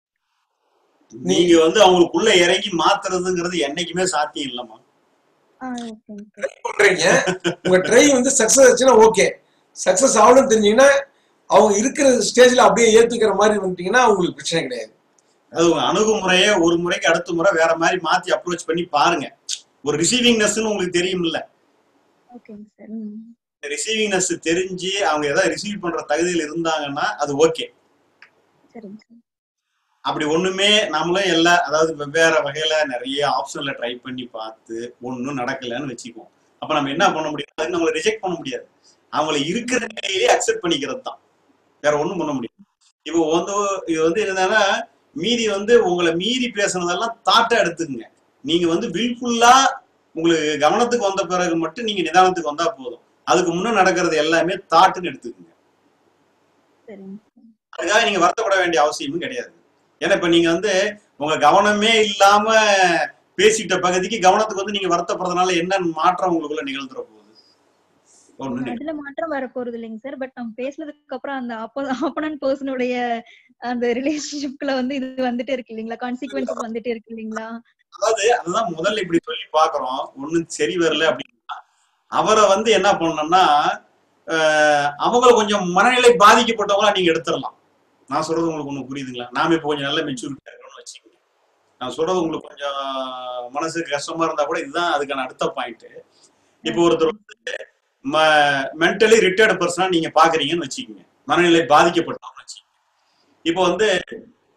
நீங்க வந்து அவங்களுக்குள்ள இறங்கி மாத்துறதுங்கிறது என்னைக்குமே சாத்தியம் இல்லம்மா ஆ ஓகேங்க சார் பண்றீங்க உங்க ட்ரை வந்து சக்சஸ் ஆச்சுன்னா ஓகே சக்சஸ் ஆகணும்னு தெரிஞ்சீங்கன்னா அவங்க இருக்கிற ஸ்டேஜ்ல அப்படியே ஏத்துக்கிற மாதிரி வந்துட்டீங்கன்னா உங்களுக்கு பிரச்சனை கிடையாது அது உங்க அணுகுமுறையை ஒரு முறைக்கு அடுத்த முறை வேற மாதிரி மாத்தி அப்ரோச் பண்ணி பாருங்க ஒரு ரிசீவிங்னஸ்ன்னு உங்களுக்கு தெரியும்ல ஓகேங்க சார் ம் ரிசீவிங்னஸ் தெரிஞ்சு அவங்க ஏதாவது ரிசீவ் பண்ற தகுதியில் இருந்தாங்கன்னா அது ஓகே சரிங்க சார் அப்படி ஒண்ணுமே நாமளும் எல்லா அதாவது வெவ்வேறு வகையில நிறைய ஆப்ஷன்ல ட்ரை பண்ணி பார்த்து ஒன்றும் நடக்கலைன்னு வச்சுக்குவோம் அப்ப நம்ம என்ன பண்ண முடியும் அதுக்கு நம்மளை ரிஜெக்ட் பண்ண முடியாது அவங்கள இருக்கிற நிலையிலே அக்செப்ட் பண்ணிக்கிறது தான் வேற ஒண்ணும் பண்ண முடியாது இப்போ வந்து இது வந்து என்னன்னா மீதி வந்து உங்களை மீறி பேசுனதெல்லாம் தாட்டா எடுத்துக்கங்க நீங்க வந்து வில்ஃபுல்லா உங்களுக்கு கவனத்துக்கு வந்த பிறகு மட்டும் நீங்க நிதானத்துக்கு வந்தா போதும் அதுக்கு முன்ன நடக்கிறது எல்லாமே தாட்டுன்னு எடுத்துக்கங்க சரிங்க சார் அதுக்காக நீங்க வருத்தப்பட வேண்டிய அவசியமும் கிடையாது ஏன்னா இப்ப நீங்க வந்து உங்க கவனமே இல்லாம பேசிட்ட பகுதிக்கு கவனத்துக்கு வந்து நீங்க வருத்தப்படுறதுனால என்ன மாற்றம் உங்களுக்குள்ள நிகழ்ந்துற போகுது ஒண்ணு நிகழ்~ அதுல மாற்றம் வர போறது இல்லைங்க சார் பட் நம்ம பேசுனதுக்கு அப்புறம் அந்த ஆப்போனன்ட் பர்சனுடைய அந்த ரிலேஷன்ஷிப்ல வந்து இது வந்துட்டே இருக்கு இல்லைங்களா கான்சிக்வன்சஸ் வந்துட்டே இருக்கு இல்லைங்களா அதாவது அதுதான் முதல்ல இப்படி சொல்லி பாக்குறோம் ஒண்ணும் சரி வரல அப்படின்னா அவரை வந்து என்ன பண்ணணும்னா ஆஹ் அவங்கள கொஞ்சம் மனநிலை பாதிக்கப்பட்டவங்களா நீங்க எடுத்துடலாம் நான் சொல்றது உங்களுக்கு ஒண்ணு புரியுதுங்களா நாம இப்ப கொஞ்சம் நல்ல மெச்சூரிட்டியா இருக்கணும்னு வச்சுக்கோங்க நான் சொல்றது உங்களுக்கு கொஞ்சம் மனசுக்கு கஷ்டமா இருந்தா கூட இதுதான் அதுக்கான அடுத்த பாயிண்ட் இப்போ ஒருத்தர் வந்து மென்டலி ரிட்டையர்டு பர்சனா நீங்க பாக்குறீங்கன்னு வச்சுக்கோங்க மனநிலை பாதிக்கப்பட்டவங்கன்னு வச்சுக்கோங்க இப்போ வந்து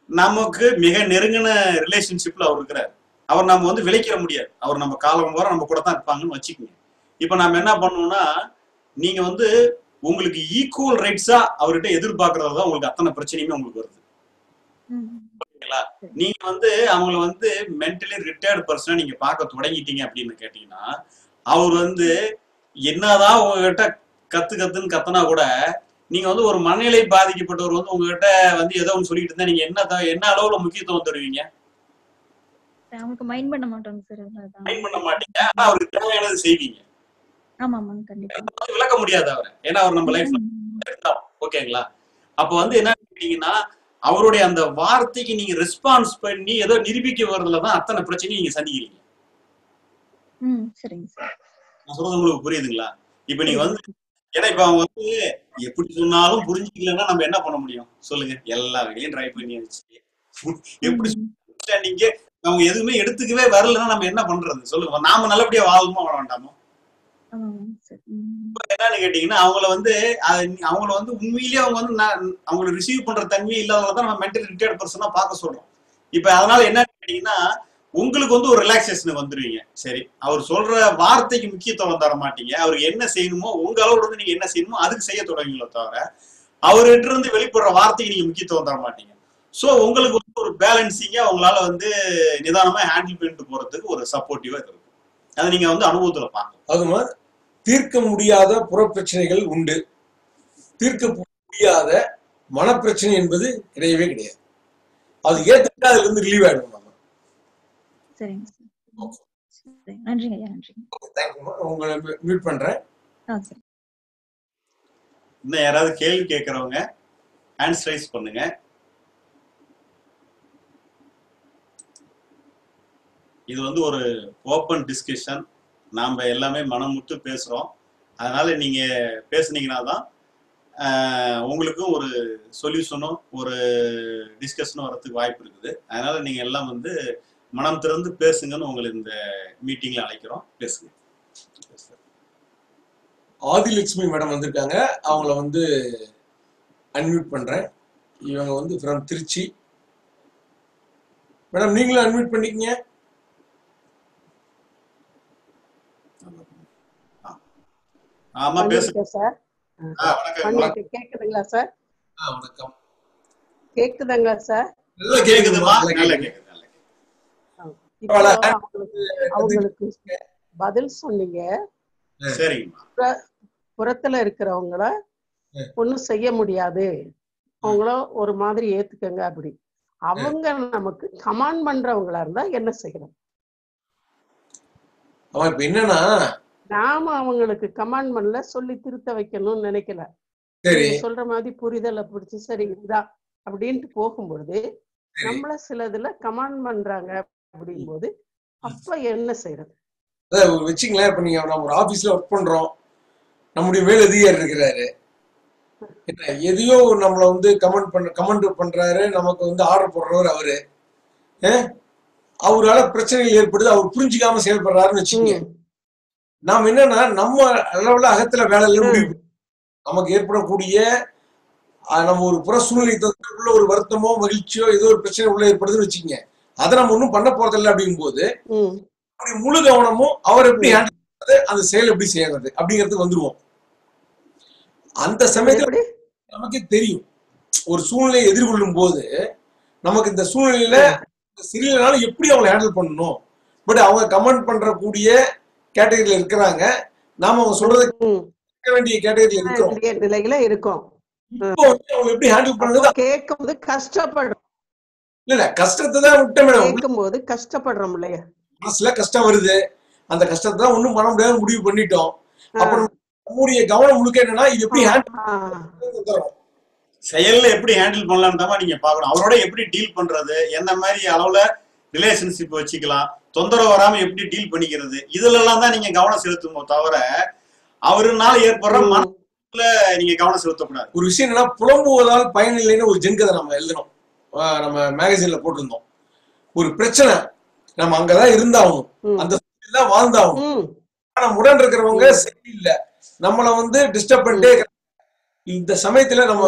நமக்கு மிக நெருங்கின ரிலேஷன்ஷிப்ல அவர் இருக்கிறார் அவர் நம்ம வந்து விலைக்கிற முடியாது அவர் நம்ம காலம் வர நம்ம கூட தான் இருப்பாங்கன்னு வச்சுக்கோங்க இப்ப நாம என்ன பண்ணோம்னா நீங்க வந்து உங்களுக்கு ஈக்குவல் ரைட்ஸா அவர்கிட்ட எதிர்பார்க்கறது தான் உங்களுக்கு அத்தனை பிரச்சனையுமே உங்களுக்கு வருது ம். ஓகேங்களா நீங்க வந்து அவங்கள வந்து மென்டலி ரிட்டையர்டு பர்சனா நீங்க பார்க்க தொடங்கிட்டீங்க அப்படின்னு கேட்டீங்கன்னா அவர் வந்து என்னதான் உங்ககிட்ட கத்து கத்துன்னு கத்துனா கூட நீங்க வந்து ஒரு மனநிலை பாதிக்கப்பட்டவர் வந்து உங்ககிட்ட வந்து ஏதோ ஒன்று சொல்லிட்டு இருந்தா நீங்க என்ன த- என்ன அளவுல முக்கியத்துவம் தருவீங்க அவங்களுக்கு மைண்ட் பண்ண மாட்டோங்க சார் அதான் மைண்ட் பண்ண மாட்டீங்க ஆனா அவருக்கு தேவையானது செய்வீங்க ஆமா ஆமாங்க கண்டிப்பா அது விளக்க முடியாது அவரை ஏன்னா அவர் நம்ம லைஃப்ல ம். ஓகேங்களா அப்ப வந்து என்ன கேட்டீங்கன்னா அவருடைய அந்த வார்த்தைக்கு நீங்க ரெஸ்பான்ஸ் பண்ணி ஏதோ நிரூபிக்க வர்றதுல தான் அத்தனை பிரச்சனையும் நீங்க சந்திக்கிறீங்க ம் சரிங்க சார் நான் சொல்றது உங்களுக்கு புரியுதுங்களா இப்ப நீங்க வந்து ஏன்னா இப்ப அவங்க வந்து எப்படி சொன்னாலும் புரிஞ்சுக்கலன்னா நம்ம என்ன பண்ண முடியும் சொல்லுங்க எல்லா வகையிலும் ட்ரை பண்ணி வச்சு எப்படி ம். நீங்க அவங்க எதுவுமே எடுத்துக்கவே வரலன்னா நம்ம என்ன பண்றது சொல்லுங்க நாம நல்லபடியா வாழணுமா வாழ வேண்டாமா ஆமாங்க சார் ம். என்னன்னு கேட்டீங்கன்னா அவங்கள வந்து அது நீ- அவங்கள வந்து உண்மையிலேயே அவங்க வந்து நான் அவங்கள ரிசீவ் பண்ற தன்மையே இல்லாதவங்க தான் நம்ம மென்டல் ரிட்டையர்ட் பர்சனா பார்க்க சொல்றோம் இப்ப அதனால என்ன கேட்டீங்கன்னா உங்களுக்கு வந்து ஒரு ரிலாக்ஸேஷனுக்கு வந்துருவீங்க சரி அவர் சொல்ற வார்த்தைக்கு முக்கியத்துவம் தர மாட்டீங்க அவருக்கு என்ன செய்யணுமோ உங்க அளவுல இருந்து நீங்க என்ன செய்யணுமோ அதுக்கு செய்ய தொடங்குங்களோ தவிர அவர்கிட்ட இருந்து வெளிப்படுற வார்த்தைக்கு நீங்க முக்கியத்துவம் தர மாட்டீங்க சோ உங்களுக்கு வந்து ஒரு பேலன்சிங்கா உங்களால வந்து நிதானமா ஹேண்டில் பண்ணிட்டு போறதுக்கு ஒரு சப்போர்ட்டிவா இருக்கும் அதை நீங்க வந்து அனுபவத்துல பார்க்கலாம் அதுமா தீர்க்க முடியாத புறப்பிரச்சனைகள் உண்டு தீர்க்க முடியாத மனப்பிரச்சனை என்பது கிடையவே கிடையாது அது ஏத்துக்கிட்டா அதுல இருந்து ரிலீவ் ஆயிடும் நம்ம சரிங்க சார் சரி நன்றிங்க ஐயா நன்றிங்க தேங்க்யூமா உங்களை மியூட் பண்றேன் ஆ சரி இன்னும் யாராவது கேள்வி கேட்கறவங்க ஹேண்ட்ஸ் ரைஸ் பண்ணுங்க இது வந்து ஒரு ஓப்பன் டிஸ்கஷன் நாம எல்லாமே மனம் விட்டு பேசுறோம் அதனால நீங்க பேசுனீங்கன்னா தான் ஆஹ், உங்களுக்கும் ஒரு சொல்யூஷனும் ஒரு டிஸ்கஷனும் வரதுக்கு வாய்ப்பு இருக்குது அதனால நீங்க எல்லாம் வந்து மனம் திறந்து பேசுங்கன்னு உங்களை இந்த மீட்டிங்ல அழைக்கிறோம் பேசுங்க ஆதிலட்சுமி மேடம் வந்திருக்காங்க அவங்கள வந்து அன்மியூட் பண்றேன் இவங்க வந்து ஃப்ரம் திருச்சி மேடம் நீங்களும் அன்மியூட் பண்ணிக்கங்க ஆமா பேசு பண்ணிருக்கேன் சார் ஆ, வணக்கம் வணக்கம் பண்ணிருக்கேன் கேக்குதுங்களா சார் ஆ, வணக்கம் கேக்குதுங்களா சார் நல்லா கேக்குதுமா கேக்குதுமா நல்லா கேக்குது நல்லா கேக்குது இப்போ பரவாயில்ல. அவங்களுக்கு அவங்களுக்கு பதில் சொன்னீங்க சரிங்கம்மா புற- புறத்துல இருக்கிறவங்கள ஒண்ணும் செய்ய முடியாது அவங்கள ஒரு மாதிரி ஏத்துக்கங்க அப்படி அவங்க நமக்கு கமாண்ட் பண்றவங்களா இருந்தா என்ன செய்யணும் அவன் இப்ப என்னன்னா நாம அவங்களுக்கு கமாண்ட் பண்ணல சொல்லி திருத்த வைக்கணும்னு நினைக்கல சரி நீங்க சொல்ற மாதிரி புரிதலை பிடிச்சி சரி இதா அப்படின்ட்டு போகும்பொழுது சரி நம்மள சிலதுல கமாண்ட் பண்றாங்க அப்படிங்கும்போது அப்ப என்ன செய்யறது அதாவது வச்சுங்களேன் இப்ப நீங்க நம்ம ஒரு ஆபீஸ்ல ஒர்க் பண்றோம் நம்முடைய மேலதிகாரி இருக்கிறாரு என்ன எதையோ நம்மள வந்து கமெண்ட் பண்ண கமெண்ட் பண்றாரு நமக்கு வந்து ஆர்டர் போடுறவர் அவரு அஹ்? அவரால பிரச்சனைகள் ஏற்படுது அவர் புரிஞ்சுக்காம செயல்படுறாருன்னு வச்சுக்கோங்க ம், நாம என்னன்னா நம்ம அளவுல அகத்துல வேலையில ம், முடிவு நமக்கு ஏற்படக்கூடிய அஹ், நம்ம ஒரு புற சூழ்நிலை தத்துக்குள்ள ஒரு வருத்தமோ மகிழ்ச்சியோ ஏதோ ஒரு பிரச்சனை உள்ள ஏற்படுதுன்னு வச்சுக்கோங்க அதை நம்ம ஒன்றும் பண்ண போறதில்லை அப்படிங்கும்போது ம், அப்படி முழு கவனமும் அவர் எப்படி ம். ஹேண்டில் பண்றது அந்த செயல் எப்படி செய்யறது அப்படிங்கிறதுக்கு வந்துருவோம் அந்த அது சமயத்துல எப்படி நமக்கே தெரியும் ஒரு சூழ்நிலையை எதிர்கொள்ளும் போது நமக்கு இந்த சூழ்நிலையில சரியில்லைனாலும் எப்படி அவங்களை ஹேண்டில் பண்ணணும் பட் அவங்க கமெண்ட் பண்ற கூடிய கேட்டகரியில இருக்கிறாங்க நாம அவங்க சொல்றதை ம், கேட்க வேண்டிய கேட்டகரியில இருக்கிறோம் வேண்டிய நிலையில இருக்கும் இப்போ வந்து அவங்க எப்படி ஹேண்டில் அப்போ பண்றது கேட்கும்போது கஷ்டப்படுறோம் இல்ல இல்ல கஷ்டத்தை தான் விட்ட மேடம் கேட்கும்போது கஷ்டப்படுறோம் இல்லையா மனசுல கஷ்டம் வருது அந்த கஷ்டத்தை தான் ஒண்ணும் பண்ண முடியாது முடிவு பண்ணிட்டோம் ஆ, அப்ப நம்ம- நம்முடைய கவனம் முழுக்க என்னன்னா இது எப்படி ஹேண்டில் ஆ, பண்றது செயல்ல எப்படி ஹேண்டில் பண்ணலாம்னு தான் நீங்க பார்க்கணும் அவரோட எப்படி டீல் பண்றது என்ன மாதிரி அளவுல ரிலேஷன்ஷிப் வச்சுக்கலாம் தொந்தரவு வராம எப்படி டீல் பண்ணிக்கிறது இதுல எல்லாம் தான் நீங்க கவனம் செலுத்துமோ தவிர அவருனால ஏற்படுற ம், மனசுல நீங்க கவனம் செலுத்தக்கூடாது ஒரு விஷயம் என்னன்னா புலம்புவதால் பயனில்லைன்னு ஒரு ஜென்கதை நம்ம எழுதணும் ஆஹ் நம்ம மேகசின்ல போட்டிருந்தோம் ஒரு பிரச்சனை நம்ம அங்கதான் இருந்தாகணும் ம், அந்த சூழ்நிலையில தான் வாழ்ந்தாகணும் ம், ஆனா உடன் இருக்கிறவங்க ம், சரியில்லை நம்மள வந்து டிஸ்டர்ப் ம், பண்ணிட்டே இருக்கிறாங்க. இந்த சமயத்துல நம்ம அவங்க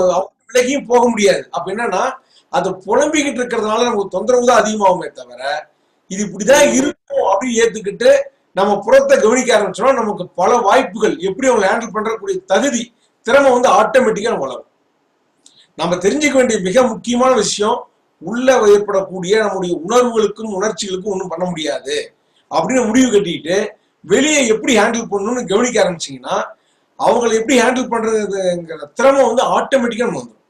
விலகியும் போக முடியாது அப்ப என்னன்னா அதை புலம்பிக்கிட்டு இருக்கிறதுனால நமக்கு தொந்தரவு தான் அதிகமாகுமே தவிர இது இப்படிதான் இருக்கும் அப்படின்னு ஏத்துக்கிட்டு நம்ம புறத்தை கவனிக்க ஆரம்பிச்சோம்னா நமக்கு பல வாய்ப்புகள் எப்படி அவங்க ஹேண்டில் பண்றக்கூடிய தகுதி திறமை வந்து ஆட்டோமேட்டிக்கா வளரும் நம்ம தெரிஞ்சுக்க வேண்டிய மிக முக்கியமான விஷயம் உள்ள ஏற்படக்கூடிய நம்முடைய உணர்வுகளுக்கும் உணர்ச்சிகளுக்கும் ஒன்றும் பண்ண முடியாது அப்படின்னு முடிவு கட்டிக்கிட்டு வெளியே எப்படி ஹேண்டில் பண்ணணும்னு கவனிக்க ஆரம்பிச்சீங்கன்னா அவங்களை எப்படி ஹேண்டில் பண்றதுங்கிற திறமை வந்து ஆட்டோமேட்டிக்கா நம்ம வந்துடும்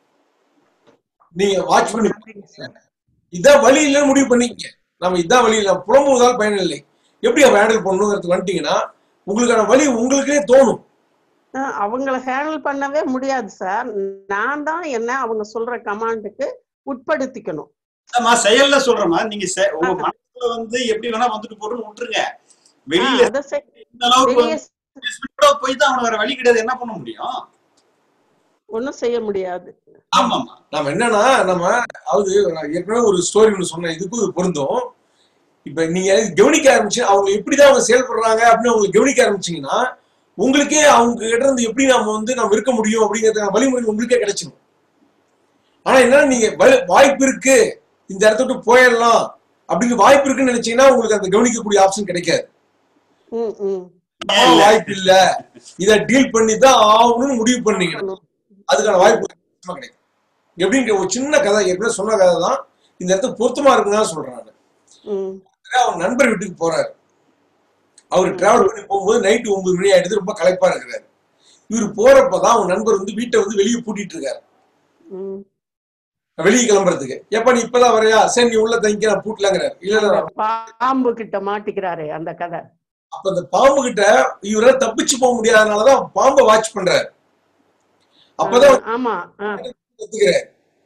நீங்க வாட்ச் பண்ணி இதான் வழி இல்லைன்னு முடிவு பண்ணிக்கங்க நம்ம இதான் வழி இல்லை புலம்புவதால் பயன் இல்லை எப்படி அவ ஹேண்டில் பண்ணணுங்கிறது வந்துட்டீங்கன்னா உங்களுக்கான வழி உங்களுக்கே தோணும் அஹ் அவங்கள ஹேண்டில் பண்ணவே முடியாது சார் நான் தான் என்ன அவங்க சொல்ற கமாண்டுக்கு உட்படுத்திக்கணும் ஆமா செயல்ல சொல்றேம்மா நீங்க செ- உங்க மனசுல வந்து எப்படி வேணா வந்துட்டு போட்டுன்னு விட்டுருங்க வெளியில அதை செய்- இந்த அளவுக்கு வெளியே வந்து போய் தான் அவன வேற வழி கிடையாது என்ன பண்ண முடியும் ஒன்றும் செய்ய முடியாது ஆமாமா நம்ம என்னன்னா நம்ம அதாவது நான் ஏற்கனவே ஒரு ஸ்டோரி ஒன்று சொன்னேன் இதுக்கும் இது பொருந்தும் இப்ப நீங்க கவனிக்க ஆரம்பிச்சு அவங்க எப்படிதான் அவங்க செயல்படுறாங்க அப்படின்னு அவங்க கவனிக்க ஆரம்பிச்சீங்கன்னா உங்களுக்கே அவங்க கிட்ட இருந்து எப்படி நம்ம வந்து நம்ம இருக்க முடியும் அப்படிங்கிறதுக்கான வழிமுறை உங்களுக்கே கிடைச்சிடும் ஆனா என்னன்னா நீங்க வ- வாய்ப்பு இருக்கு இந்த இடத்த விட்டு போயிடலாம் அப்படிங்கிற வாய்ப்பு இருக்குன்னு நினைச்சீங்கன்னா உங்களுக்கு அந்த கவனிக்கக்கூடிய ஆப்ஷன் கிடைக்காது ம் ம் ஆ, வாய்ப்பு இல்ல இத டீல் பண்ணி தான் ஆகணும்னு முடிவு பண்ணீங்கன்னா அதுக்கான வாய்ப்பு நிச்சயமா கிடைக்கும் எப்படிங்கிற ஒரு சின்ன கதை ஏற்கனவே சொன்ன கதை தான் இந்த இடத்துக்கு பொருத்தமா இருக்குன்னு சொல்றேன் நானு. ம் அவர் நண்பர் வீட்டுக்கு போறாரு அவர் டிராவல் பண்ணி போகும்போது நைட்டு ஒன்பது மணி ஆயிடுது ரொம்ப களைப்பா இருக்கிறாரு இவர் போறப்பதான் அவங்க நண்பர் வந்து வீட்டை வந்து வெளியே பூட்டிட்டு இருக்காரு ம் வெளியே கிளம்புறதுக்கு எப்ப நீ இப்பதான் வரையா சரி நீ உள்ள தங்கிக்க நான் பூட்டலாங்கிறாரு இல்ல இல்ல அந்த பாம்பு கிட்ட மாட்டிக்கிறாரே அந்த கதை அப்ப அந்த பாம்பு கிட்ட இவரால தப்பிச்சு போக முடியாதனாலதான் பாம்பை வாட்ச் பண்றாரு அப்பதான் ஆ, ஆமா ஆ, கத்துக்கிறாரு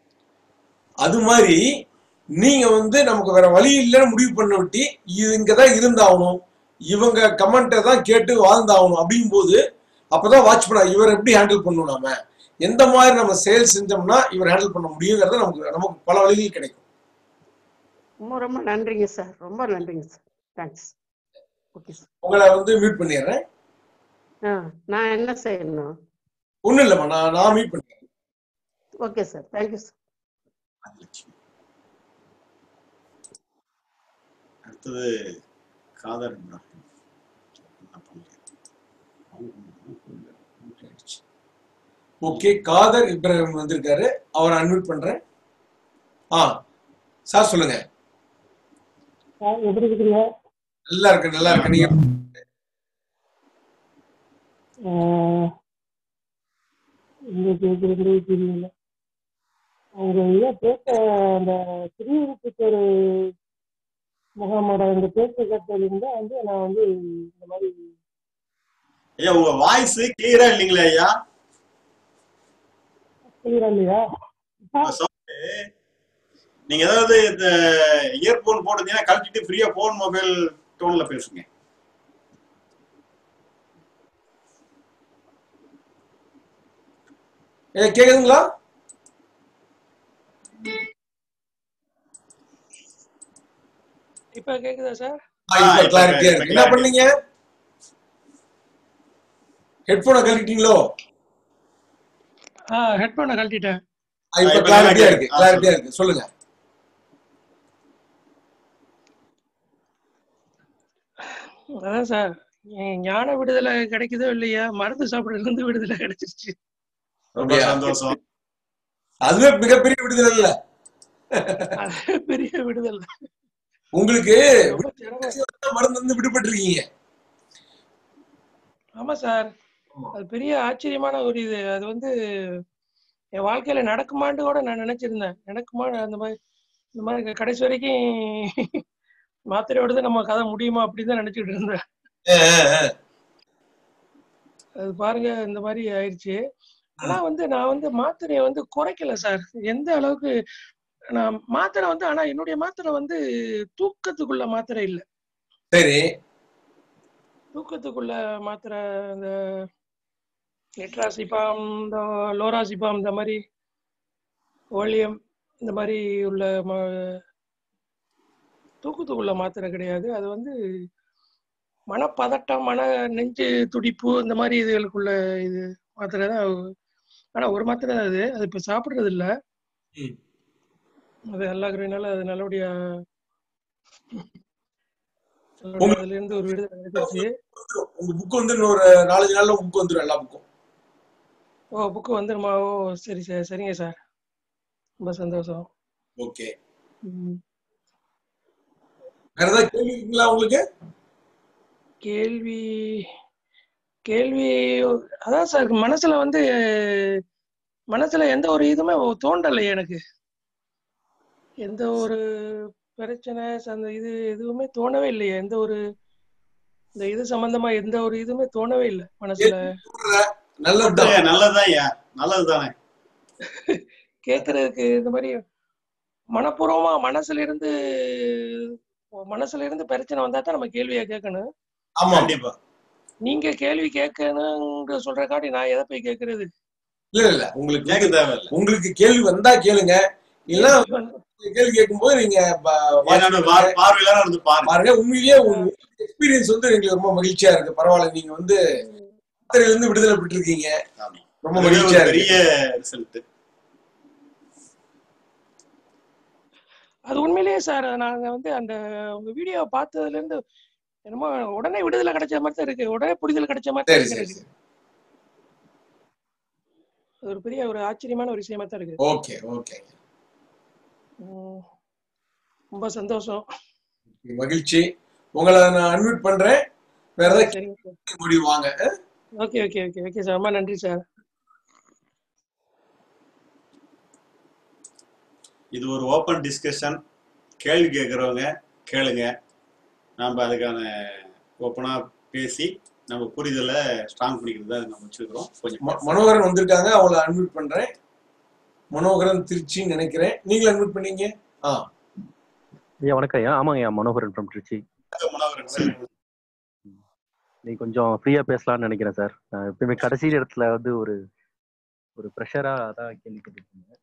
அது மாதிரி நீங்க வந்து நமக்கு வேற வழி இல்லைன்னு முடிவு பண்ண விட்டி இது இங்கதான் இருந்தாகணும் இவங்க கமெண்ட்டை தான் கேட்டு வாழ்ந்தாகணும் அப்படிங்கும் போது அப்பதான் வாட்ச் பண்ண இவர் எப்படி ஹேண்டில் பண்ணணும் நாம எந்த மாதிரி நம்ம செயல் செஞ்சோம்னா இவர் ஹேண்டில் பண்ண முடியுங்கிறத நமக்கு நமக்கு பல வழிகள் கிடைக்கும் ரொம்ப ரொம்ப நன்றிங்க சார் ரொம்ப நன்றிங்க சார் தேங்க்ஸ் ஓகே சார் உங்களை வந்து மியூட் பண்ணிடுறேன் ஆ நான் என்ன செய்யணும் ஒண்ணும் இல்லைம்மா நான் நான் மீட் பண்ணிடுறேன் ஓகே சார் தேங்க்யூ சார் அடுத்தது காதர் இப்ராஹிம் என்ன பண்றீங்க? ஓகே காதர் இப்ராஹிம் வந்திருக்காரு அவரை அன்மியூட் பண்றேன் ஆ சார் சொல்லுங்க எப்படி இருக்கிறீங்க நல்லா இருக்கு நல்லா இருக்கு நீங்க ஆஹ் இங்க கேட்கறது தெரியல அவங்க இதை பேச அந்த திருவிழுப்புக்கு ஒரு முகமோட இந்த பேச்ச கேட்டதுலேருந்து வந்து நான் வந்து இந்த மாதிரி ஐயா உங்க வாய்ஸ் கிளியரா இல்லைங்களா ஐயா கிளியரா இல்லையா உங்க sound நீங்க ஏதாவது இந்த இயர்போன் போட்டீங்கன்னா கழட்டிட்டு ஃப்ரீயா போன் மொபைல் டோன்ல பேசுங்க ஏ, கேக்குதுங்களா இப்ப கேக்குதா சார் ஆ, இப்ப இப்ப கிளாரிட்டியா இப்ப இருக்கு என்ன clarity. பண்ணீங்க ஹெட்போனை கழட்டிட்டீங்களோ ஆ ஹெட்போனை கழட்டிட்டேன் ஆ, இப்ப இப்ப கிளாரிட்டியா நல்லா இருக்கு கேக்குது. ஆ, கிளாரிட்டியா இருக்கு சொல்லுங்க அதான் சார் எ- ஞான விடுதலை கிடைக்குதோ இல்லையா மருந்து சாப்பிடறதுல இருந்து விடுதலை கிடைச்சிருச்சு ரொம்ப அப்படியா? சந்தோஷம் அதுவே மிகப்பெரிய விடுதலை இல்ல அது பெரிய விடுதலை உங்களுக்கு ரொம்ப சிரமம் மருந்து வந்து விடுபட்டிருக்கீங்க ஆமா சார் அது பெரிய ஆச்சரியமான ஒரு இது அது வந்து என் வாழ்க்கையில நடக்குமான்னு கூட நான் நினைச்சிருந்தேன் நடக்குமா அந்த மாதிரி இந்த மாதிரி கடைசி வரைக்கும் மாத்திரையோட தான் நம்ம கதை முடியுமா அப்படின்னு தான் நினைச்சிட்டு இருந்தேன் ஆ, ஆ, ஆ. அது பாருங்க இந்த மாதிரி ஆயிடுச்சு ஆனா வந்து நான் வந்து மாத்திரையை வந்து குறைக்கல சார் எந்த அளவுக்கு நான் மாத்திரை வந்து ஆனா என்னுடைய மாத்திரை வந்து தூக்கத்துக்குள்ள மாத்திரை இல்ல சரி தூக்கத்துக்குள்ள மாத்திரை இந்த லெட்ராசிபாம் இந்த லோராசிபாம் இந்த மாதிரி ஓலியம் இந்த மாதிரி உள்ள ம- தூக்கத்துக்குள்ள மாத்திரை கிடையாது அது வந்து மனப்பதட்டம் மன நெஞ்சு துடிப்பு இந்த மாதிரி இதுகளுக்குள்ள இது மாத்திரை தான் ஆனா ஒரு மாத்திரை தான் அது அது இப்ப சாப்பிடுறது இல்ல ம். அது எல்லா கருவினால அது நல்லபடியா நல்லபடியா உங்க அதுல இருந்து ஒரு விடுதலை கிடைச்சிருச்சு உங்க புக் வந்து இன்னொரு நாலஞ்சு நாள்ல புக் வந்துடும் எல்லா புக்கும் ஓ புக்கு வந்துருமா ஓ சரி சார் சரிங்க சார் ரொம்ப சந்தோஷம் ஓகே ம். வேற ஏதாவது கேள்வி இருக்குங்களா உங்களுக்கு கேள்வி கேள்வி அதான் சார் மனசுல வந்து மனசுல எந்த ஒரு இதுவுமே தோண்டலை எனக்கு எந்த ஒரு பிரச்சனை அந்த இது எதுவுமே தோணவே இல்லையே எந்த ஒரு இந்த இது சம்பந்தமா எந்த ஒரு இதுவுமே தோணவே இல்லை மனசுல நல்லதுதான் சொல்லுங்க, நல்லதுதான் ஐயா நல்லதுதானே கேட்கறதுக்கு இந்த மாதிரி மனப்பூர்வமா மனசுல இருந்து மனசுல இருந்து பிரச்சனை வந்தா தான் நம்ம கேள்வியை கேட்கணும் ஆமா கண்டிப்பா நீங்க கேள்வி கேட்கணும்னு சொல்றக்காட்டி நான் எதை போய் கேட்கறது இல்ல இல்ல உங்களுக்கு கேட்க வந்து- தேவையில்ல உங்களுக்கு கேள்வி வந்தா கேளுங்க இல்ல கேள்வி கேட்கும்போது நீங்க ப- என்னோட வாட்ச் பார்- பார்வையாளர் வந்து பாருங்க பாருங்க உண்மையிலேயே உங்க எக்ஸ்பீரியன்ஸ் வந்து எங்களுக்கு ரொம்ப மகிழ்ச்சியா இருக்கு பரவாயில்ல நீங்க வந்து மாத்திரையில இருந்து விடுதலை பெற்றிருக்கீங்க ஆமா. ரொம்ப அதுவே மகிழ்ச்சியா ஒரு இருக்கு பெரிய ரிசல்ட் அது உண்மையிலேயே சார் நாங்க வந்து அந்த உங்க வீடியோ பார்த்ததுல இருந்து என்னமோ உடனே விடுதலை கிடைச்ச மாதிரி தான் இருக்கு உடனே புரிதல் கிடைச்ச மாதிரி தான் சரி இருக்கு சரி எனக்கு சரி அது ஒரு பெரிய ஒரு ஆச்சரியமான ஒரு விஷயமா தான் இருக்கு ஓகே ஓகே உம் ரொம்ப சந்தோஷம் மகிழ்ச்சி உங்களை நான் அன்மியூட் பண்றேன் வேற ஏதாவது சரிங்க சார் கேள்வி முடிவு வாங்க okay okay okay okay sir ரொம்ப நன்றி சார் இது ஒரு ஓப்பன் டிஸ்கஷன் கேள்வி கேட்குறவங்க கேளுங்க நம்ம அதுக்கான ஓப்பனாக பேசி நம்ம புரிதலை ஸ்ட்ராங் பண்ணிக்கிறது தான் நம்ம வச்சுருக்கிறோம் கொஞ்சம் ம- மனோகரன் வந்திருக்காங்க அவங்கள அன்மியூட் பண்றேன் மனோகரன் திருச்சின்னு நினைக்கிறேன் நீங்களும் அன்மியூட் பண்ணீங்க ஆ ஐயா வணக்கம் ஐயா ஆமாங்க ஐயா மனோகரன் ஃப்ரம் திருச்சி மனோகரன் சார் நீ கொஞ்சம் ஃப்ரீயா பேசலாம்னு நினைக்கிறேன் சார் நான் எப்பயுமே கடைசி இடத்துல வந்து ஒரு ஒரு ப்ரெஷரா தான் கேள்வி கேட்டுருக்கீங்க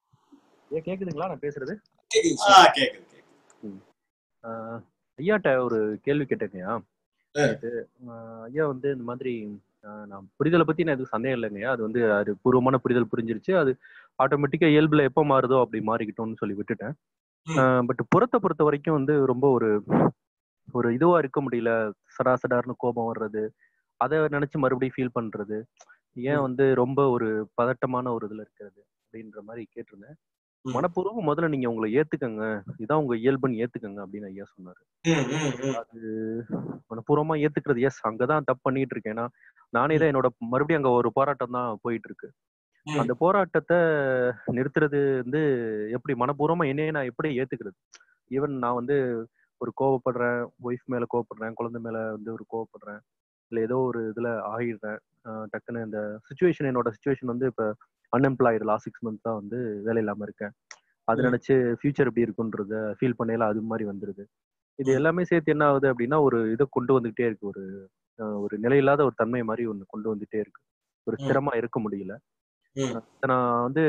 ஐயா கேக்குதுங்களா நான் பேசுறது கேக்குது ஆ சார் கேட்குது கேட்குது ம். ஆஹ் ஐயாட்ட ஒரு கேள்வி கேட்டேங்கய்யா ஆ. நேத்து. ஆஹ் ஐயா வந்து இந்த மாதிரி ஆஹ் நான் புரிதலை பத்தி நான் எதுவும் சந்தேகம் இல்லைங்கய்யா அது வந்து அது பூர்வமான புரிதல் புரிஞ்சிருச்சு அது ஆட்டோமேட்டிக்கா இயல்புல எப்போ மாறுதோ அப்படி மாறிக்கிட்டோம்னு சொல்லி விட்டுட்டேன் ம். பட் புறத்தை பொறுத்த வரைக்கும் வந்து ரொம்ப ஒரு ஒரு இதுவா இருக்க முடியல சடா சடார்னு கோபம் வர்றது அதை நினைச்சு மறுபடியும் ஃபீல் பண்றது ஏன் ம். வந்து ரொம்ப ஒரு பதட்டமான ஒரு இதுல இருக்கிறது அப்படின்ற மாதிரி கேட்டிருந்தேன் ம். மனப்பூர்வம் முதல்ல நீங்க உங்களை ஏத்துக்கங்க இதான் உங்க இயல்புன்னு ஏத்துக்கங்க அப்படின்னு ஐயா சொன்னாரு ம், ம், ம். அது மனப்பூர்வமா ஏத்துக்கிறது எஸ் அங்கதான் தப்பு பண்ணிட்டு இருக்கேன் ஏன்னா நானே தான் என்னோட மறுபடியும் அங்க ஒரு போராட்டம் தான் போயிட்டு இருக்கு ம். அந்த போராட்டத்தை நிறுத்துறது வந்து எப்படி மனப்பூர்வமா என்னையே நான் எப்படி ஏத்துக்கிறது ஈவன் நான் வந்து ஒரு கோவப்படுறேன் ஒய்ஃப் மேல கோவப்படுறேன் குழந்தை மேல வந்து ஒரு கோவப்படுறேன் இல்ல ஏதோ ஒரு இதுல ஆகிடுறேன் ஆஹ் டக்குன்னு இந்த சுச்சுவேஷன் என்னோட சுச்சுவேஷன் வந்து இப்ப அன்எம்ப்ளாய்டு லாஸ்ட் சிக்ஸ் மந்த் தான் வந்து வேலை இல்லாம இருக்கேன் அது ம். நினைச்சு ஃபியூச்சர் எப்படி இருக்குன்றத ஃபீல் பண்ணையில அது மாதிரி வந்துருது இது ம். எல்லாமே சேர்த்து என்ன ஆகுது அப்படின்னா ஒரு இதை கொண்டு வந்துகிட்டே இருக்கு ஒரு ஆஹ் ஒரு நிலையில்லாத ஒரு தன்மை மாதிரி ஒன்று கொண்டு வந்துட்டே இருக்கு ஒரு ம். ஸ்திரமா இருக்க முடியல ம். இதை நான் வந்து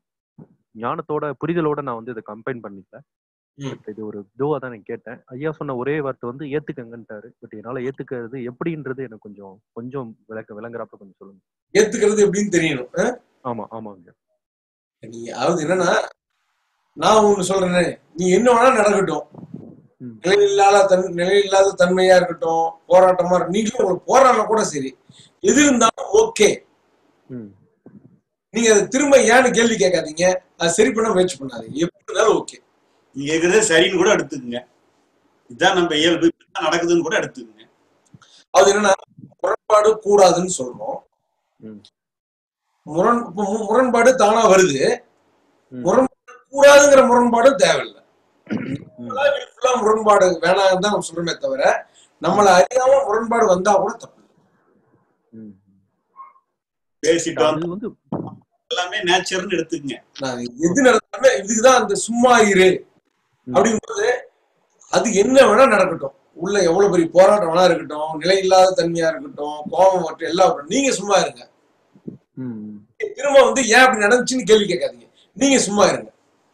ஞானத்தோட புரிதலோட நான் வந்து இதை கம்பைன் பண்ணிக்கல ம். பட் இது ஒரு இதுவா தான் நான் கேட்டேன் ஐயா சொன்ன ஒரே வார்த்தை வந்து ஏத்துக்கங்கன்ட்டாரு பட் என்னால ஏத்துக்கிறது எப்படின்றது எனக்கு கொஞ்சம் கொஞ்சம் விளக்க விளங்குறாப்ப கொஞ்சம் சொல்லுங்க ஏத்துக்கிறது எப்படின்னு தெரியணும் ஆ? ஆமா ஆமாங்க நீங்க அதாவது என்னன்னா நான் ஒண்ணு சொல்றேனே நீ என்ன வேணா நடக்கட்டும் ம். நிலையில்லாத தன் நிலையில்லாத தன்மையா இருக்கட்டும் போராட்டமா இருக்கட்டும் நீங்களும் உங்களுக்கு போராட்டம் கூட சரி எது இருந்தாலும் ஓகே ம் நீங்க அதை திரும்ப ஏன்னு கேள்வி கேட்காதீங்க அது சரி பண்ண முயற்சி பண்ணாதீங்க எப்படி இருந்தாலும் ஓகே நீங்க இருக்கிறதே சரின்னு கூட எடுத்துக்கங்க இதுதான் நம்ம இயல்பு இப்படிதான் நடக்குதுன்னு கூட எடுத்துக்கங்க அது என்னன்னா முரண்பாடு கூடாதுன்னு சொல்றோம் ம் முரண் இப்ப மு- முரண்பாடு தானா வருது ம் முரண்பாடு கூடாதுங்கிற முரண்பாடும் தேவையில்லை ம் ஃபுல்லா முரண்பாடு வேணாம் தான் நம்ம சொல்றோமே தவிர நம்மளை அறியாம முரண்பாடு வந்தா கூட தப்பு ம் பேசிட்டு அது வந்து வந்து எல்லாமே நேச்சர்னு எடுத்துக்கங்க நான் எது நடந்தாலுமே இதுக்குதான் அந்த சும்மா இரு ம் அப்படிங்கும்போது அது என்ன வேணா நடக்கட்டும் உள்ள எவ்வளவு பெரிய போராட்டம் வேணா இருக்கட்டும் நிலை இல்லாத தன்மையா இருக்கட்டும் கோபம் மற்றும் எல்லாம் இருக்கட்டும் நீங்க சும்மா இருங்க ம் திரும்ப வந்து ஏன் அப்படி நடந்துச்சுன்னு கேள்வி கேட்காதீங்க நீங்க சும்மா இருங்க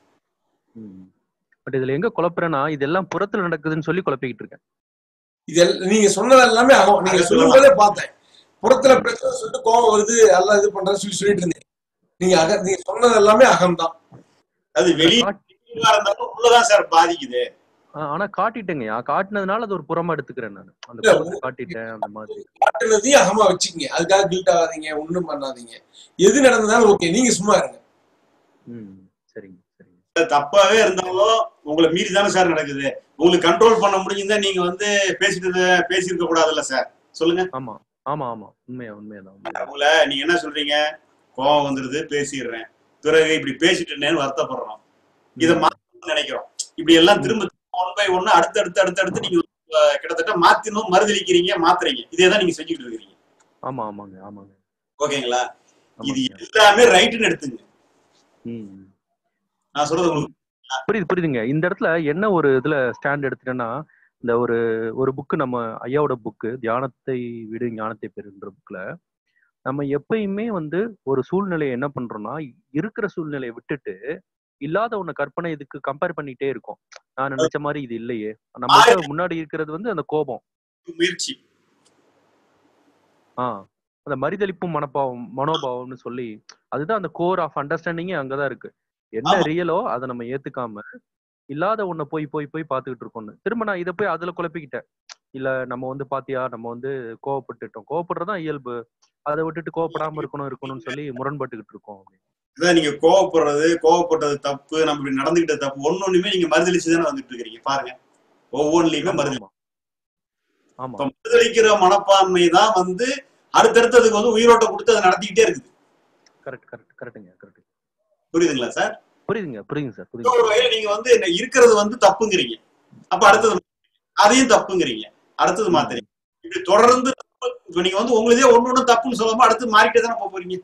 ம் பட் இதுல எங்க குழப்புறேன்னா இதெல்லாம் புறத்துல நடக்குதுன்னு சொல்லி குழப்பிக்கிட்டு இருக்கேன் இது எல்- நீங்க சொன்னது எல்லாமே ஆகும் நீங்க அகத்துல சொல்லும் போதே பார்த்தேன் புறத்துல பிரச்சனை சொல்லிட்டு கோபம் வருது எல்லாம் இது பண்றேன்னு சொல்லி சொல்லிட்டு இருந்தீங்க நீங்க அக நீங்க சொன்னது எல்லாமே அகம்தான் அது வெளியே இருந்தாலும் உள்ளதான் சார் பாதிக்குது ஆ- ஆனா காட்டிட்டேங்கய்யா காட்டினதுனால அது ஒரு புறமா எடுத்துக்கிறேன் நான் அந்த இல்ல, கோபத்தை காட்டிட்டேன் அந்த மாதிரி காட்டுனதையும் அகமா வச்சுக்கங்க அதுக்காக கில்ட் ஆகாதீங்க ஒண்ணும் பண்ணாதீங்க எது நடந்ததாலும் ஓகே நீங்க சும்மா இருங்க ம் சரிங்க சரிங்க அது தப்பாவே இருந்தாலும் உங்களை மீறி தானே சார் நடக்குது உங்களுக்கு கண்ட்ரோல் பண்ண முடிஞ்சுதான் நீங்க வந்து பேசிட்டு பேசியிருக்க கூடாதுல்ல சார் சொல்லுங்க ஆமா ஆமா ஆமா உண்மையா உண்மையாதான் உண்மையா உங்களை நீங்க என்ன சொல்றீங்க கோவம் வந்துருது பேசிடுறேன் பிறகு இப்படி பேசிட்டேன்னு வருத்தப்படுறோம் இதை மாத்தணும்னு நினைக்கிறோம் இப்படி எல்லாம் திரும்ப ஒன் பை ஒன்னு அடுத்து அடுத்து அடுத்து அடுத்து நீங்க அஹ், கிட்டத்தட்ட மாத்தணும் மறுதளிக்கிறீங்க மாத்துறீங்க இதே தான் நீங்க செஞ்சுட்டு இருக்கிறீங்க ஆமா ஆமாங்க ஆமாங்க ஓகேங்களா இது எல்லாமே ரைட்டுன்னு எடுத்துங்க ம் நான் சொல்றது உங்களுக்கு புரியுது புரியுதுங்க இந்த இடத்துல என்ன ஒரு இதுல ஸ்டாண்ட் எடுத்துட்டேன்னா இந்த ஒரு ஒரு புக்கு நம்ம ஐயாவோட புக்கு தியானத்தை விடு ஞானத்தை பெறுன்ற புக்ல நம்ம எப்பயுமே வந்து ஒரு சூழ்நிலையை என்ன பண்றோம்னா இருக்கிற சூழ்நிலையை விட்டுட்டு இல்லாத ஒண்ணு கற்பனை இதுக்கு கம்பேர் பண்ணிட்டே இருக்கோம் நான் நினைச்ச மாதிரி இது இல்லையே நம்ம முன்னாடி இருக்கிறது வந்து அந்த கோபம் முயற்சி ஆ அந்த மரிதளிப்பும் மனப்பாவம் மனோபாவம்னு சொல்லி அதுதான் அந்த கோர் ஆஃப் அண்டர்ஸ்டாண்டிங்கே அங்கதான் இருக்கு என்ன ஆமா. ரியலோ அதை நம்ம ஏத்துக்காம இல்லாத ஒண்ண போய் போய் போய் பார்த்துக்கிட்டு இருக்கோம்னு திரும்ப நான் இதை போய் அதுல குழப்பிக்கிட்டேன் இல்ல நம்ம வந்து பாத்தியா நம்ம வந்து கோவப்பட்டுட்டோம் கோவப்படுறதுதான் இயல்பு அதை விட்டுட்டு கோவப்படாம இருக்கணும் இருக்கணும்னு சொல்லி முரண்பட்டுக்கிட்டு இருக்கோம் இதான் நீங்க கோவப்படுறது கோவப்பட்டது தப்பு நம்ம இப்படி நடந்துகிட்ட தப்பு ஒன்னொண்ணுமே நீங்க மறுதளிச்சு தானே வந்துட்டு இருக்கிறீங்க பாருங்க ஒவ்வொன்றுலயுமே மறுதளி ஆமா இப்ப மறுதளிக்கிற மனப்பான்மை தான் வந்து அடுத்தடுத்ததுக்கு வந்து உயிரோட்டம் கொடுத்து அதை நடத்திக்கிட்டே இருக்குது கரெக்ட் கரெக்ட் கரெக்டுங்க கரெக்ட் புரியுதுங்களா சார் புரியுதுங்க புரியுதுங்க சார் ஒரு புரியுது வகையில நீங்க வந்து என்ன இருக்கிறது வந்து தப்புங்கிறீங்க அப்ப அடுத்தது அதையும் தப்புங்கிறீங்க அடுத்தது மாத்துறீங்க இப்படி தொடர்ந்து தப்பு. இப்ப நீங்க வந்து உங்களுதே ஒண்ணு ஒண்ணு தப்புன்னு சொல்லாம அடுத்து மாறிட்டே தானே போக போறீங்க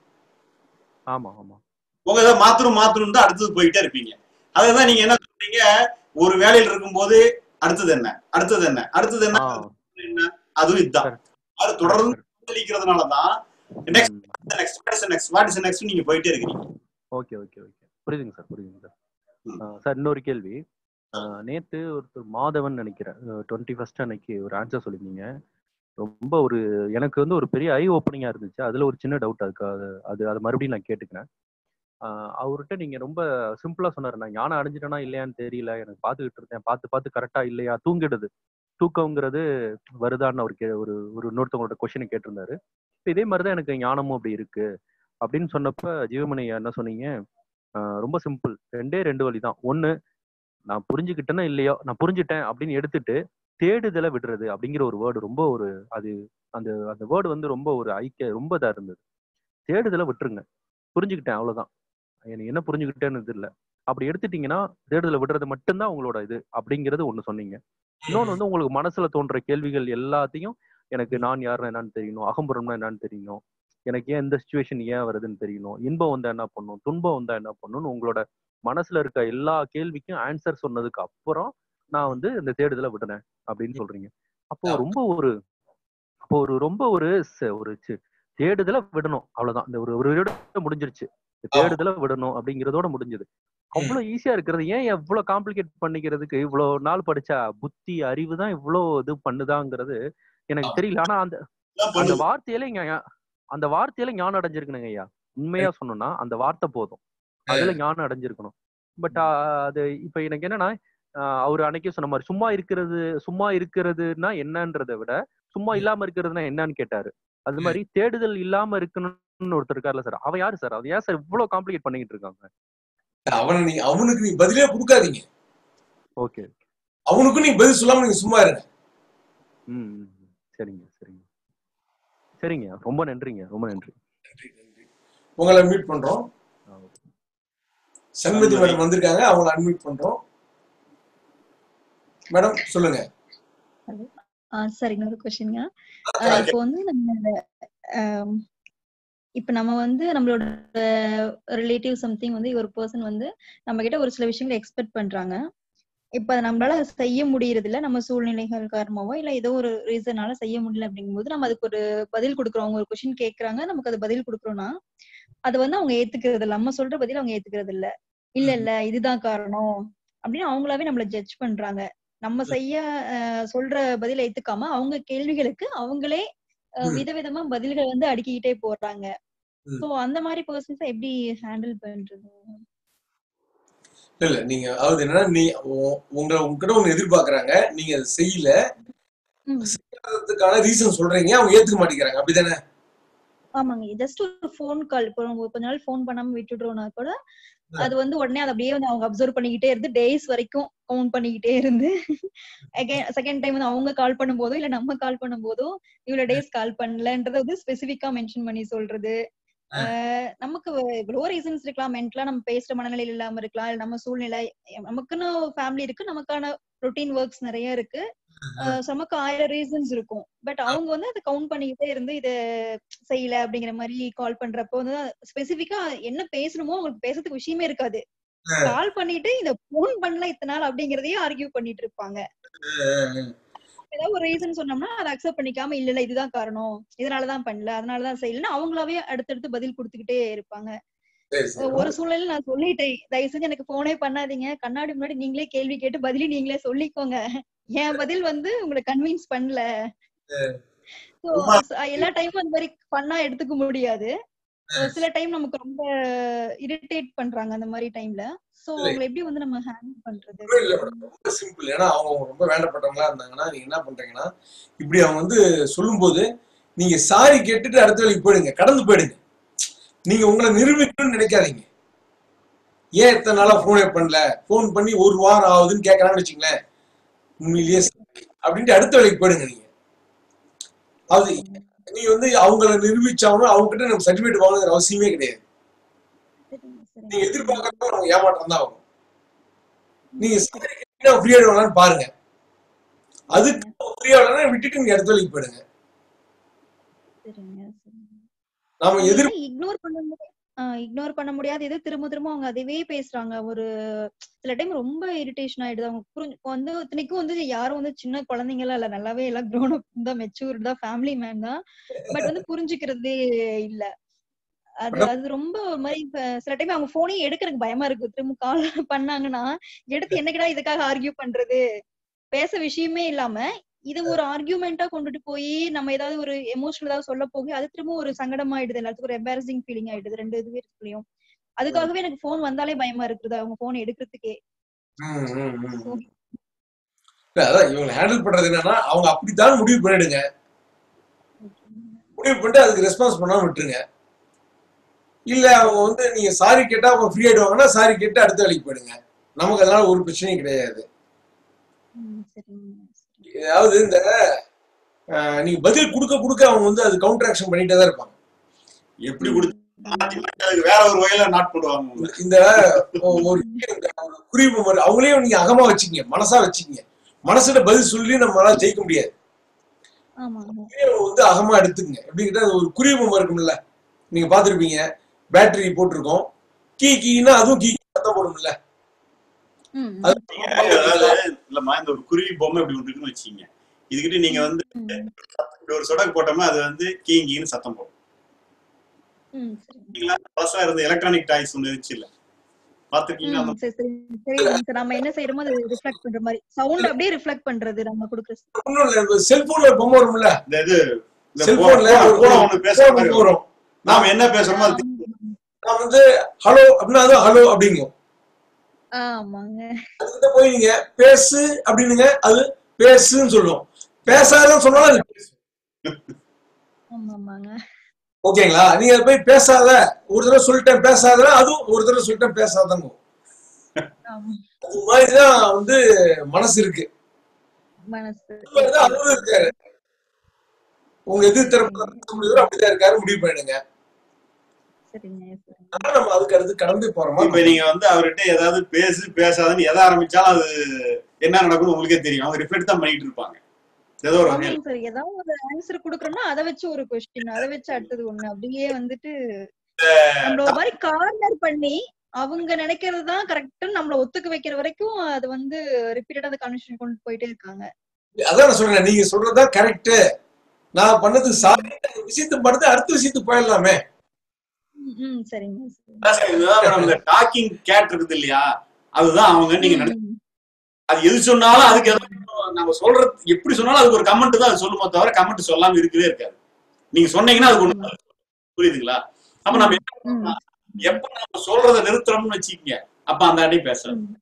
ஆமா ஆமா உங்க இதை மாத்தணும் மாத்தணும் தான் அடுத்தது போயிட்டே இருப்பீங்க அதுதான் நீங்க என்ன சொல்றீங்க ஒரு வேலையில இருக்கும்போது அடுத்தது என்ன அடுத்தது என்ன அடுத்தது என்ன என்ன அதுவும் இதுதான் அது தொடர்ந்து அளிக்கிறதுனாலதான் next next what is next what is next நீங்க போயிட்டே இருக்கிறீங்க ஓகே ஓகே ஓகே புரியுதுங்க சார் புரியுதுங்க சார் சார் இன்னொரு கேள்வி ஆஹ் நேத்து ஒருத்தர் மாதவன் நினைக்கிறேன் டுவெண்ட்டி ஃபர்ஸ்ட் அன்னைக்கு ஒரு ஆன்சர் சொல்லியிருந்தீங்க ரொம்ப ஒரு எனக்கு வந்து ஒரு பெரிய ஐ ஓப்பனிங்கா இருந்துச்சு அதுல ஒரு சின்ன டவுட் அதுக்கு அது அது அதை மறுபடியும் நான் கேட்டுக்கிறேன் ஆஹ் அவர்கிட்ட நீங்க ரொம்ப சிம்பிளா சொன்னாரு நான் ஞானம் அடைஞ்சிட்டேனா இல்லையான்னு தெரியல எனக்கு பார்த்துக்கிட்டு இருந்தேன் பார்த்து பார்த்து கரெக்டா இல்லையா தூங்கிடுது தூக்கங்கிறது வருதான்னு அவர் கே ஒரு ஒரு இன்னொருத்தவங்களோட கொஸ்டினை கேட்டிருந்தாரு இப்ப இதே மாதிரிதான் எனக்கு ஞானமும் அப்படி இருக்கு அப்படின்னு சொன்னப்ப ஜீவமணி ஐயா என்ன சொன்னீங்க ஆஹ் ரொம்ப சிம்பிள் ரெண்டே ரெண்டு வழி தான் ஒண்ணு நான் புரிஞ்சுக்கிட்டேன்னா இல்லையோ நான் புரிஞ்சுட்டேன் அப்படின்னு எடுத்துட்டு தேடுதலை விடுறது அப்படிங்கிற ஒரு வேர்டு ரொம்ப ஒரு அது அந்த அந்த வேர்டு வந்து ரொம்ப ஒரு ஐக்கிய ரொம்ப இதா இருந்தது தேடுதலை விட்டுருங்க புரிஞ்சுக்கிட்டேன் அவ்வளவுதான் எனக்கு என்ன புரிஞ்சுக்கிட்டேன்னு இது இல்லை அப்படி எடுத்துட்டீங்கன்னா தேடுதலை விடுறது மட்டும்தான் உங்களோட இது அப்படிங்கிறது ஒண்ணு சொன்னீங்க இன்னொன்னு வந்து உங்களுக்கு மனசுல தோன்ற கேள்விகள் எல்லாத்தையும் எனக்கு நான் யாருன்னு என்னன்னு தெரியணும் அகம்புறம்னா என்னன்னு தெரியணும் எனக்கு ஏன் இந்த சுச்சுவேஷன் ஏன் வருதுன்னு தெரியணும் இன்பம் வந்தா என்ன பண்ணும் துன்பம் வந்தா என்ன பண்ணணும்னு உங்களோட மனசுல இருக்க எல்லா கேள்விக்கும் ஆன்சர் சொன்னதுக்கு அப்புறம் நான் வந்து இந்த தேடுதலை விடுறேன் அப்படின்னு சொல்றீங்க அப்போ ரொம்ப ஒரு அப்போ ஒரு ரொம்ப ஒரு ச- ஒரு சி- தேடுதலை விடணும் அவ்வளவுதான் இந்த ஒரு ஒரு வருடம் முடிஞ்சிருச்சு இந்த தேடுதலை விடணும் அப்படிங்கிறதோட முடிஞ்சது அவ்வளவு ஈஸியா இருக்கிறது ஏன் எவ்வளவு காம்ப்ளிகேட் பண்ணிக்கிறதுக்கு இவ்வளவு நாள் படிச்சா புத்தி அறிவு தான் இவ்வளவு இது பண்ணுதாங்கிறது எனக்கு தெரியல ஆனா அந்த அந்த வார்த்தையில இங்க அந்த வார்த்தையில ஞானம் அடைஞ்சிருக்கணுங்க ஐயா உண்மையா சொன்னோம்னா அந்த வார்த்தை போதும் அதுல ஞானம் அடைஞ்சிருக்கணும் பட் அது இப்ப எனக்கு என்னன்னா ஆஹ் அவரு அன்னைக்கே சொன்ன மாதிரி சும்மா இருக்கிறது சும்மா இருக்கிறதுனா என்னன்றதை விட சும்மா இல்லாம இருக்கிறதுனா என்னன்னு கேட்டாரு அது மாதிரி தேடுதல் இல்லாம இருக்கணும்னு ஒருத்தர் இருக்காருல்ல சார் அவன் யாரு சார் அது ஏன் சார் இவ்வளவு காம்ப்ளிகேட் பண்ணிக்கிட்டு இருக்காங்க அவனை நீ அவனுக்கு நீ பதிலே கொடுக்காதீங்க ஓகே அவனுக்கும் நீ பதில் சொல்லாம நீங்க சும்மா இருங்க ம் ம், ம். சரிங்க சரிங்க சரிங்க ரொம்ப நன்றிங்க ரொம்ப நன்றி உங்களை மீட் பண்றோம் சண்மதி மேடம் வந்திருக்காங்க அவங்கள அன்மியூட் பண்றோம் மேடம் சொல்லுங்க ஆ சார் இன்னொரு கொஸ்டின்ங்க இப்போ வந்து நம்ம ஆம், இப்ப நம்ம வந்து நம்மளோட ரிலேட்டிவ் சம்திங் வந்து ஒரு பர்சன் வந்து நம்ம கிட்ட ஒரு சில விஷயங்களை எக்ஸ்பெக்ட் பண்றாங்க இப்ப அதை நம்மளால அதை செய்ய முடியறது இல்ல நம்ம சூழ்நிலைகள் காரணமாவோ இல்ல ஏதோ ஒரு ரீசனால செய்ய முடியல அப்படிங்கும்போது நம்ம அதுக்கு ஒரு பதில் கொடுக்குறோம் அவங்க ஒரு கொஸ்டின் கேக்குறாங்க நமக்கு அது பதில் கொடுக்குறோம்னா அது வந்து அவங்க ஏத்துக்கிறது இல்ல நம்ம சொல்ற பதில் அவங்க ஏத்துக்கிறது இல்ல இல்ல இல்ல இதுதான் காரணம் அப்படின்னு அவங்களாவே நம்மள ஜட்ஜ் பண்றாங்க நம்ம செய்ய அஹ், சொல்ற பதில ஏத்துக்காம அவங்க கேள்விகளுக்கு அவங்களே அஹ், விதவிதமா பதில்கள் வந்து அடுக்கிக்கிட்டே போறாங்க ம். சோ அந்த மாதிரி பர்சன்ஸ் எப்படி ஹேண்டில் பண்றது இல்ல இல்ல நீங்க அதாவது என்னன்னா நீ உ- உங்களை உங்ககிட்ட ஒண்ணு எதிர்பார்க்கறாங்க நீங்க அதை செய்யல ம். செய்யறதுக்கான ரீசன் சொல்றீங்க அவங்க ஏத்துக்க மாட்டேங்கிறாங்க அப்படிதானே ஆமாங்க ஜஸ்ட் ஒரு ஃபோன் கால் இப்போ நம்ம கொஞ்ச நாள் ஃபோன் பண்ணாம விட்டுடுறோம்னா கூட அது வந்து உடனே அதை அப்படியே வந்து அவங்க அப்சர்வ் பண்ணிக்கிட்டே இருந்து டேஸ் வரைக்கும் கவுண்ட் பண்ணிக்கிட்டே இருந்து செகண்ட் டைம் வந்து அவங்க கால் பண்ணும்போதோ இல்ல நம்ம கால் பண்ணும்போதோ இவ்வளவு டேஸ் கால் பண்ணலன்றத வந்து ஸ்பெசிஃபிக்கா மென்ஷன் பண்ணி சொல்றது ஆஹ் நமக்கு எவ்வளவோ ரீசன்ஸ் இருக்கலாம் மென்டலா நம்ம பேசுற மனநிலையில இல்லாம இருக்கலாம் இல்ல நம்ம சூழ்நிலை நமக்குன்னு ஃபேமிலி இருக்கு நமக்கான ரொட்டீன் ஒர்க்ஸ் நிறைய இருக்கு ஆஹ் so நமக்கு ஆயிரம் ரீசன்ஸ் இருக்கும் பட் அவங்க வந்து அதை கவுண்ட் பண்ணிக்கிட்டே இருந்து இத செய்யல அப்படிங்கிற மாதிரி கால் பண்றப்போ வந்து ஸ்பெசிபிக்கா என்ன பேசணுமோ அவங்களுக்கு பேசுறதுக்கு விஷயமே இருக்காது கால் பண்ணிட்டு இந்த போன் பண்ணல இத்தனை நாள் அப்படிங்கறதையே ஆர்கியூ பண்ணிட்டு இருப்பாங்க ஏதாவது ஒரு ரீசன் சொன்னோம்னா அதை அக்செப்ட் பண்ணிக்காம இல்ல இல்ல இதுதான் காரணம் இதனாலதான் பண்ணல அதனாலதான் செய்யலன்னு அவங்களாவே அடுத்தடுத்து பதில் கொடுத்துக்கிட்டே இருப்பாங்க சரி சரி ஒரு சூழ்நிலையில நான் சொல்லிட்டேன் தயவு செஞ்சு எனக்கு போனே பண்ணாதீங்க கண்ணாடி முன்னாடி நீங்களே கேள்வி கேட்டு பதிலி நீங்களே சொல்லிக்கோங்க என் பதில் வந்து உங்களை கன்வின்ஸ் பண்ணல So, எல்லா டைமும் அந்த மாதிரி பண்ணா எடுத்துக்க முடியாது ஒரு சில டைம் நமக்கு ரொம்ப இரிட்டேட் பண்றாங்க அந்த மாதிரி டைம்ல சோ அவங்களை எப்படி வந்து நம்ம ஹேண்டில் பண்றது ஒண்ணும் இல்ல மேடம் ரொம்ப சிம்பிள் ஏன்னா அவங்க ரொம்ப வேண்டப்பட்டவங்களா இருந்தாங்கன்னா நீங்க என்ன பண்றீங்கன்னா இப்படி அவங்க வந்து சொல்லும்போது நீங்க சாரி கேட்டுட்டு அடுத்த வேலைக்கு போயிடுங்க கடந்து போயிடுங்க நீங்க உங்களை நிரூபிக்கணும்னு நினைக்காதீங்க ஏன் இத்தனை நாளா போனே பண்ணல போன் பண்ணி ஒரு வாரம் ஆகுதுன்னு கேட்கறான்னு வச்சுங்களேன் உண்மையிலேயே sorry அப்படின்ட்டு அடுத்த வேலைக்கு போயிடுங்க நீங்க அது நீ வந்து அவங்கள நிரூபிச்சாலும் அவங்க கிட்ட நம்ம சர்டிபிகேட் வாங்கணுங்கிற அவசியமே கிடையாது நீங்க எதிர்பார்க்கறப்ப அவங்க ஏமாற்றம் தான் வரும் நீங்க ஃப்ரீ ஆயிடுவாங்களான்னு பாருங்க அதுக்கு ஃப்ரீ ஆகலன்னா விட்டுட்டு நீங்க அடுத்த வேலைக்கு போயிடுங்க சரிங்க சரிங்க நாம எதிர் இக்னோர் பண்ண முடியாது இக்னோர் பண்ண முடியாது இது திரும்ப திரும்ப அவங்க அதுவே பேசுறாங்க ஒரு சில டைம் ரொம்ப இரிட்டேஷன் ஆயிடுது அவங்க புரிஞ்சு இப்ப வந்து இத்தனைக்கும் வந்து யாரும் வந்து சின்ன குழந்தைங்க எல்லாம் இல்ல நல்லாவே எல்லாம் க்ரோன் அப் தான் மெச்சூர் தான் ஃபேமிலி மேன் தான் பட் வந்து புரிஞ்சுக்கிறதே இல்ல அது அது ரொம்ப ஒரு மாதிரி இப்ப சில டைம் அவங்க போனே எடுக்கிறதுக்கு பயமா இருக்கு திரும்ப கால் பண்ணாங்கன்னா எடுத்து என்னக்கடா இதுக்காக ஆர்கியூ பண்றது பேச விஷயமே இல்லாம இது ஒரு ஆர்கியூமெண்டா கொண்டுட்டு போய் நம்ம ஏதாவது ஒரு எமோஷனல் ஏதாவது சொல்ல போய் அது திரும்ப ஒரு சங்கடம் ஆயிடுது எல்லாத்துக்கும் ஒரு எம்பாரசிங் ஃபீலிங் ஆயிடுது ரெண்டு இதுவே இருக்குலயும் அதுக்காகவே எனக்கு போன் வந்தாலே பயமா இருக்குது அவங்க போன் எடுக்கிறதுக்கே ம், ம், ம். இல்ல, அதான் இவங்களை ஹேண்டில் பண்றது என்னன்னா அவங்க அப்படித்தான் முடிவு பண்ணிடுங்க முடிவு பண்ணிட்டு அதுக்கு ரெஸ்பான்ஸ் பண்ணாம விட்டுருங்க இல்ல அவங்க வந்து நீங்க சாரி கேட்டா அவங்க ஃப்ரீ ஆயிடுவாங்கன்னா சாரி கேட்டு அடுத்த வேலைக்கு போயிடுங்க நமக்கு அதனால ஒரு பிரச்சனையும் கிடையாது ம், சரிங்க அதாவது இந்த அஹ், நீங்க பதில் கொடுக்க கொடுக்க அவங்க வந்து அது கவுண்டர் ஆக்ஷன் பண்ணிட்டே தான் இருப்பாங்க எப்படி கொடுத்து மாத்தி மாத்தி அதுக்கு வேற ஒரு வகையில நாட் போடுவாங்க உங்களை. இந்த ஒ- ஒரு இந்த ஒரு குறிப்பு மாதிரி அவங்களையும் நீங்க அகமா வச்சுக்கீங்க மனசா வச்சுக்கீங்க மனசுல பதில் சொல்லி நம்மளால ஜெயிக்க முடியாது ஆமா ஆமா அவங்க வந்து அகமா எடுத்துக்கங்க எப்படி கேட்டா அது ஒரு குறிப்பு இருக்கும்ல நீங்க பாத்திருப்பீங்க பேட்டரி போட்டிருக்கோம் கீ கீன்னா அதுவும் கீ சத்தம் போடும்ல ம், அது அதாவது இல்லம்மா இந்த ஒரு குருவி பொம்மை இப்படி ஒன்று இருக்குன்னு வச்சுக்கீங்க இதுகிட்ட நீங்க வந்து ம், இப்படி ஒரு சொடக்கு போட்டோம்னா அது வந்து கீங்கின்னு சத்தம் போடும் ம், சரிங்க. நீங்களா பழசா இருந்த எலக்ட்ரானிக் டாய்ஸ் ஒன்று இருந்துச்சு இல்ல பாத்துருக்கீங்களா ம், சரி சரி சரிங்க சார் நம்ம என்ன செய்யறோமோ அது ரிஃப்ளெக்ட் பண்ற மாதிரி சவுண்ட் அப்படியே ரிஃப்ளெக்ட் பண்றது நம்ம கொடுக்குற ஒண்ணும் இல்ல செல்போன்ல ஒரு பொம்மை வரும்ல இந்த இது இந்த செல்போன்ல போன ஒரு போன ஒண்ணு பேசுற phone மாதிரி ஒண்ணு வரும் நாம என்ன பேசுறோமோ அது நான் வந்து ஹலோ அப்படின்னா அது ஹலோ அப்படிங்கும் ஆமாங்க அதுக்கிட்ட போய் நீங்க பேசு அப்படின்னுங்க அது பேசுன்னு சொல்லும் பேசாதன்னு சொன்னாலும் அது பேசும் ஆமா ஆமாங்க ஓகேங்களா நீங்க அதை போய் பேசாத ஒரு தடவை சொல்லிட்டேன் பேசாத அதுவும் ஒரு தடவை சொல்லிட்டேன் பேசாதங்க ஆமா அது மாதிரிதான் வந்து மனசு இருக்கு மனசு அது மாதிரிதான் அவரும் இருக்காரு உங்க எதிர்த்தரப்பு முடிவு அப்படிதான் இருக்காரு முடிவு பண்ணிடுங்க சரிங்க சரிங்க ஆனா நம்ம அதுக்கு அடுத்து கடந்து போறோமா இப்ப நீங்க வந்து அவர்கிட்ட ஏதாவது பேசு பேசாதன்னு எதை ஆரம்பிச்சாலும் அது என்ன நடக்கும்னு உங்களுக்கே தெரியும் அவங்க ரிஃப்ளெக்ட் தான் பண்ணிட்டு இருப்பாங்க ஏதோ ஒரு வகையில ஆமாங்க சார் ஏதாவது ஒரு ஆன்சர் குடுக்குறோம்னா அதை வச்சு ஒரு கொஸ்டின் அதை வச்சு அடுத்தது ஒண்ணு அப்படியே வந்துட்டு நம்மள ஒரு மாதிரி கார்னர் பண்ணி அவங்க நினைக்கிறது தான் கரெக்ட்னு நம்மள ஒத்துக்க வைக்கிற வரைக்கும் அது வந்து ரிப்பீட்டடா அந்த கன்வென்ஷன் கொண்டு போயிட்டே இருக்காங்க அதான் நான் சொல்றேன் நீங்க சொல்றதுதான் கரெக்ட் நான் பண்ணது சாரி விஷயத்தை படுத்து அடுத்த விஷயத்துக்கு போயிடலாமே ம், ம் சரிங்க சரிங்க. அதான் சார், இதுதான் மேடம் இந்த டாக்கிங் கேட் இருக்குது இல்லையா அதுதான் அவங்க நீங்க நினை- ம், அது எது சொன்னாலும் அதுக்கு ஏதோ நம்ம சொல்றது எப்படி சொன்னாலும் அதுக்கு ஒரு கமெண்ட் தான் அது சொல்லுமோ தவிர கமெண்ட் சொல்லாம இருக்கவே இருக்காது நீங்க சொன்னீங்கன்னா அதுக்கு ஒண்ணு புரியுதுங்களா அப்ப நம்ம ம், என்ன ம், பண்ணலாம்? எப்ப நம்ம சொல்றத நிறுத்துறோம்னு வச்சுக்கோங்க அப்ப அந்த அடி பேசுறது ம்.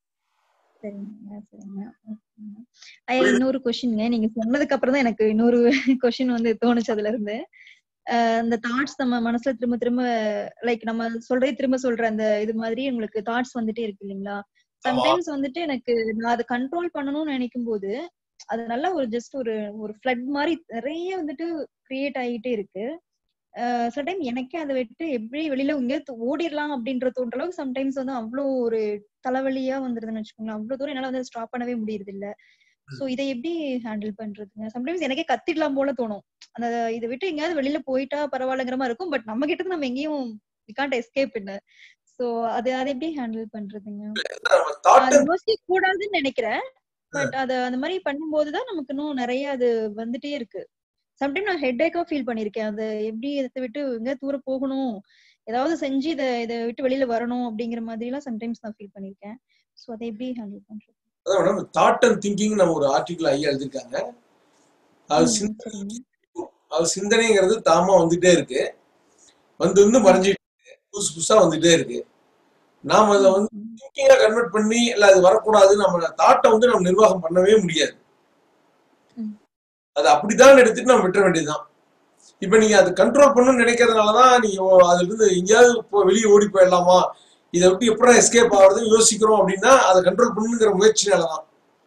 சரிங்க சரிங்க ஓகேங்க. ஐயா இன்னொரு கொஸ்டின்ங்க நீங்க சொன்னதுக்கு அப்புறம் தான் எனக்கு இன்னொரு கொஸ்டின் வந்து தோணுச்சு அதுல இருந்து அஹ் இந்த தாட்ஸ் நம்ம மனசுல திரும்ப திரும்ப லைக் நம்ம சொல்றே திரும்ப சொல்ற அந்த இது மாதிரி உங்களுக்கு தாட்ஸ் வந்துட்டே இருக்கு இல்லைங்களா ஆமா சம்டைம்ஸ் வந்துட்டு எனக்கு நான் அதை கண்ட்ரோல் பண்ணணும்னு நினைக்கும் போது அது நல்லா ஒரு ஜஸ்ட் ஒரு ஒரு ஃப்ளட் மாதிரி நிறைய வந்துட்டு கிரியேட் ஆகிட்டே இருக்கு சில டைம் எனக்கே அதை விட்டு எப்படி வெளியில இங்கே ஓடிடலாம் அப்படின்ற தோன்ற அளவுக்கு சம்டைம்ஸ் வந்து அவ்வளோ ஒரு தலைவலியா வந்துருதுன்னு வச்சுக்கோங்களேன் அவ்வளவு தூரம் என்னால வந்து ஸ்டாப் பண்ணவே முடியறது இல்ல சோ இதை எப்படி ஹேண்டில் பண்றதுங்க சம்டைம்ஸ் எனக்கே கத்திடலாம் போல தோணும் அந்த இதை விட்டு எங்கேயாவது வெளியில போயிட்டா பரவாயில்லங்கிற மாதிரி இருக்கும் பட் நம்ம கிட்ட இருந்து நம்ம எங்கேயும் வி காண்ட் எஸ்கேப் இல்ல சோ அது அதை எப்படி ஹேண்டில் பண்றதுங்க நம்ம தாட் அது யோசிக்க கூடாதுன்னு நினைக்கிறேன் பட் அத அந்த மாதிரி பண்ணும்போதுதான் நமக்கு இன்னும் நிறைய அது வந்துட்டே இருக்கு சம்டைம் நான் ஹெட் ஏக்கா ஃபீல் பண்ணிருக்கேன் அதை எப்படி இதை விட்டு எங்க தூர போகணும் ஏதாவது செஞ்சு இதை இதை விட்டு வெளியில வரணும் அப்படிங்கிற மாதிரி எல்லாம் சம்டைம்ஸ் நான் ஃபீல் பண்ணிருக்கேன் சோ அதை எப்படி ஹேண்டில் பண்றது அதான் மேடம் தாட் அண்ட் திங்கிங் நம்ம ஒரு ஆர்டிகிள் ஐயா எழுதிருக்காங்க அது ம் சிந்த- சரிங்க அது சிந்தனைங்கிறது தாமா வந்துட்டே இருக்கு வந்து வந்து மறைஞ்சிட்டு இருக்கு புதுசு புதுசா வந்துட்டே இருக்கு நாம அதை ம் வந்து ம் திங்கிங்கா கன்வெர்ட் பண்ணி இல்ல அது வரக்கூடாது நம்ம தாட்டை வந்து நம்ம நிர்வாகம் பண்ணவே முடியாது ம் அது அப்படிதான் எடுத்துட்டு நம்ம விட்டுற வேண்டியதுதான் இப்ப நீங்க அது கண்ட்ரோல் பண்ணணும்னு நினைக்கிறதுனாலதான் நீங்க ஓ- அதுல இருந்து எங்கேயாவது இப்போ வெளியே ஓடி போயிடலாமா இதை விட்டு எப்படி எஸ்கேப் ஆகுறதுன்னு யோசிக்கிறோம் அப்படின்னா அதை கண்ட்ரோல் பண்ணணுங்கிற முயற்சினாலதான்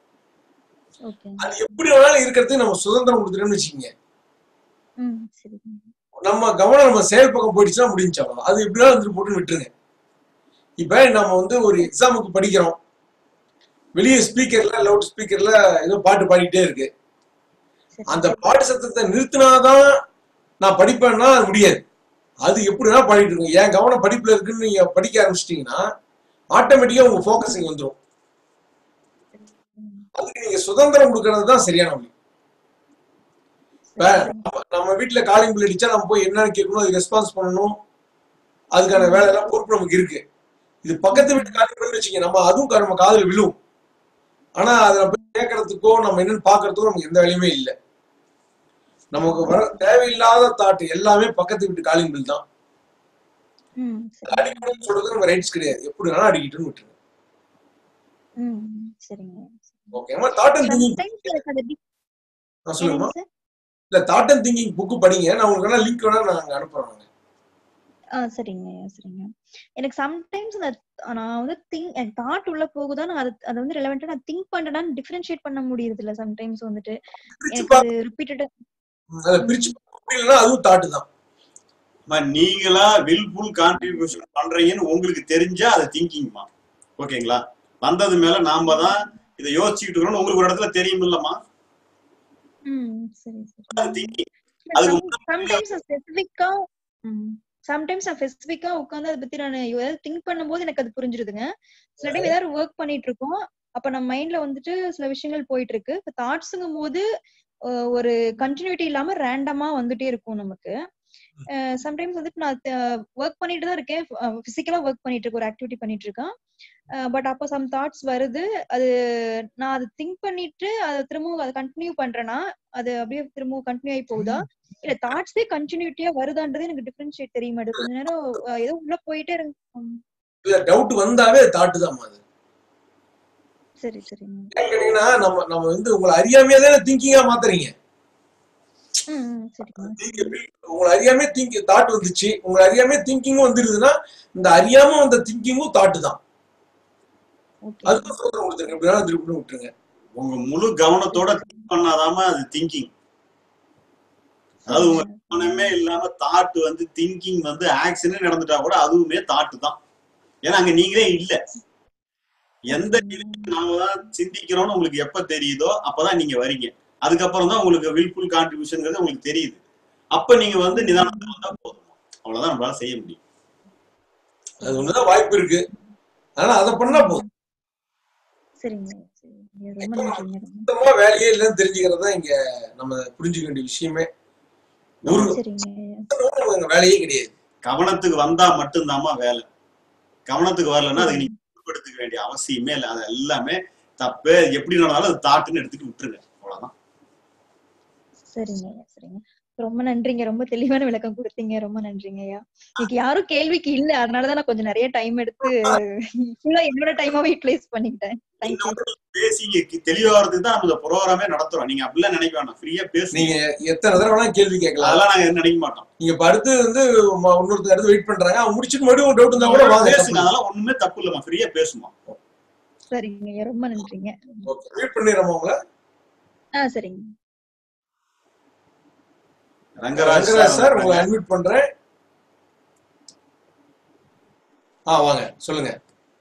ஓகேங்க அது எப்படி வேணாலும் இருக்கிறதுக்கு நம்ம சுதந்திரம் கொடுத்துட்டோம்னு வச்சுக்கோங்க ம் சரிங்க நம்ம கவனம் நம்ம செயல் பக்கம் போயிடுச்சுன்னா முடிஞ்சு அவ்வளவு அது எப்படினாலும் வந்துட்டு போட்டுன்னு விட்டுருங்க இப்ப நம்ம வந்து ஒரு எக்ஸாமுக்கு படிக்கிறோம் வெளியே ஸ்பீக்கர்ல லவுட் ஸ்பீக்கர்ல ஏதோ பாட்டு பாடிட்டே இருக்கு சரி அந்த பாட்டு சத்தத்தை நிறுத்தினாதான் நான் படிப்பேன்னா அது முடியாது அது எப்படினா பாடிட்டு இருக்கும் என் கவனம் படிப்புல இருக்குன்னு நீங்க படிக்க ஆரம்பிச்சிட்டீங்கன்னா ஆட்டோமேட்டிக்கா உங்க ஃபோக்கஸ் இங்க வந்துடும் ம் அதுக்கு நீங்க சுதந்திரம் கொடுக்கறது தான் சரியான வழி இப்ப சரி சரிங்க நம்ம நம்ம வீட்டுல காலிங் பில் அடிச்சா நம்ம போய் என்னன்னு கேட்கணும் அதுக்கு ரெஸ்பான்ஸ் பண்ணணும் அதுக்கான ம் வேலை எல்லாம் பொறுப்பு நமக்கு இருக்கு இது பக்கத்து ம் வீட்டு காலிங் பில் வச்சுங்க நம்ம அதுவும் க- நம்ம காதுல விழும் ஆனா அதை நம்ம போய் கேட்கறதுக்கோ நம்ம என்னன்னு பாக்குறதுக்கோ நமக்கு எந்த வேலையுமே இல்லை நமக்கு வர தேவையில்லாத தாட் எல்லாமே பக்கத்து வீட்டு காலிங் பில் தான் ம் சரிங்க அடிக்கணும்னு சொல்றது நம்ம ரைட்ஸ் கிடையாது எப்படி வேணா அடிக்கிட்டுன்னு விட்டுருங்க ம் ம், சரிங்க ஓகே நம்ம தாட் அண்ட் திங்கிங் சம்டைம்ஸ் எனக்கு அது டி- நான் சொல்லுங்கம்மா என்னங்க சார் இல்ல தாட் அண்ட் திங்கிங் புக்கு படிங்க நான் உங்களுக்கு வேணா லிங்க் வேணா நாங்க அனுப்புறோம் நாங்க ஆ சரிங்க சரிங்க எனக்கு சம்டைம்ஸ் அந்த நான் வந்து திங்க் எனக்கு தாட் உள்ள போகுதா நான் அது அதை வந்து ரெலவெண்டா நான் திங்க் பண்றேன்னு டிஃபரன்ஷியேட் பண்ண முடியுது இல்ல சம்டைம்ஸ் வந்துட்டு பிரிச்சு எனக்கு அது பார்க்க ரிப்பீட்டடா அதை பிரிச்சு பார்க்க முடியலன்னா அதுவும் தாட்டு தான் அம்மா, நீங்களா வில்ஃபுல் கான்ட்ரிபியூஷன் பண்றீங்கன்னு உங்களுக்கு தெரிஞ்சா அது திங்கிங்மா ஓகேங்களா வந்தது மேல நாம தான் இதை யோசிச்சுக்கிட்டு இருக்கோம்னு உங்களுக்கு ஒரு இடத்துல தெரியும் இல்லம்மா ம் சரி சரி அது திங்கிங் அதுக்கு முன்னாடி சம்டைம்ஸ் ஸ்பெசிஃபிக்கா சம்டைம்ஸ் நான் ஸ்பெசிஃபிக்கா உட்காந்து அதை பத்தி நான் ஏதாவது திங்க் பண்ணும்போது எனக்கு அது புரிஞ்சிருதுங்க சில டைம் ஏதாவது ஒர்க் பண்ணிட்டு இருக்கோம் அப்ப நம்ம மைண்ட்ல வந்துட்டு சில விஷயங்கள் போயிட்டு இருக்கு இப்ப தாட்ஸுங்கும் போது அஹ், ஒரு கண்டினியூட்டி இல்லாம ரேண்டமா வந்துட்டே இருக்கும் நமக்கு சம்டைம்ஸ் வந்துட்டு நான் ஒர்க் பண்ணிட்டு தான் இருக்கேன் பிசிக்கலா ஒர்க் பண்ணிட்டு இருக்கேன் ஒரு ஆக்டிவிட்டி பண்ணிட்டு இருக்கேன் பட் அப்போ சம் தாட்ஸ் வருது அது நான் அதை திங்க் பண்ணிட்டு அதை திரும்பவும் அதை கண்டினியூ பண்றேன்னா அது அப்படியே திரும்பவும் கண்டினியூ ஆகி போகுதா இல்ல தாட்ஸே கண்டினியூட்டியா வருதான்றது எனக்கு டிஃபரன்ஷியேட் தெரிய மாட்டேது கொஞ்ச நேரம் அஹ், ஏதோ உள்ள போயிட்டே இருக்கு ம், இல்ல டவுட் வந்தாவே தாட்டு தான் அது சரி சரிங்க ஏன் கேட்டீங்கன்னா நம்ம நம்ம வந்து உங்களை அறியாமையே தானே திங்கிங்கா மாத்துறீங்க ம் ம், சரிங்க நீங்க எப்படி- உங்களை அறியாமே திங்க் தாட் வந்துச்சு உங்களை அறியாமே திங்கிங்கும் வந்துருதுன்னா இந்த அறியாம வந்த திங்கிங்கும் தாட்டு தான் ஓகே அதுதான் சுதந்திரம் கொடுத்துருங்க எப்படி வேணாலும் திருப்பி விட்டுருங்க உங்க முழு கவனத்தோட திங்க் பண்ணாதாம அது திங்கிங் அதாவது உங்க சரிங்க கவனமே இல்லாம தாட் வந்து திங்கிங் வந்து ஆக்சிடென்ட் நடந்துட்டா கூட அதுவுமே தாட்டு தான் ஏன்னா அங்க நீங்களே இல்ல எந்த ஓகேங்க நிலையில நாம தான் சிந்திக்கிறோம்னு உங்களுக்கு எப்ப தெரியுதோ அப்பதான் நீங்க வரீங்க அதுக்கப்புறம் தான் உங்களுக்கு வில்ஃபுல் கான்ட்ரிபியூஷன்ங்கிறது உங்களுக்கு தெரியுது அப்ப நீங்க வந்து நிதானத்துக்கு வந்தா போதும் அவ்வளவுதான் நம்மளால செய்ய முடியும் அது ஒண்ணுதான் வாய்ப்பு இருக்கு ஆனா அதை பண்ணா போதும் சரிங்க சரிங்க ரொம்ப இப்போ நன்றிங்க ரொம்ப சுத்தமா வேலையே இல்லைன்னு தெரிஞ்சுக்கிறது தான் இங்க நம்ம புரிஞ்சுக்க வேண்டிய விஷயமே ஒரு சரிங்க நமக்கு அங்க வேலையே கிடையாது கவனத்துக்கு வந்தா மட்டும்தாம்மா வேலை கவனத்துக்கு வரலன்னா அதுக்கு சரிங்க நீங்க பொறுப்படுத்திக்க வேண்டிய அவசியமே இல்லை அது எல்லாமே தப்பு எப்படி நடந்தாலும் அது தாட்டுன்னு எடுத்துட்டு விட்டுருங்க அவ்வளவுதான் சரிங்க சரிங்க ரொம்ப நன்றிங்க ரொம்ப தெளிவான விளக்கம் கொடுத்தீங்க ரொம்ப நன்றிங்க ஐயா இன்னைக்கு யாரும் கேள்விக்கு இல்ல அதனாலதான் நான் கொஞ்சம் நிறைய டைம் எடுத்து ஃபுல்லா என்னோட டைமாவே யூட்டிலைஸ் பண்ணிக்கிட்டேன் தேங்க்யூ பேசி இங்க தெளிவாகிறதுக்கு தான் நம்ம இந்த ப்ரோக்ராமே நடத்துறோம் நீங்க அப்படிலாம் நினைக்க வேண்டாம் ஃப்ரீயா பேசுங்க நீங்க எத்தனை தடவை வேணா கேள்வி கேட்கலாம் அதெல்லாம் நாங்க நினைக்க மாட்டோம் நீங்க இப்ப அடுத்து வந்து ம- இன்னொருத்தர் அடுத்து வெயிட் பண்றாங்க அவங்க முடிச்சுட்டு மறுபடியும் டவுட் இருந்தா கூட வாங்க பேசுங்க அதெல்லாம் ஒண்ணுமே தப்பு இல்லம்மா ஃப்ரீயா பேசுமா சரிங்க ஐயா ரொம்ப நன்றிங்க வெயிட் பண்ணிடுறோம் உங்களை ஆ சரிங்க ரங்கராஜ் ரங்கராஜ் சார் உங்களை வந்திருக்காங்க. அட்மிட் பண்றேன் ஆ வாங்க சொல்லுங்க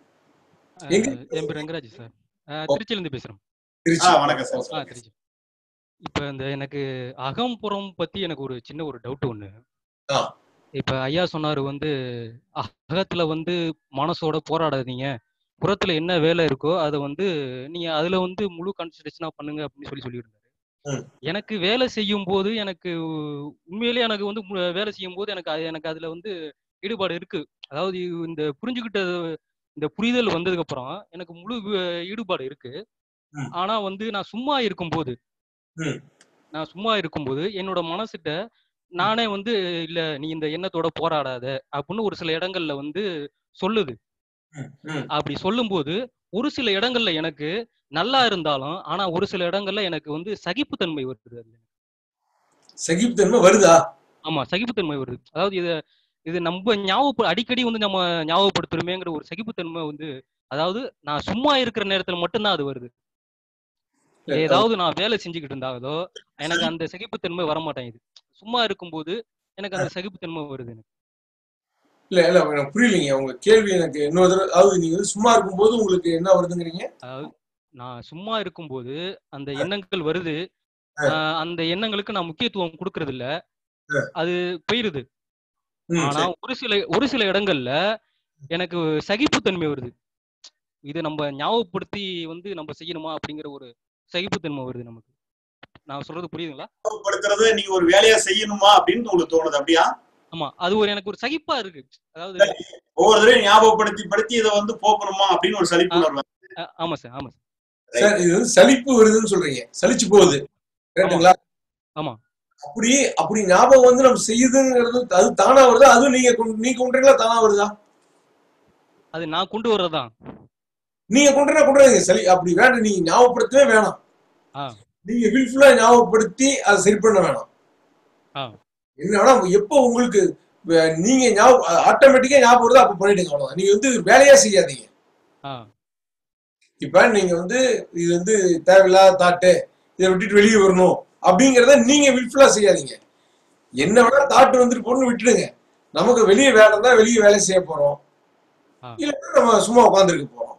எங்க என் பேர் ரங்கராஜ் சார் அஹ், ஓ. திருச்சியிலேருந்து பேசுகிறோம் திருச்சி ஆ, வணக்கம் சார், ஆ சொல்லுங்க. திருச்சி இப்போ இந்த எனக்கு அகம் புறம் பற்றி எனக்கு ஒரு சின்ன ஒரு டவுட் ஒன்று ஆ இப்போ ஐயா சொன்னார் வந்து அகத்துல வந்து மனசோட போராடாதீங்க புறத்துல என்ன வேலை இருக்கோ அதை வந்து நீங்க அதுல வந்து முழு கான்சன்ட்ரேஷனா பண்ணுங்க அப்படின்னு சொல்லி சொல்லியிருந்தாரு ம். எனக்கு வேலை செய்யும் போது எனக்கு உண்மையிலேயே எனக்கு வந்து மு- வேலை செய்யும் போது எனக்கு அது- எனக்கு அதுல வந்து ஈடுபாடு இருக்கு அதாவது இந்த புரிஞ்சுக்கிட்ட இந்த புரிதல் வந்ததுக்கு அப்புறம் எனக்கு முழு வி- ஈடுபாடு இருக்கு ம். ஆனா வந்து நான் சும்மா இருக்கும்போது ம். நான் சும்மா இருக்கும்போது என்னோட மனசுட்ட நானே வந்து இல்ல நீ இந்த எண்ணத்தோட போராடாத அப்படின்னு ஒரு சில இடங்கள்ல வந்து சொல்லுது ம். அப்படி சொல்லும்போது ஒரு சில இடங்கள்ல எனக்கு நல்லா இருந்தாலும் ஆனா ஒரு சில இடங்கள்ல எனக்கு வந்து சகிப்புத்தன்மை வருது அதுல சகிப்புத்தன்மை வருதா ஆமா சகிப்புத்தன்மை வருது அதாவது இத இது நம்ம ஞாபக அடிக்கடி வந்து நம்ம ஞாபகப்படுத்துறோமேங்கிற ஒரு சகிப்புத்தன்மை வந்து அதாவது நான் சும்மா இருக்கிற நேரத்துல மட்டும்தான் அது வருது இல்ல, அது- ஏதாவது நான் வேலை செஞ்சுக்கிட்டு இருந்தாதோ எனக்கு அந்த சகிப்புத்தன்மை வர மாட்டேங்குது சும்மா இருக்கும்போது எனக்கு அந்த சகிப்புத்தன்மை வருது எனக்கு இல்ல இல்ல எனக்கு புரியலைங்க உங்க கேள்வி எனக்கு இன்னொரு தடவை அதாவது நீங்க வந்து சும்மா இருக்கும்போது உங்களுக்கு என்ன வருதுங்கிறீங்க அதாவது நான் சும்மா இருக்கும்போது அந்த எண்ணங்கள் வருது ஆஹ் அந்த எண்ணங்களுக்கு நான் முக்கியத்துவம் கொடுக்கறது இல்ல அது போயிருது ம், ஆனா சரி. ஒரு சில ஒரு சில இடங்கள்ல எனக்கு சகிப்புத்தன்மை வருது இது நம்ம ஞாபகப்படுத்தி வந்து நம்ம செய்யணுமா அப்படிங்கிற ஒரு சகிப்புத்தன்மை வருது நமக்கு நான் சொல்றது புரியுதுங்களா படுத்துறது நீங்க ஒரு வேலையா செய்யணுமா அப்படின்னு உங்களுக்கு தோணுது அப்படியா ஆமா அது ஒரு எனக்கு ஒரு சகிப்பா இருக்கு அதாவது ஒவ்வொரு தடவையும் ஞாபகப்படுத்தி படுத்தி இதை வந்து போக்கணுமா அப்படின்னு ஒரு சலிப்பு உணர்வு அஹ் ஆமா சார் ஆமா சார் சார் இது வந்து சலிப்பு வருதுன்னு சொல்றீங்க சலிச்சு போகுது கரெக்டுங்களா ஆமா அப்படி அப்படி ஞாபகம் வந்து நம்ம செய்யுதுங்கிறது அது தானா வருதா அதுவும் நீங்க கொண்டு- நீங்க கொண்டுறீங்களா தானா வருதா அது நான் கொண்டு வர்றதுதான் நீங்க கொண்டுறா கொண்டுறாங்க சரி அப்படி வேண்டாம் நீங்க ஞாபகப்படுத்தவே வேணாம் ஆ நீங்க வில்ஃபுல்லா ஞாபகப்படுத்தி அதை சரி பண்ண வேணாம் ஆ என்னன்னா எப்போ உங்களுக்கு வே- நீங்க ஞாபகம் ஆட்டோமேட்டிக்கா ஞாபகம் வருதோ அப்ப பண்ணிடுங்க அவ்வளவுதான் நீங்க வந்து வேலையா செய்யாதீங்க ஆ இப்ப நீங்க வந்து இது வந்து தேவையில்லாத தாட்டு இதை விட்டுட்டு வெளியே வரணும் அப்படிங்கறத நீங்க வில்ஃபுல்லா செய்யாதீங்க என்ன வேணா தாட்டு வந்துட்டு போன்னு விட்டுடுங்க நமக்கு வெளியே வேலை இருந்தா வெளியே வேலை செய்ய போறோம் ஆ. இல்லைன்னா நம்ம சும்மா உட்காந்துருக்க போறோம்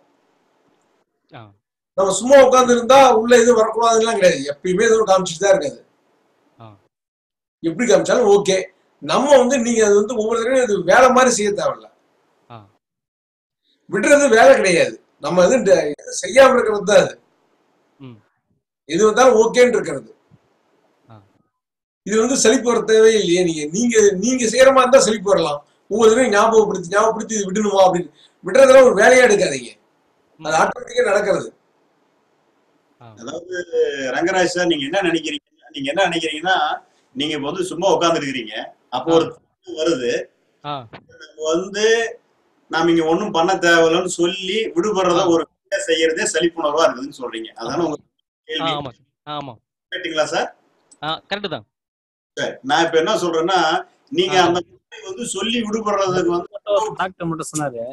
ஆ நம்ம சும்மா உட்கார்ந்து இருந்தா உள்ள எதுவும் வரக்கூடாதுலாம் கிடையாது எப்பயுமே எதுவும் காமிச்சிட்டு தான் இருக்காது ஆ எப்படி காமிச்சாலும் ஓகே நம்ம வந்து நீங்க அது வந்து ஒவ்வொரு தடவையும் அது வேலை மாதிரி செய்ய தேவையில்ல ஆ விடுறது வேலை கிடையாது நம்ம வந்து இந்த எதுவும் செய்யாம இருக்கிறது தான் அது ம் எது வந்தாலும் ஓகேன்னு இருக்கிறது ஆ இது வந்து சலிப்பு வர தேவையே இல்லையே நீங்க நீங்க நீங்க செய்யற மாதிரி இருந்தா சலிப்பு வரலாம் ஒவ்வொரு தடவையும் ஞாபகப்படுத்தி ஞாபகப்படுத்தி இது விடணுமா அப்படின்னு விடுறதெல்லாம் ஒரு வேலையா எடுக்காதீங்க அது ஆட்டோமேட்டிக்கா நடக்கிறது அதாவது ரங்கராஜ் சார் நீங்க என்ன நினைக்கிறீங்க நீங்க என்ன நினைக்கிறீங்கன்னா நீங்க இப்ப வந்து சும்மா உட்கார்ந்து இருக்கிறீங்க அப்போ ஒரு thought வருது ஆ நம்ம வந்து நாம இங்க ஒண்ணும் பண்ண தேவையில்லைன்னு சொல்லி விடுபடுறத ஒரு வேலை செய்யறதே சலிப்புணர்வா இருக்குதுன்னு சொல்றீங்க அதான உங்க ஆ கேள்வி ஆமா சார் ஆமா கேட்டீங்களா சார் ஆ கரெக்டு தான் சரி நான் இப்ப என்ன சொல்றேன்னா நீங்க அந்த மாதிரி வந்து சொல்லி விடுபடுறதுக்கு வந்து டாக்டர் மட்டும் சொன்னாரு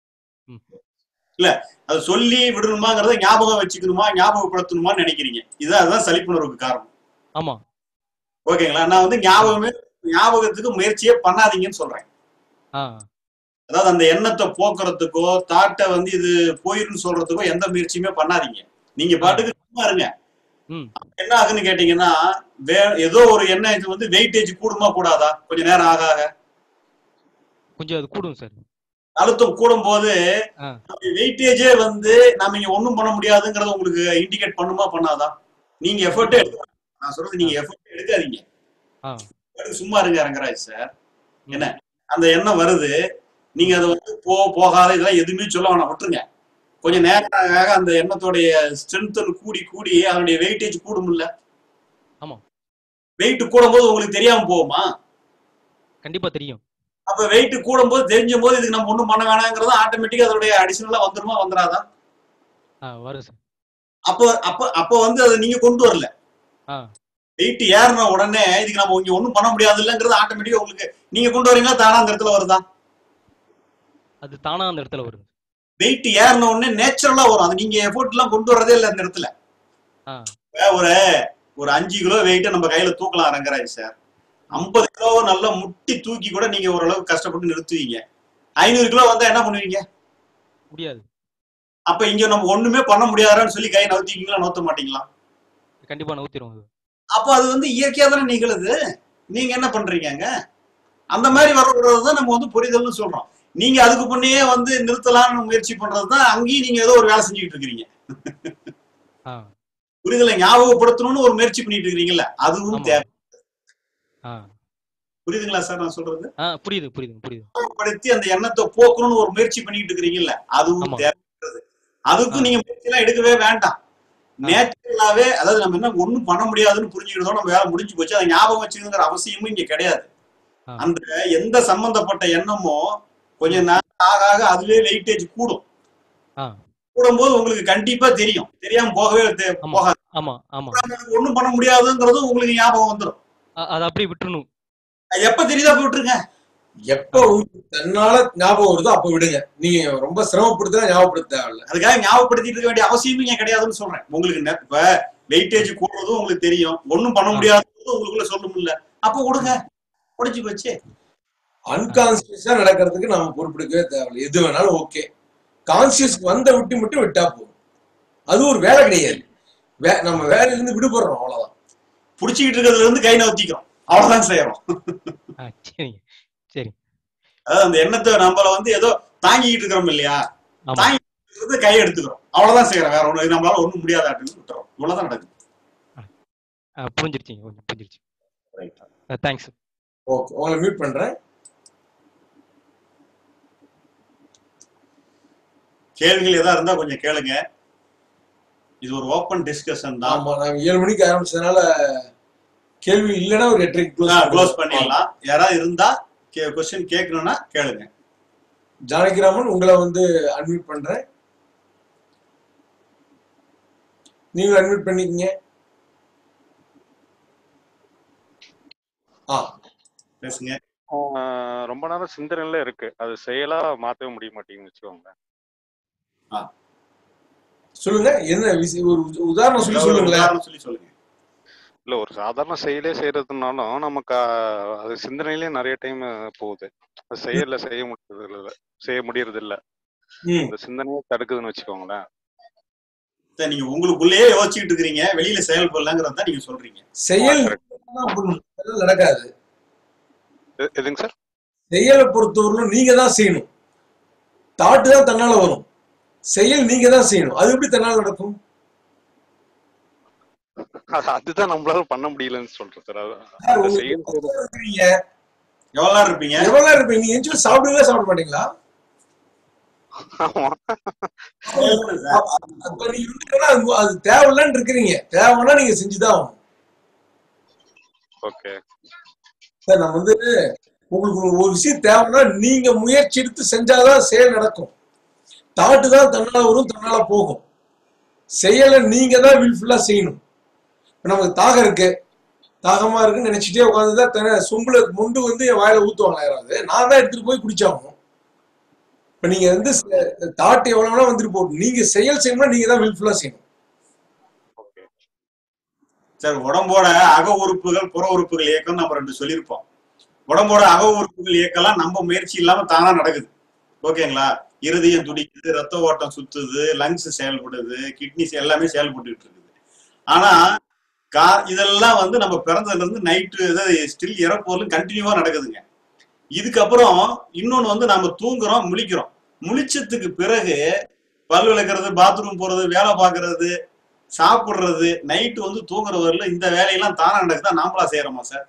இல்ல அது சொல்லி விடணுமாங்கிறத ஞாபகம் வச்சுக்கணுமா ஞாபகப்படுத்தணுமான்னு நினைக்கிறீங்க இது அதுதான் சலிப்புணர்வுக்கு காரணம் ஆமா ஓகேங்களா நான் வந்து ஞாபகமே ஞாபகத்துக்கு முயற்சியே பண்ணாதீங்கன்னு சொல்றேன் ஆ அதாவது அந்த எண்ணத்தை போக்குறதுக்கோ தாட்டை வந்து இது போயிருன்னு சொல்றதுக்கோ எந்த முயற்சியுமே பண்ணாதீங்க நீங்க பாட்டுக்கு சும்மா இருங்க ம் என்ன ஆகுன்னு கேட்டீங்கன்னா வே ஏதோ ஒரு எண்ணம் இது வந்து வெயிட்டேஜ் கூடுமா கூடாதா கொஞ்ச நேரம் ஆக ஆக கொஞ்சம் அது கூடும் சார் அழுத்தம் கூடும் போது ஆ வெயிட்டேஜே வந்து நாம இங்க ஒண்ணும் பண்ண முடியாதுங்கிறத உங்களுக்கு இண்டிகேட் பண்ணுமா பண்ணாதா நீங்க எஃபர்ட்டே எடுக்க நான் சொல்றது நீங்க எஃபர்ட் எடுக்காதீங்க ஆ பாட்டுக்கு சும்மா இருங்க ரங்கராஜ் சார் என்ன அந்த எண்ணம் வருது நீங்க அதை வந்து போ போகாத இதெல்லாம் எதுவுமே சொல்ல வேணாம் விட்டுருங்க கொஞ்சம் நேரம் ஆக ஆக அந்த எண்ணத்தோடைய ஸ்ட்ரென்த் கூடி கூடி அதனுடைய வெயிட்டேஜ் கூடும் இல்ல ஆமா வெயிட் கூடும்போது உங்களுக்கு தெரியாம போகுமா கண்டிப்பா தெரியும் அப்ப வெயிட் கூடும்போது தெரிஞ்சும் போது இதுக்கு நம்ம ஒண்ணும் பண்ண வேணாங்கிறது ஆட்டோமேட்டிக்கா அதோடைய அடிஷனலா வந்துருமா வந்துராதா ஆ வரும் சார் அப்போ அப்ப அப்போ வந்து அதை நீங்க கொண்டு வரல ஆ வெயிட் ஏறின உடனே இதுக்கு நம்ம இங்க ஒண்ணும் பண்ண முடியாது இல்லைங்கிறது ஆட்டோமேட்டிக்கா உங்களுக்கு நீங்க கொண்டு வரீங்களா தானா அந்த இடத்துல வருதா அது தானா அந்த இடத்துல வருது வெயிட் ஏறின உடனே நேச்சுரலா வரும் அது நீங்க எஃபோர்ட் எல்லாம் கொண்டு வரதே இல்லை அந்த இடத்துல ஆ இப்ப ஒரு ஒரு அஞ்சு கிலோ வெயிட்டை நம்ம கையில தூக்கலாம் ரங்கராஜ் சார் ஐம்பது கிலோ நல்லா முட்டி தூக்கி கூட நீங்க ஓரளவுக்கு கஷ்டப்பட்டு நிறுத்துவீங்க ஐநூறு கிலோ வந்தா என்ன பண்ணுவீங்க முடியாது அப்ப இங்க நம்ம ஒண்ணுமே பண்ண முடியாதுன்னு சொல்லி கை நவுத்திக்கிங்களா நவுத்த மாட்டீங்களா கண்டிப்பா நவுத்திரும் அது அப்ப அது வந்து இயற்கையா தானே நிகழுது நீங்க என்ன பண்றீங்க அந்த மாதிரி வரக்கூடாது தான் நம்ம வந்து புரிதல்னு சொல்றோம் நீங்க அதுக்கு முன்னையே வந்து நிறுத்தலாம்னு முயற்சி பண்றது தான் அங்கேயும் நீங்க ஏதோ ஒரு வேலை செஞ்சுக்கிட்டு இருக்கிறீங்க ஆ புரிதலை ஞாபகப்படுத்தணும்னு ஒரு முயற்சி பண்ணிட்டு இருக்கிறீங்கல்ல அதுவும் ஆமா. தேவை ஆ புரியுதுங்களா சார் நான் சொல்றது ஆ புரியுது புரியுது புரியுது ஞாபகப்படுத்தி அந்த எண்ணத்தை போக்கணும்னு ஒரு முயற்சி பண்ணிட்டு இருக்கிறீங்கல்ல அதுவும் ஆமா. தேவைப்படுறது அதுக்கும் ஆ. நீங்க முயற்சி எல்லாம் எடுக்கவே வேண்டாம் நேச்சுரலாவே அதாவது நம்ம என்ன ஒண்ணும் பண்ண முடியாதுன்னு புரிஞ்சுக்கிட்டோம் நம்ம வேலை முடிஞ்சு போச்சு அதை ஞாபகம் வச்சுக்கிற அவசியமும் இங்க கிடையாது ஆ. அந்த எந்த சம்பந்தப்பட்ட எண்ணமோ கொஞ்ச நேரம் ஆக ஆக அதுவே வெயிட்டேஜ் கூடும் ஆ கூடும்போது உங்களுக்கு கண்டிப்பா தெரியும் தெரியாம போகவே தே- ஆமா போகாது ஆமா ஆமா ஒண்ணும் பண்ண முடியாதுங்கிறதும் உங்களுக்கு ஞாபகம் வந்துடும் அ- அதை அப்படியே விட்டுறணும் அது எப்ப தெரியுதா அப்ப விட்டுருங்க எப்ப உங்களுக்கு தன்னால ஞாபகம் வருதோ அப்ப விடுங்க நீங்க ரொம்ப சிரமப்படுத்தா ஞாபகப்படுத்த தேவையில்ல அதுக்காக ஞாபகப்படுத்திட்டு இருக்க வேண்டிய அவசியமும் இங்க கிடையாதுன்னு சொல்றேன் உங்களுக்கு நெ- இப்ப வெயிட்டேஜ் கூடுறதும் உங்களுக்கு தெரியும் ஒண்ணும் பண்ண முடியாததும் உங்களுக்குள்ள சொல்ல முடியல அப்ப விடுங்க முடிஞ்சு போச்சு அன்கான்சியஸா நடக்கிறதுக்கு நாம பொறுப்பெடுக்கவே தேவையில்லை எது வேணாலும் ஓகே கான்சியஸ்க்கு வந்த விட்டு மட்டும் விட்டா போதும் அது ஒரு வேலை கிடையாது வே நம்ம வேலையில இருந்து விடுபடுறோம் அவ்வளவுதான் புடிச்சுக்கிட்டு இருக்கிறதுல இருந்து கை நவுத்திக்கிறோம் அவ்வளவுதான் செய்யறோம் ஆ சரிங்க சரி அதாவது அந்த எண்ணத்தை நம்மள வந்து ஏதோ தாங்கிக்கிட்டு இருக்கிறோம் இல்லையா ஆமா தாங்கிட்டு இருக்கிறது கை எடுத்துக்கிறோம் அவ்வளவுதான் செய்யறோம் வேற ஒண்ணு நம்மளால ஒண்ணும் முடியாதாட்டுன்னு விட்டுறோம் இவ்வளவுதான் நடக்குது ஆ புரிஞ்சிருச்சிங்க கொஞ்சம் புரிஞ்சிருச்சு தேங்க்ஸ் ஓகே உங்களை மியூட் பண்றேன் கேள்விகள் எதா இருந்தா கொஞ்சம் கேளுங்க இது ஒரு ஓப்பன் டிஸ்கஷன் தான் ஆமா நாங்க ஏழு மணிக்கு ஆரம்பிச்சதுனால கேள்வி இல்லைன்னா ஒரு எட்டரைக்கு க்ளோஸ் பண்ணிடலாம் யாராவது இருந்தா கொஸ்டின் கேட்கணும்னா கேளுங்க ஜானகிராமன் உங்களை வந்து அட்மிட் பண்றேன் நீங்க அட்மிட் பண்ணிக்கங்க ஆ பேசுங்க ஆஹ் ரொம்ப நேரம் சிந்தனையில இருக்கு அது செயலா மாத்தவே முடிய மாட்டேங்குதுன்னு வச்சுக்கோங்களேன் சொல்லுங்க என்ன விஷயம் ஒரு உ- உதாரணம் சொல்லி ஏதாவது ஒரு சொல்லுங்களேன் உதாரணம் சொல்லி சொல்லுங்க இல்ல ஒரு சாதாரண செயலே செய்யறதுனாலும் நமக்கு ஆஹ், அது சிந்தனையிலே நிறைய டைம் போகுது அது செயல்ல செய்ய முடியறது இல்ல செய்ய முடியறது இல்ல ம் அந்த சிந்தனையே தடுக்குதுன்னு வச்சுக்கோங்களேன் சரி, நீங்க உங்களுக்குள்ளேயே யோசிச்சுட்டு இருக்கிறீங்க வெளியில செயல்படலங்கிறத தான் நீங்க சொல்றீங்க செயல் correct. தான் பண்ணணும். அதெல்லாம் நடக்காது எ- எதுங்க சார் செயலை பொறுத்தவரையிலும் நீங்க தான் செய்யணும் தாட்டு தான் தன்னால வரும் செயல் நீங்க தான் செய்யணும் அது எப்படி தன்னால நடக்கும் அது- அதுதான் நம்மளால பண்ண முடியலன்னு சொல்றேன் சார் அது- சார், அந்த உங்களுக்கு செயல் செய்யறது இருக்கிறீங்க எவ்வளவு நேரம் இருப்பீங்க எவ்வளவு நேரம் இருப்பீங்க நீங்க எஞ்சி சாப்பிடுவீங்களா சாப்பிட மாட்டீங்களா ஆமா அப்ப நீங்க இருந்தீங்கன்னா அது அது தேவையில்லன்னு இருக்கிறீங்க தேவைன்னா நீங்க செஞ்சுதான் ஆகணும் ஓகே சார் நம்ம வந்து உங்களுக்கு ஒரு ஒரு விஷயம் தேவைன்னா நீங்க முயற்சி எடுத்து செஞ்சாதான் செயல் நடக்கும் தாட்டு தான் தன்னால வரும் தன்னால போகும் செயலை நீங்க தான் வில்ஃபுல்லா செய்யணும் இப்ப நமக்கு தாகம் இருக்கு தாகமா இருக்குன்னு நினைச்சிட்டே உட்காந்துதான் தன சொம்புல முண்டு வந்து என் வாயில ஊத்துவாங்க யாராவது நான் தான் எடுத்துட்டு போய் குடிச்சாகணும் இப்ப நீங்க வந்து தாட்டு எவ்வளவு வேணா வந்துட்டு போகணும் நீங்க செயல் செய்யணும்னா நீங்க தான் வில்ஃபுல்லா செய்யணும் ஓகே சரி உடம்போட அக உறுப்புகள் புற உறுப்புகள் இயக்கம் நம்ம ரெண்டு சொல்லியிருப்போம் உடம்போட அக உறுப்புகள் இயக்கம்லாம் நம்ம முயற்சி இல்லாம தானா நடக்குது ஓகேங்களா இருதயம் துடிக்குது ரத்த ஓட்டம் சுத்துது லங்ஸ் செயல்படுது கிட்னி எல்லாமே செயல்பட்டுட்டு இருக்குது ஆனா கா இதெல்லாம் வந்து நம்ம பிறந்ததுல இருந்து நைட்டு ஸ்டில் இறப்போர்லும் கண்டினியூவா நடக்குதுங்க இதுக்கப்புறம் இன்னொன்னு வந்து நம்ம தூங்குறோம் முழிக்கிறோம் முழிச்சதுக்கு பிறகு பல் விளக்குறது பாத்ரூம் போறது வேலை பார்க்கறது சாப்பிடுறது நைட்டு வந்து தூங்குற வரல இந்த வேலையெல்லாம் தானா நடக்குதா நாமளா செய்யறோமா சார்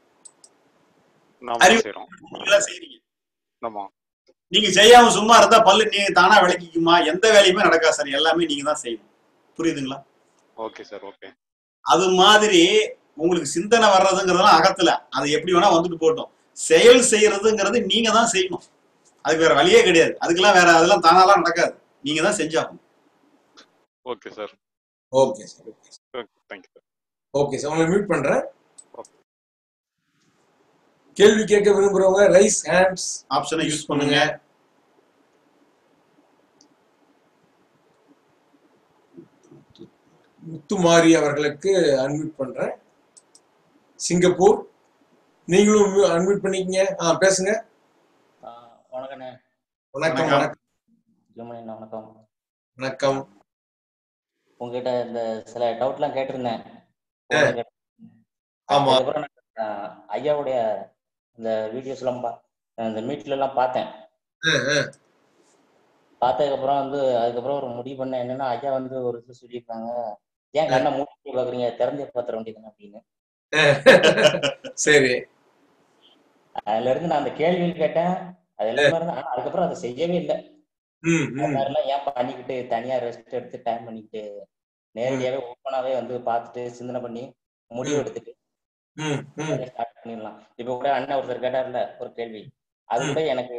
நாம அறிவு செய்யறோம் நீங்களா செய்றீங்க ஆமா நீங்க செய்யாம சும்மா இருந்தா பல்லு நீங்க தானா விளக்கிக்குமா எந்த வேலையுமே நடக்காது சார் எல்லாமே நீங்க தான் செய்யணும் புரியுதுங்களா ஓகே சார் ஓகே அது மாதிரி உங்களுக்கு சிந்தனை வர்றதுங்கிறதெல்லாம் அகத்துல அது எப்படி வேணா வந்துட்டு போட்டோம் செயல் செய்யறதுங்கிறது நீங்க தான் செய்யணும் அதுக்கு வேற வழியே கிடையாது அதுக்கெல்லாம் வேற அதெல்லாம் தானாலாம் நடக்காது நீங்க தான் செஞ்சாகணும் okay sir okay sir thank you sir okay sir உங்களை மியூட் பண்றேன் கேள்வி கேட்க விரும்புறவங்க ரைஸ் ஹேண்ட்ஸ் ஆப்ஷனை யூஸ் பண்ணுங்க முத்துமாரி அவர்களுக்கு அன்மியூட் பண்றேன் சிங்கப்பூர் நீங்களும் அன்மியூட் பண்ணிக்கங்க ஆ பேசுங்க வணக்கண்ணே வணக்கம் வணக்கம் ஜெர்மனி வணக்கம் வணக்கம் உங்ககிட்ட இந்த சில டவுட்லாம் கேட்டிருந்தேன் ஆமா அதுக்கப்புறம் நான் ஆஹ், ஐயாவுடைய இந்த வீடியோஸ் எல்லாம் பா இந்த மீட்ல எல்லாம் பார்த்தேன் பார்த்ததுக்கப்புறம் வந்து அதுக்கப்புறம் ஒரு முடிவு பண்ணேன் என்னன்னா ஐயா வந்து ஒரு இது சொல்லியிருக்காங்க ஏன் கண்ணை மூடி பாக்குறீங்க திறந்து பாத்திர வேண்டியதுன்னு அப்படின்னு சரி அதுல இருந்து நான் அந்த கேள்வியில் கேட்டேன் அது எல்லாமே இருந்து ஆனா அதுக்கப்புறம் அதை செய்யவே இல்லை ம் அது மாதிரிலாம் ஏன் பண்ணிக்கிட்டு தனியா ரெஸ்ட் எடுத்து டைம் பண்ணிக்கிட்டு நேரடியாவே ஓப்பனாவே வந்து பார்த்துட்டு சிந்தனை பண்ணி முடிவு எடுத்துட்டு ம் ம் ஸ்டார்ட் பண்ணிடலாம் இப்ப கூட அண்ணன் ஒருத்தர் கேட்டார்ல ஒரு கேள்வி அது கூட எனக்கு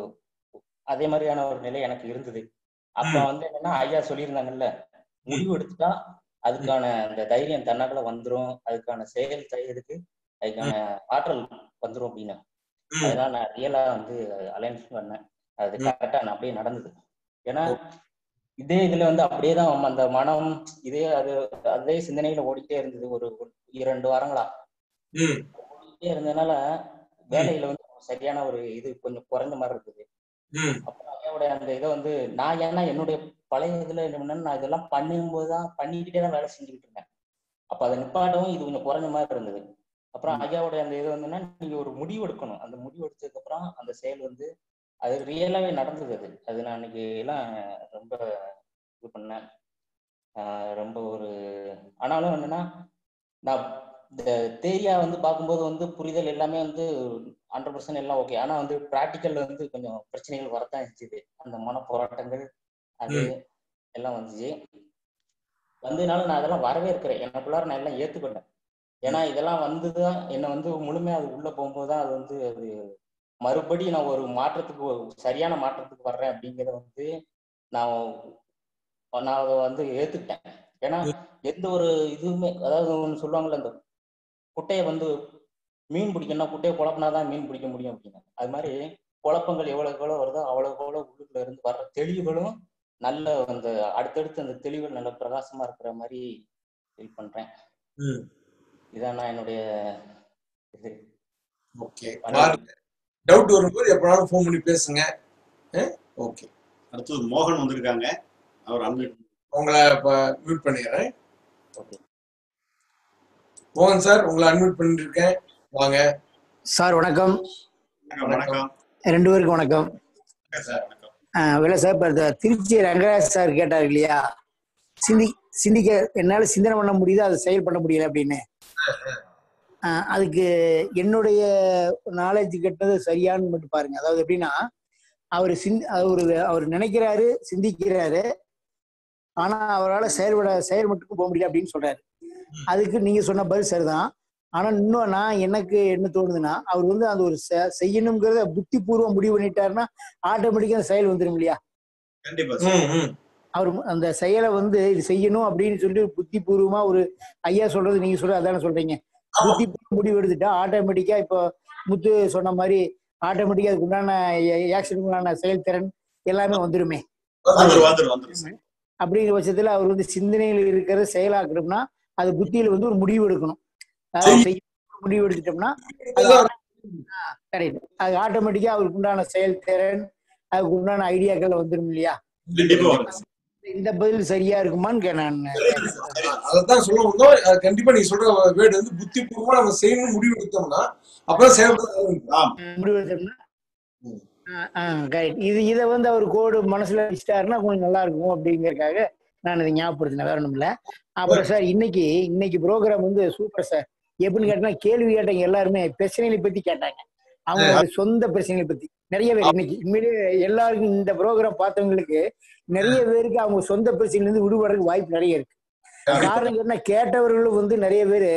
அதே மாதிரியான ஒரு நிலை எனக்கு இருந்தது அப்ப வந்து என்னன்னா ஐயா சொல்லியிருந்தாங்கல்ல முடிவு எடுத்துட்டா அதுக்கான அந்த தைரியம் தன்னால வந்துரும் அதுக்கான செயல் செய்யறதுக்கு அதுக்கான ஆற்றல் வந்துரும் அப்படின்னு அதனால நான் ரியலா வந்து அலைன்ஸ் பண்ணேன் அது கரெக்டா நான் அப்படியே நடந்தது ஏன்னா இதே இதுல வந்து அப்படியே தான் அந்த மனம் இதே அது அதே சிந்தனையில ஓடிட்டே இருந்தது ஒரு ஒரு இரண்டு வாரங்களா ம் ஓடிட்டே இருந்ததுனால வேலையில வந்து சரியான ஒரு இது கொஞ்சம் குறைஞ்ச மாதிரி இருக்குது ம் அப்புறம் ஐயாவோட அந்த இதை வந்து நான் ஏன்னா என்னுடைய பழைய இதுல என்ன பண்ணேன்னா, நான் இதெல்லாம் பண்ணும்போது தான் பண்ணிக்கிட்டே தான் வேலை செஞ்சுக்கிட்டு இருந்தேன் அப்ப அதை நிப்பாட்டவும் இது கொஞ்சம் குறைஞ்ச மாதிரி இருந்தது அப்புறம் ஐயாவோட அந்த இது வந்துன்னா நீங்க ஒரு முடிவு எடுக்கணும் அந்த முடிவு எடுத்ததுக்கு அப்புறம் அந்த செயல் வந்து அது ரியலாவே நடந்தது அது அது நான் அன்னைக்கு எல்லாம் ரொம்ப இது பண்ணேன் ஆஹ் ரொம்ப ஒரு ஆனாலும் என்னன்னா நான் இந்த தேரியா வந்து பார்க்கும்போது வந்து புரிதல் எல்லாமே வந்து ஹண்ட்ரட் பர்சன்ட் எல்லாம் ஓகே ஆனா வந்து ப்ராக்டிக்கல்ல வந்து கொஞ்சம் பிரச்சனைகள் வரத்தான் இருந்துச்சு அந்த மன போராட்டங்கள் அது எல்லாம் வந்துச்சு வந்ததுனால நான் அதெல்லாம் வரவே இருக்கிறேன் எனக்குள்ளார நான் எல்லாம் ஏத்துக்கிட்டேன் ஏன்னா இதெல்லாம் வந்துதான் என்னை வந்து முழுமையா அது உள்ள போகும்போது தான் அது வந்து அது மறுபடி நான் ஒரு மாற்றத்துக்கு ஒரு சரியான மாற்றத்துக்கு வர்றேன் அப்படிங்கிறத வந்து நான் நான் அதை வந்து ஏத்துக்கிட்டேன் ஏன்னா எந்த ஒரு இதுவுமே அதாவது ஒன்று சொல்லுவாங்கல்ல இந்த குட்டையை வந்து மீன் பிடிக்கணும்னா குட்டையை குழப்பினாதான் மீன் பிடிக்க முடியும் அப்படின்னு அது மாதிரி குழப்பங்கள் எவ்வளவுக்கு எவ்வளவு வருதோ அவ்வளவுக்கு எவ்வளவு உள்ளுக்குள்ள இருந்து வர்ற தெளிவுகளும் நல்ல அந்த அடுத்தடுத்து அந்த தெளிவுகள் நல்ல பிரகாசமா இருக்கிற மாதிரி ஃபீல் பண்றேன் ம் இதான் நான் என்னுடைய இது ஓகே பாருங்க டவுட் வரும்போது எப்பனாலும் ஃபோன் பண்ணி பேசுங்க ஓகே அடுத்தது மோகன் வந்திருக்காங்க அவர் அன்மியூட் உங்களை இப்போ மியூட் பண்ணிடுறேன் மோகன் சார் உங்களை அன்மியூட் பண்ணிருக்கேன் வாங்க சார் வணக்கம் வணக்கம் ரெண்டு பேருக்கும் வணக்கம் சார் வணக்கம் இல்லை சார் இப்போ இந்த திருச்சி ரங்கராஜ் சார் கேட்டார் இல்லையா சிந்தி சிந்திக்க என்னால் சிந்தனை பண்ண முடியுது அதை செயல் பண்ண முடியல அப்படின்னு ஆஹ் அதுக்கு என்னுடைய நாலேஜ் கெட்டது சரியான்னு மட்டும் பாருங்க அதாவது எப்படின்னா அவர் சிந் அவர் அவர் நினைக்கிறாரு சிந்திக்கிறாரு ஆனா அவரால் செயல்பட செயல் மட்டும் போக முடியல அப்படின்னு சொல்றாரு அதுக்கு நீங்க சொன்ன பதில் சரிதான் ஆனா இன்னும் நான் எனக்கு என்ன தோணுதுன்னா அவர் வந்து அந்த ஒரு செ- செய்யணுங்கிறத புத்திபூர்வம் முடிவு பண்ணிட்டாருன்னா ஆட்டோமேட்டிக்கா அந்த செயல் வந்துடும் இல்லையா கண்டிப்பா ம் ம் அவர் அந்த செயலை வந்து இது செய்யணும் அப்படின்னு சொல்லி புத்திபூர்வமா ஒரு ஐயா சொல்றது நீங்க சொல்றது அதானே சொல்றீங்க புத்திபூர்வ முடிவு எடுத்துட்டா ஆட்டோமேட்டிக்கா இப்போ முத்து சொன்ன மாதிரி ஆட்டோமேட்டிக்கா அதுக்கு உண்டான ஆக்ஷனுக்கு உண்டான செயல்திறன் எல்லாமே வந்துருமே வந்துரும் வந்துரும் வந்துரும் அப்படிங்கிற பட்சத்துல அவர் வந்து சிந்தனையில் இருக்கிறத செயலாக்கணும்னா அது புத்தியில வந்து ஒரு முடிவு எடுக்கணும் அதாவது செய்ய முடிவு எடுத்துட்டோம்னா கரெக்ட் அது ஆட்டோமேட்டிக்கா அவருக்கு உண்டான செயல்திறன் அதுக்கு உண்டான ஐடியாக்கள் வந்துடும் இல்லையா கண்டிப்பா வரும் இந்த பதில் சரியா இருக்குமான்னு கே- நான் அதான் சொல்ல வந்தோம் அது கண்டிப்பா நீங்க சொல்ற வேர்டு வந்து புத்திபூர்வமா நம்ம செய்யணும் முடிவு எடுத்தோம்னா அப்பதான் செயல்பட ஆரம்பிக்கும். முடிவு எடுத்தோம்னா கரெக்ட் இது இதை வந்து அவர் கோடு மனசுல வச்சுட்டாருன்னா கொஞ்சம் நல்லா இருக்கும் அப்படிங்கறதுக்காக நான் இதை ஞாபகப்படுத்தினேன் வேற ஒண்ணும் இல்ல அப்புறம் சார் இன்னைக்கு இன்னைக்கு ப்ரோக்ராம் வந்து சூப்பர் சார் எப்படின்னு கேட்டா கேள்வி கேட்டவங்க எல்லாருமே பிரச்சனைகளை பத்தி கேட்டாங்க அவங்க சொந்த பிரச்சனைகளை பத்தி நிறைய பேர் இன்னைக்கு உண்மையிலேயே எல்லாருக்கும் இந்த ப்ரோக்ராம் பார்த்தவங்களுக்கு நிறைய பேருக்கு அவங்க சொந்த பிரச்சனையில இருந்து விடுபடுறதுக்கு வாய்ப்பு நிறைய இருக்கு காரணம் என்ன கேட்டவர்களும் வந்து நிறைய பேர்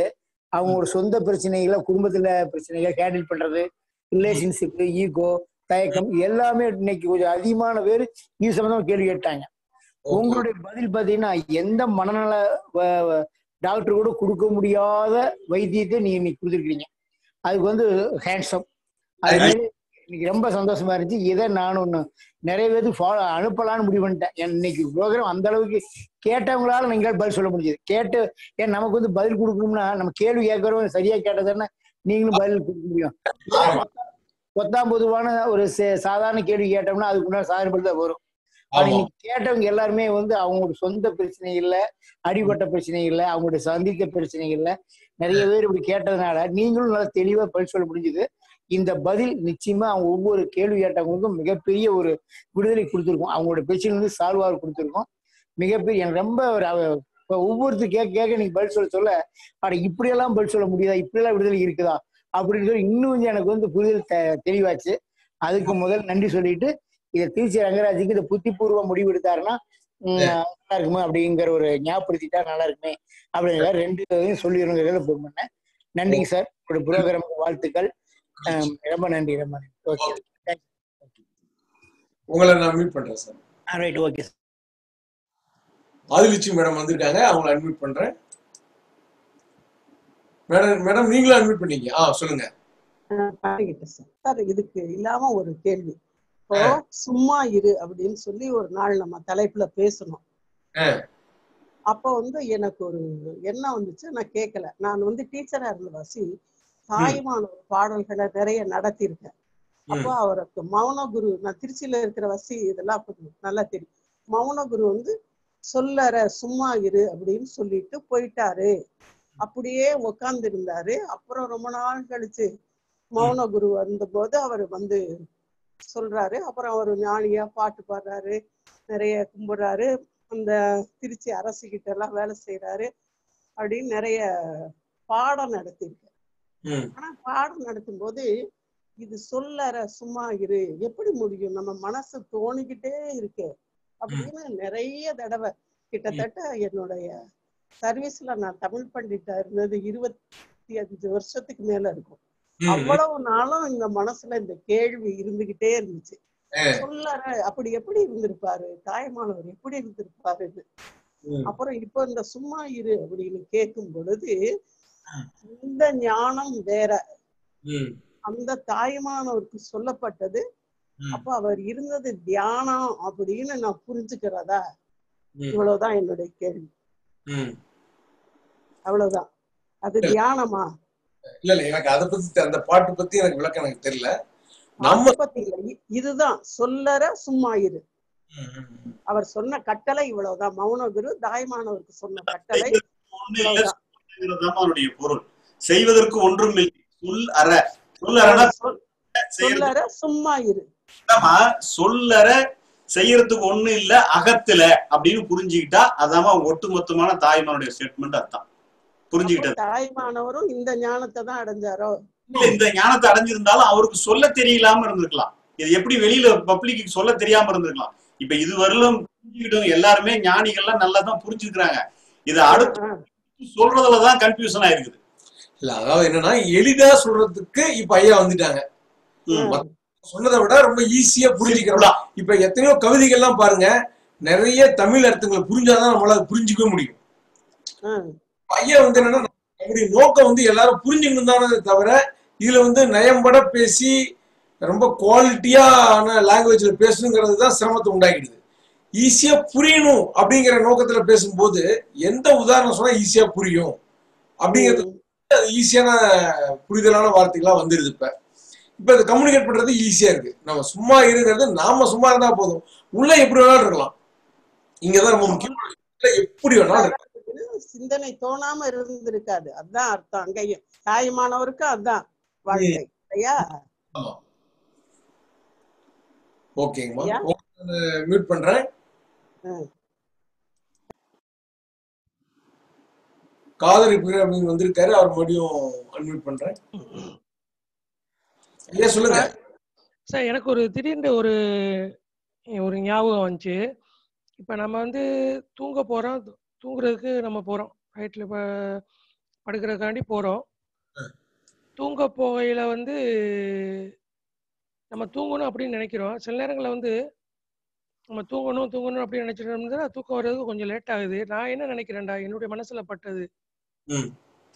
அவங்களோட சொந்த பிரச்சனைகளை குடும்பத்துல பிரச்சனைகளை ஹேண்டில் பண்றது ரிலேஷன்ஷிப் ஈகோ தயக்கம் எல்லாமே இன்னைக்கு கொஞ்சம் அதிகமான பேர் இது சம்பந்தமா கேள்வி கேட்டாங்க உங்களுடைய பதில் பாத்தீங்கன்னா எந்த மனநல டாக்டர் கூட கொடுக்க முடியாத வைத்தியத்தை நீங்க இன்னைக்கு கொடுத்துருக்கீங்க அதுக்கு வந்து ஹேண்ட்ஸம் அது மாதிரி இன்னைக்கு ரொம்ப சந்தோஷமா இருந்துச்சு இதை நான் ஒன்று நிறைய பேருக்கு ஃபாலோ அனுப்பலாம்னு முடிவு பண்ணிட்டேன் ஏன் இன்னைக்கு ப்ரோக்ராம் அந்த அளவுக்கு கேட்டவங்களால நீங்களால பதில் சொல்ல முடியுது கேட்டு ஏன் நமக்கு வந்து பதில் கொடுக்கணும்னா நம்ம கேள்வி கேட்கறவங்க சரியா கேட்டதானே நீங்களும் பதில் கொடுக்க முடியும் பொத்தாம் பொதுவான ஒரு சே- சாதாரண கேள்வி கேட்டோம்னா அதுக்கு முன்னாடி சாதாரண பதில் தான் வரும் ஆனா ஆமா இன்னைக்கு கேட்டவங்க எல்லாருமே வந்து அவங்களோட சொந்த பிரச்சனை இல்ல அடிபட்ட பிரச்சனை இல்ல அவங்களுடைய சந்தித்த பிரச்சனை இல்ல நிறைய பேர் இப்படி கேட்டதுனால நீங்களும் நல்லா தெளிவா பதில் சொல்ல முடிஞ்சுது இந்த பதில் நிச்சயமா அவங்க ஒவ்வொரு கேள்வி கேட்டவங்களுக்கும் மிகப்பெரிய ஒரு விடுதலை கொடுத்துருக்கும் அவங்களோட பிரச்சனை வந்து சால்வ் ஆக கொடுத்துருக்கும் மிகப்பெரிய எனக்கு ரொம்ப ஒரு அவ- இப்ப ஒவ்வொருத்தர் கேட்க கேட்க நீங்க பதில் சொல்ல சொல்ல அட இப்படியெல்லாம் பதில் சொல்ல முடியுதா இப்படியெல்லாம் விடுதலை இருக்குதா அப்படின்னு சொல்லி இன்னும் கொஞ்சம் எனக்கு வந்து புரிதல் தெ- தெளிவாச்சு அதுக்கு முதல் நன்றி சொல்லிட்டு இதை திருச்சி ரங்கராஜுக்கு இதை புத்திபூர்வ முடிவு எடுத்தாருன்னா உம், நல்லா இருக்குமே அப்படிங்கிற ஒரு ஞாபகப்படுத்திட்டா நல்லா இருக்குமே அப்படிங்கிற ரெண்டு இதையும் சொல்லிடுங்கிறத ஃபோன் பண்ணேன் நன்றிங்க சார் உங்களுடைய புரோகிராம் வாழ்த்துக்கள் ஆம், ரொம்ப நன்றி ரொம்ப நன்றி ஓகே உங்களை நான் மீட் பண்றேன் sir right okay Adhilichi madam வந்திருக்காங்க அவங்கள அட்மிட் பண்றேன் மேடம் மேடம் நீங்களும் அட்மிட் பண்ணீங்க ஆ சொல்லுங்க பண்ணிக்கிட்டேன் சார் சார் இதுக்கு இல்லாம ஒரு கேள்வி இப்போ சும்மா இரு அப்படின்னு சொல்லி ஒரு நாள் நம்ம தலைப்புல பேசணும் ஆ, அப்போ வந்து எனக்கு ஒரு எண்ணம் வந்துச்சு நான் கேட்கல நான் வந்து டீச்சரா இருந்த வாசி தாய்மானவர் பாடல்களை நிறைய நடத்தியிருக்கேன் அப்போ அவருக்கு மௌனகுரு நான் திருச்சியில இருக்கிற வசி இதெல்லாம் அப்போ நல்லா தெரியும் மௌனகுரு வந்து சொல்லற சும்மா இரு அப்படின்னு சொல்லிட்டு போயிட்டாரு அப்படியே உக்காந்து இருந்தாரு அப்புறம் ரொம்ப நாள் கழிச்சு மௌனகுரு வந்தபோது அவர் வந்து சொல்றாரு அப்புறம் அவர் ஞானியா பாட்டு பாடுறாரு நிறைய கும்பிடுறாரு அந்த திருச்சி அரசு கிட்ட எல்லாம் வேலை செய்யறாரு அப்படின்னு நிறைய பாடம் நடத்தியிருக்காரு ம், ஆனா பாடம் நடத்தும் போது இது சொல்லற சும்மா இரு எப்படி முடியும் நம்ம மனசு தோணிக்கிட்டே இருக்கு அப்படின்னு நிறைய தடவை கிட்டத்தட்ட என்னுடைய சர்வீஸ்ல நான் தமிழ் பண்டிட்டா இருந்தது இருபத்தி அஞ்சு வருஷத்துக்கு மேல இருக்கும் ம், அவ்வளவு நாளும் இந்த மனசுல இந்த கேள்வி இருந்துகிட்டே இருந்துச்சு ஆ, சொல்லற அப்படி எப்படி இருந்திருப்பாரு தாய்மானவர் எப்படி இருந்திருப்பாருன்னு ம், அப்புறம் இப்போ இந்த சும்மா இரு அப்படின்னு கேட்கும் பொழுது இந்த ஞானம் வேற ம், அந்த தாய்மானவருக்கு சொல்லப்பட்டது ம், அப்ப அவர் இருந்தது தியானம் அப்படின்னு நான் புரிஞ்சுக்கிறதா ம், இவ்வளவுதான் என்னுடைய கேள்வி ம். அவ்வளவுதான் அது தியானமா இல்ல இல்ல எனக்கு அதை பத்தி அந்த பாட்டு பத்தி எனக்கு விளக்கம் எனக்கு தெரியல நம்ம பாட்டு பத்தி இல்ல இ- இதுதான் சொல்லற சும்மா இரு ம், ம், ம். அவர் சொன்ன கட்டளை இவ்வளவுதான் மௌனகுரு தாய்மானவருக்கு சொன்ன கட்டளை ஒண்ணு இல்ல இவ்வளவுதான் சொல்லுங்கிறதுதான் அவனுடைய பொருள் செய்வதற்கு ஒன்றும் இல்லை சொல் அற சொல் அறனா சொல் செய்யறது சொல்லற சும்மா இரு அதாம்மா, சொல்லற செய்யறதுக்கு ஒண்ணு இல்ல அகத்துல அப்படின்னு புரிஞ்சுக்கிட்டா அதாம ஒட்டுமொத்தமான தாய்மானுடைய ஸ்டேட்மெண்ட் அதான் அப்போ புரிஞ்சுக்கிட்டது தாய்மானவரும் இந்த ஞானத்தை தான் அடைஞ்சாரோ இல்ல இந்த ஞானத்தை அடைஞ்சிருந்தாலும் அவருக்கு சொல்ல தெரியலாம இருந்திருக்கலாம் இது எப்படி வெளியில பப்ளிக்கு சொல்ல தெரியாம இருந்திருக்கலாம் இப்ப இதுவரையிலும் புரிஞ்சுக்கிட்டவங்க எல்லாருமே ஞானிகள்லாம் நல்லா தான் புரிஞ்சுக்கிறாங்க இது அடுத்து சொல்றதுலதான் கன்ஃபியூஷன் ஆயிருக்குது இல்ல அதாவது என்னன்னா எளிதா சொல்றதுக்கு இப்ப ஐயா வந்துட்டாங்க ம். மத்த சொன்னதை விட ரொம்ப ஈஸியா புரிஞ்சுக்கிறோம் இப்ப எத்தனையோ கவிதைகள்லாம் பாருங்க நிறைய தமிழ் அர்த்தங்களை புரிஞ்சாதான் நம்மளால புரிஞ்சுக்கவே முடியும் ஐயா வந்து என்னன்னா நம்முடைய நோக்கம் வந்து எல்லாரும் புரிஞ்சுக்கணும் தானே தவிர இதுல வந்து நயம்பட பேசி ரொம்ப குவாலிட்டியான லாங்குவேஜ்ல பேசணுங்கிறது தான் சிரமத்தை உண்டாக்கிடுது ஈஸியா புரியணும் அப்படிங்கிற நோக்கத்துல பேசும்போது எந்த உதாரணம் சொன்னா ஈஸியா புரியும் அப்படிங்கிறது அது ஈஸியான புரிதலான வார்த்தைகளா வந்துருது இப்ப இப்ப இதை கம்யூனிகேட் பண்றது ஈஸியா இருக்கு நம்ம சும்மா இருங்கிறது நாம சும்மா இருந்தா போதும் உள்ள எப்படி வேணாலும் இருக்கலாம் இங்கதான் ரொம்ப முக்கியம் உள்ள எப்படி வேணாலும் இருக்கலாம் சிந்தனை தோணாம இருந்திருக்காது அதான் அர்த்தம் அங்கேயும் தாய்மானவருக்கு அதான் வாழ்க்கை ஐயா ஆமா ஓகேங்கம்மா ஐயா. மியூட் பண்றேன் காதலி புரிய அப்படின்னு வந்திருக்காரு அவர் மறுபடியும் அன்மியூட் பண்றேன் ஐயா சொல்லுங்க சார் எனக்கு ஒரு திடீர்னு ஒரு ஒரு ஞாபகம் வந்துச்சு இப்போ நம்ம வந்து தூங்க போகிறோம் தூங்குறதுக்கு நம்ம போகிறோம் ரைட்டில் இப்போ படுக்கிறதுக்காண்டி போறோம் தூங்க போகையில வந்து நம்ம தூங்கணும் அப்படின்னு நினைக்கிறோம் சில நேரங்களில் வந்து நம்ம தூங்கணும் தூங்கணும் அப்படின்னு நினைச்சிட்டு இருந்தா தூக்கம் வர்றதுக்கு கொஞ்சம் லேட் ஆகுது நான் என்ன நினைக்கிறேன்டா என்னுடைய மனசுல பட்டது ம்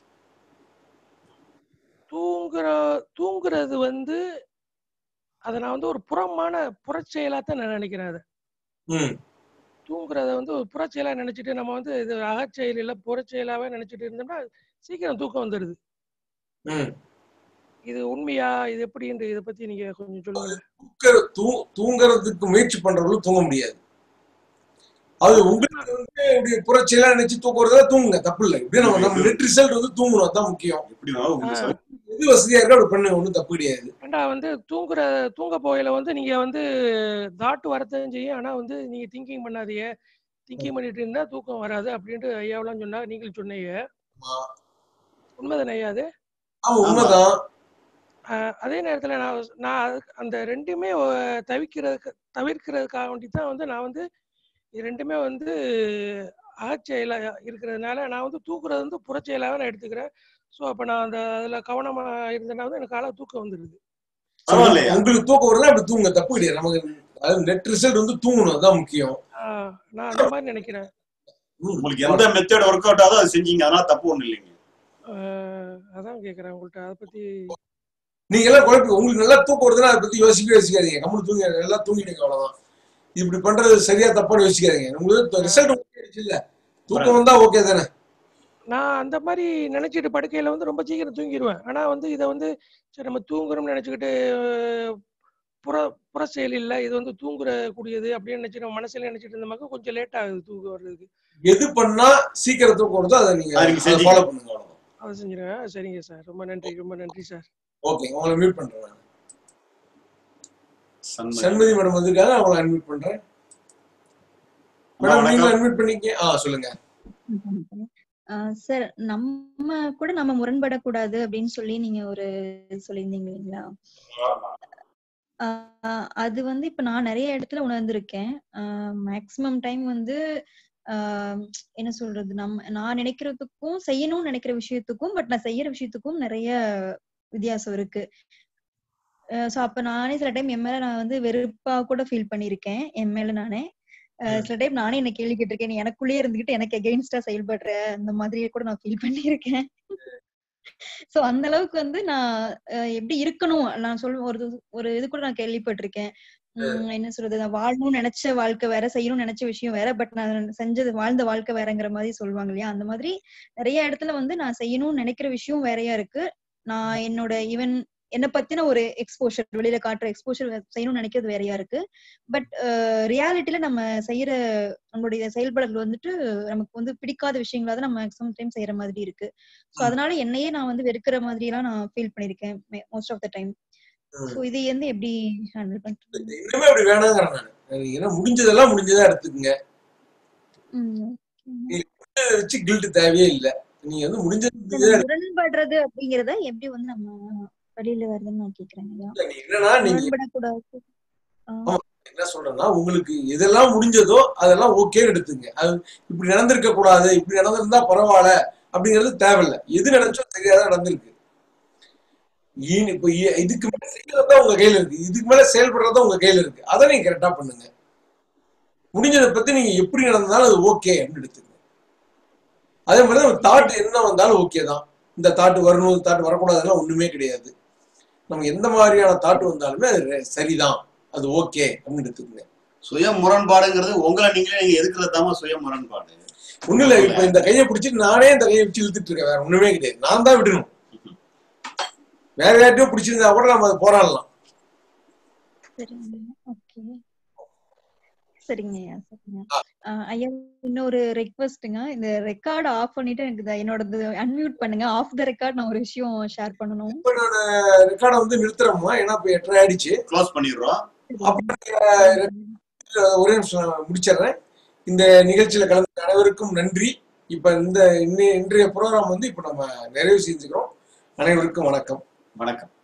தூங்குற தூங்குறது வந்து அதை நான் வந்து ஒரு புறமான புறச்செயலா தான் நான் நினைக்கிறேன் அதை ம் தூங்குறத வந்து ஒரு புறச்செயலா நினைச்சிட்டு நம்ம வந்து இது அகச்செயல் இல்லை புறச்செயலாவே நினைச்சிட்டு இருந்தோம்னா சீக்கிரம் தூக்கம் வந்துடுது ம் இது உண்மையா இது எப்படின்ற இதை பத்தி நீங்க கொஞ்சம் சொல்லுங்க தூங்குற தூ தூங்குறதுக்கு முயற்சி பண்றவங்களும் தூங்க முடியாது அது உங்களுக்கு வந்து இப்படி புரட்சியெல்லாம் நினைச்சு தூக்குறதா தூங்குங்க தப்பு இல்லை இப்படி நம்ம நம்ம நெட் ரிசல்ட் வந்து தூங்கணும் அதான் முக்கியம் எப்படி வேணாலும் உங்க ஆஹ் சொல்ல எது வசதியா இருக்கோ அப்படி பண்ணுங்க ஒன்றும் தப்பு கிடையாது ஏண்டா வந்து தூங்குற தூங்க போகையில வந்து நீங்க வந்து தாட் வரத்தான் செய்யும் ஆனா வந்து நீங்க திங்கிங் பண்ணாதீங்க திங்கிங் பண்ணிட்டு இருந்தா தூக்கம் வராது அப்படின்ட்டு ஐயாவெல்லாம் சொன்னா நீங்கள் சொன்னீங்க ஆமா. உண்மைதானே ஐயா அது ஆமா உண்மைதான் ஆஹ் அதே நேரத்துல நான் நான் அதுக்கு- அந்த ரெண்டுமே ஒ- தவிர்க்கிறதுக்கு தவிர்க்கிறதுக்காக வேண்டி தான் வந்து நான் வந்து இது ரெண்டுமே வந்து அகச்செயலா இருக்கிறதுனால நான் வந்து தூக்குறது வந்து புறச்செயலாக நான் எடுத்துக்கிறேன் ஸோ அப்போ நான் அந்த அதில் கவனமா இருந்தேன்னா வந்து எனக்கு காலை தூக்கம் வந்துடுது பரவாயில்லையா உங்களுக்கு தூக்கம் வரல அப்படி தூங்க தப்பு கிடையாது நமக்கு அதாவது நெட் ரிசல்ட் வந்து தூங்கணும் அதான் முக்கியம் ஆஹ் நான் அந்த மாதிரி நினைக்கிறேன் ம். உங்களுக்கு எந்த மெத்தட் ஒர்க் அவுட் ஆகுதோ அது செஞ்சீங்க அதனால தப்பு ஒண்ணும் இல்லைங்க ஆஹ் அதான் கேட்குறேன் உங்கள்கிட்ட அதை பற்றி நீங்க எல்லாம் குழப்பி உங்களுக்கு நல்லா தூக்கம் வருதுன்னா அதை பத்தி யோசிக்கவே யோசிக்காதீங்க கம்முனு தூங்கி நல்லா தூங்கிடுங்க அவ்வளவுதான் இப்படி பண்றது சரியா தப்பான்னு யோசிக்காதீங்க உங்களுக்கு ரிசல்ட் இல்ல தூக்கம் வந்தா ஓகே தானே நான் அந்த மாதிரி நினைச்சிட்டு படுக்கையில வந்து ரொம்ப சீக்கிரம் தூங்கிடுவேன் ஆனா வந்து இதை வந்து சரி நம்ம தூங்குறோம்னு நினைச்சுக்கிட்டு அஹ், புற புற செயல் இல்லை இது வந்து தூங்குற கூடியது அப்படின்னு நினைச்சு நம்ம மனசுல நினைச்சிட்டு இருந்தோம்னாக்க கொஞ்சம் லேட் ஆகுது தூங்க வர்றதுக்கு எது பண்ணா சீக்கிரம் தூக்கம் வருதோ அதை நீங்க அது நீங்க அதை செஞ்சீங்க. ஃபாலோ பண்ணுங்க அவ்வளவுதான் அதை செஞ்சிருவேன் சரிங்க சார் ரொம்ப நன்றி ரொம்ப நன்றி சார் ஓகே உங்களை மியூட் பண்றேன் நான். சண்முகம். சண்மதி மேடம் வந்திருக்காங்க அவங்கள அன்மியூட் பண்றேன் அம்மா, மேடம் நீங்க வணக்கம் அன்மியூட் பண்ணிக்க ஆ சொல்லுங்க சார் நம்ம கூட நம்ம முரண்படக்கூடாது அப்படின்னு சொல்லி நீங்க ஒரு சொல்லியிருந்தீங்க இல்லைங்களா ஆஹ் அது வந்து இப்ப நான் நிறைய இடத்துல உணர்ந்திருக்கேன் மேக்சிமம் டைம் வந்து ஆஹ் என்ன சொல்றது நம்ம நான் நினைக்கிறதுக்கும் செய்யணும்னு நினைக்கிற விஷயத்துக்கும் பட் நான் செய்யற விஷயத்துக்கும் நிறைய வித்தியாசம் இருக்கு சோ அப்ப நானே சில டைம் என் மேல நான் வந்து வெறுப்பா கூட ஃபீல் பண்ணிருக்கேன் என் மேல நானே அஹ் சில டைம் நானே என்ன கேள்வி கேட்டிருக்கேன் நீ எனக்குள்ளேயே இருந்துகிட்டு எனக்கு எகெயின்ஸ்டா செயல்படுற அந்த மாதிரி கூட நான் ஃபீல் பண்ணியிருக்கேன் சோ அந்த அளவுக்கு வந்து நான் அஹ் எப்படி இருக்கணும் நான் சொல்ல ஒரு ஒரு இது கூட நான் கேள்விப்பட்டிருக்கேன் உம் என்ன சொல்றது நான் வாழணும்னு நினைச்ச வாழ்க்கை வேற செய்யணும்னு நினைச்ச விஷயம் வேற பட் நான் செஞ்சது வாழ்ந்த வாழ்க்கை வேறங்கிற மாதிரி சொல்லுவாங்க இல்லையா அந்த மாதிரி நிறைய இடத்துல வந்து நான் செய்யணும்னு நினைக்கிற விஷயம் வேறையா இருக்கு நான் என்னோட ஈவன் என்ன பத்தின ஒரு எக்ஸ்போஷர் வெளியில காட்டுற எக்ஸ்போஷர் செய்யணும்னு நினைக்கிறது வேறையா இருக்கு பட் ரியாலிட்டியில நம்ம செய்யற நம்மளுடைய செயல்பாடுகள் வந்துட்டு நமக்கு வந்து பிடிக்காத விஷயங்களா தான் நம்ம மேக்ஸிமம் டைம் செய்யற மாதிரி இருக்கு சோ அதனால என்னையே நான் வந்து வெறுக்கிற மாதிரி எல்லாம் நான் ஃபீல் பண்ணிருக்கேன் most of the time so இது வந்து எப்படி ஹேண்டில் பண்றது இனிமே அப்படி வேணாங்கிறேன் நான் ஏன்னா முடிஞ்சதெல்லாம் முடிஞ்சதா எடுத்துக்கங்க ம், நீங்க முடிஞ்சதை வச்சு கில்ட் தேவையே இல்லை நீங்க வந்து முடிஞ்சது இந்த முடிஞ்சதா எடுத்து- முரண்படுறது அப்படிங்கறத எப்படி வந்து நம்ம வெளியில வருதுன்னு நான் கேக்குறேன் ஐயா நீ என்னன்னா நீங்க முரண்படக்கூடாது ஆ, ஆமா, என்ன சொல்றேன்னா உங்களுக்கு எதெல்லாம் முடிஞ்சதோ அதெல்லாம் ஓகே எடுத்துங்க அது இப்படி நடந்திருக்க கூடாது இப்படி நடந்திருந்தா பரவாயில்ல அப்படிங்கிறது தேவையில்லை எது நடந்துச்சோ தெரியாத நடந்திருக்கு ஈ- இப்போ இ- இதுக்கு மேல செய்யறதா உங்க கையில இருக்கு இதுக்கு மேல செயல்படுறதா உங்க கையில இருக்கு அதை நீங்க கரெக்டா பண்ணுங்க முடிஞ்சதை பத்தி நீங்க எப்படி நடந்தாலும் அது ஓகே அப்படின்னு எடுத்துங்க அதே மாதிரி தான் தாட் என்ன வந்தாலும் ஓகே தான் இந்த தாட் வரணும் தாட் வரக்கூடாதுலாம் ஒண்ணுமே கிடையாது நம்ம எந்த மாதிரியான தாட் வந்தாலுமே அது re- சரிதான் அது ஓகே அப்படின்னு எடுத்துக்கங்க சுய முரண்பாடுங்கிறது உங்களை நீங்களே நீங்க எதுக்குறதாம சுய முரண்பாடு ஒண்ணும் இல்ல இப்ப இந்த கையை பிடிச்சிட்டு நானே இந்த கையை வச்சு இழுத்துட்டு இருக்கேன் வேற ஒண்ணுமே கிடையாது நான் தான் விடணும் வேற யார்ட்டையும் பிடிச்சிருந்தா கூட நம்ம அதை போராடலாம் சரிங்க ஓகே சரிங்க ஐயா சரிங்க ஆஹ் ஐயா இன்னொரு ரெக்வஸ்ட்டுங்க இந்த ரெக்கார்ட் ஆஃப் பண்ணிட்டு எனக்கு இத- என்னோடது அன்மியூட் பண்ணுங்க ஆஃப் த ரெக்கார்ட் நான் ஒரு விஷயம் ஷேர் பண்ணணும் இப்ப நான் ரெக்கார்டை வந்து நிறுத்துறோமா ஏன்னா இப்ப எட்டரை ஆயிடுச்சு க்ளோஸ் பண்ணிடுறோம் அப்ப நீங்க ஒரே நிமிஷம் நான் முடிச்சிடுறேன் இந்த நிகழ்ச்சியில கலந்து அனைவருக்கும் நன்றி இப்ப இந்த இன்னை- இன்றைய ப்ரோக்ராம் வந்து இப்ப நம்ம நிறைவு செஞ்சுக்கிறோம் அனைவருக்கும் வணக்கம் வணக்கம்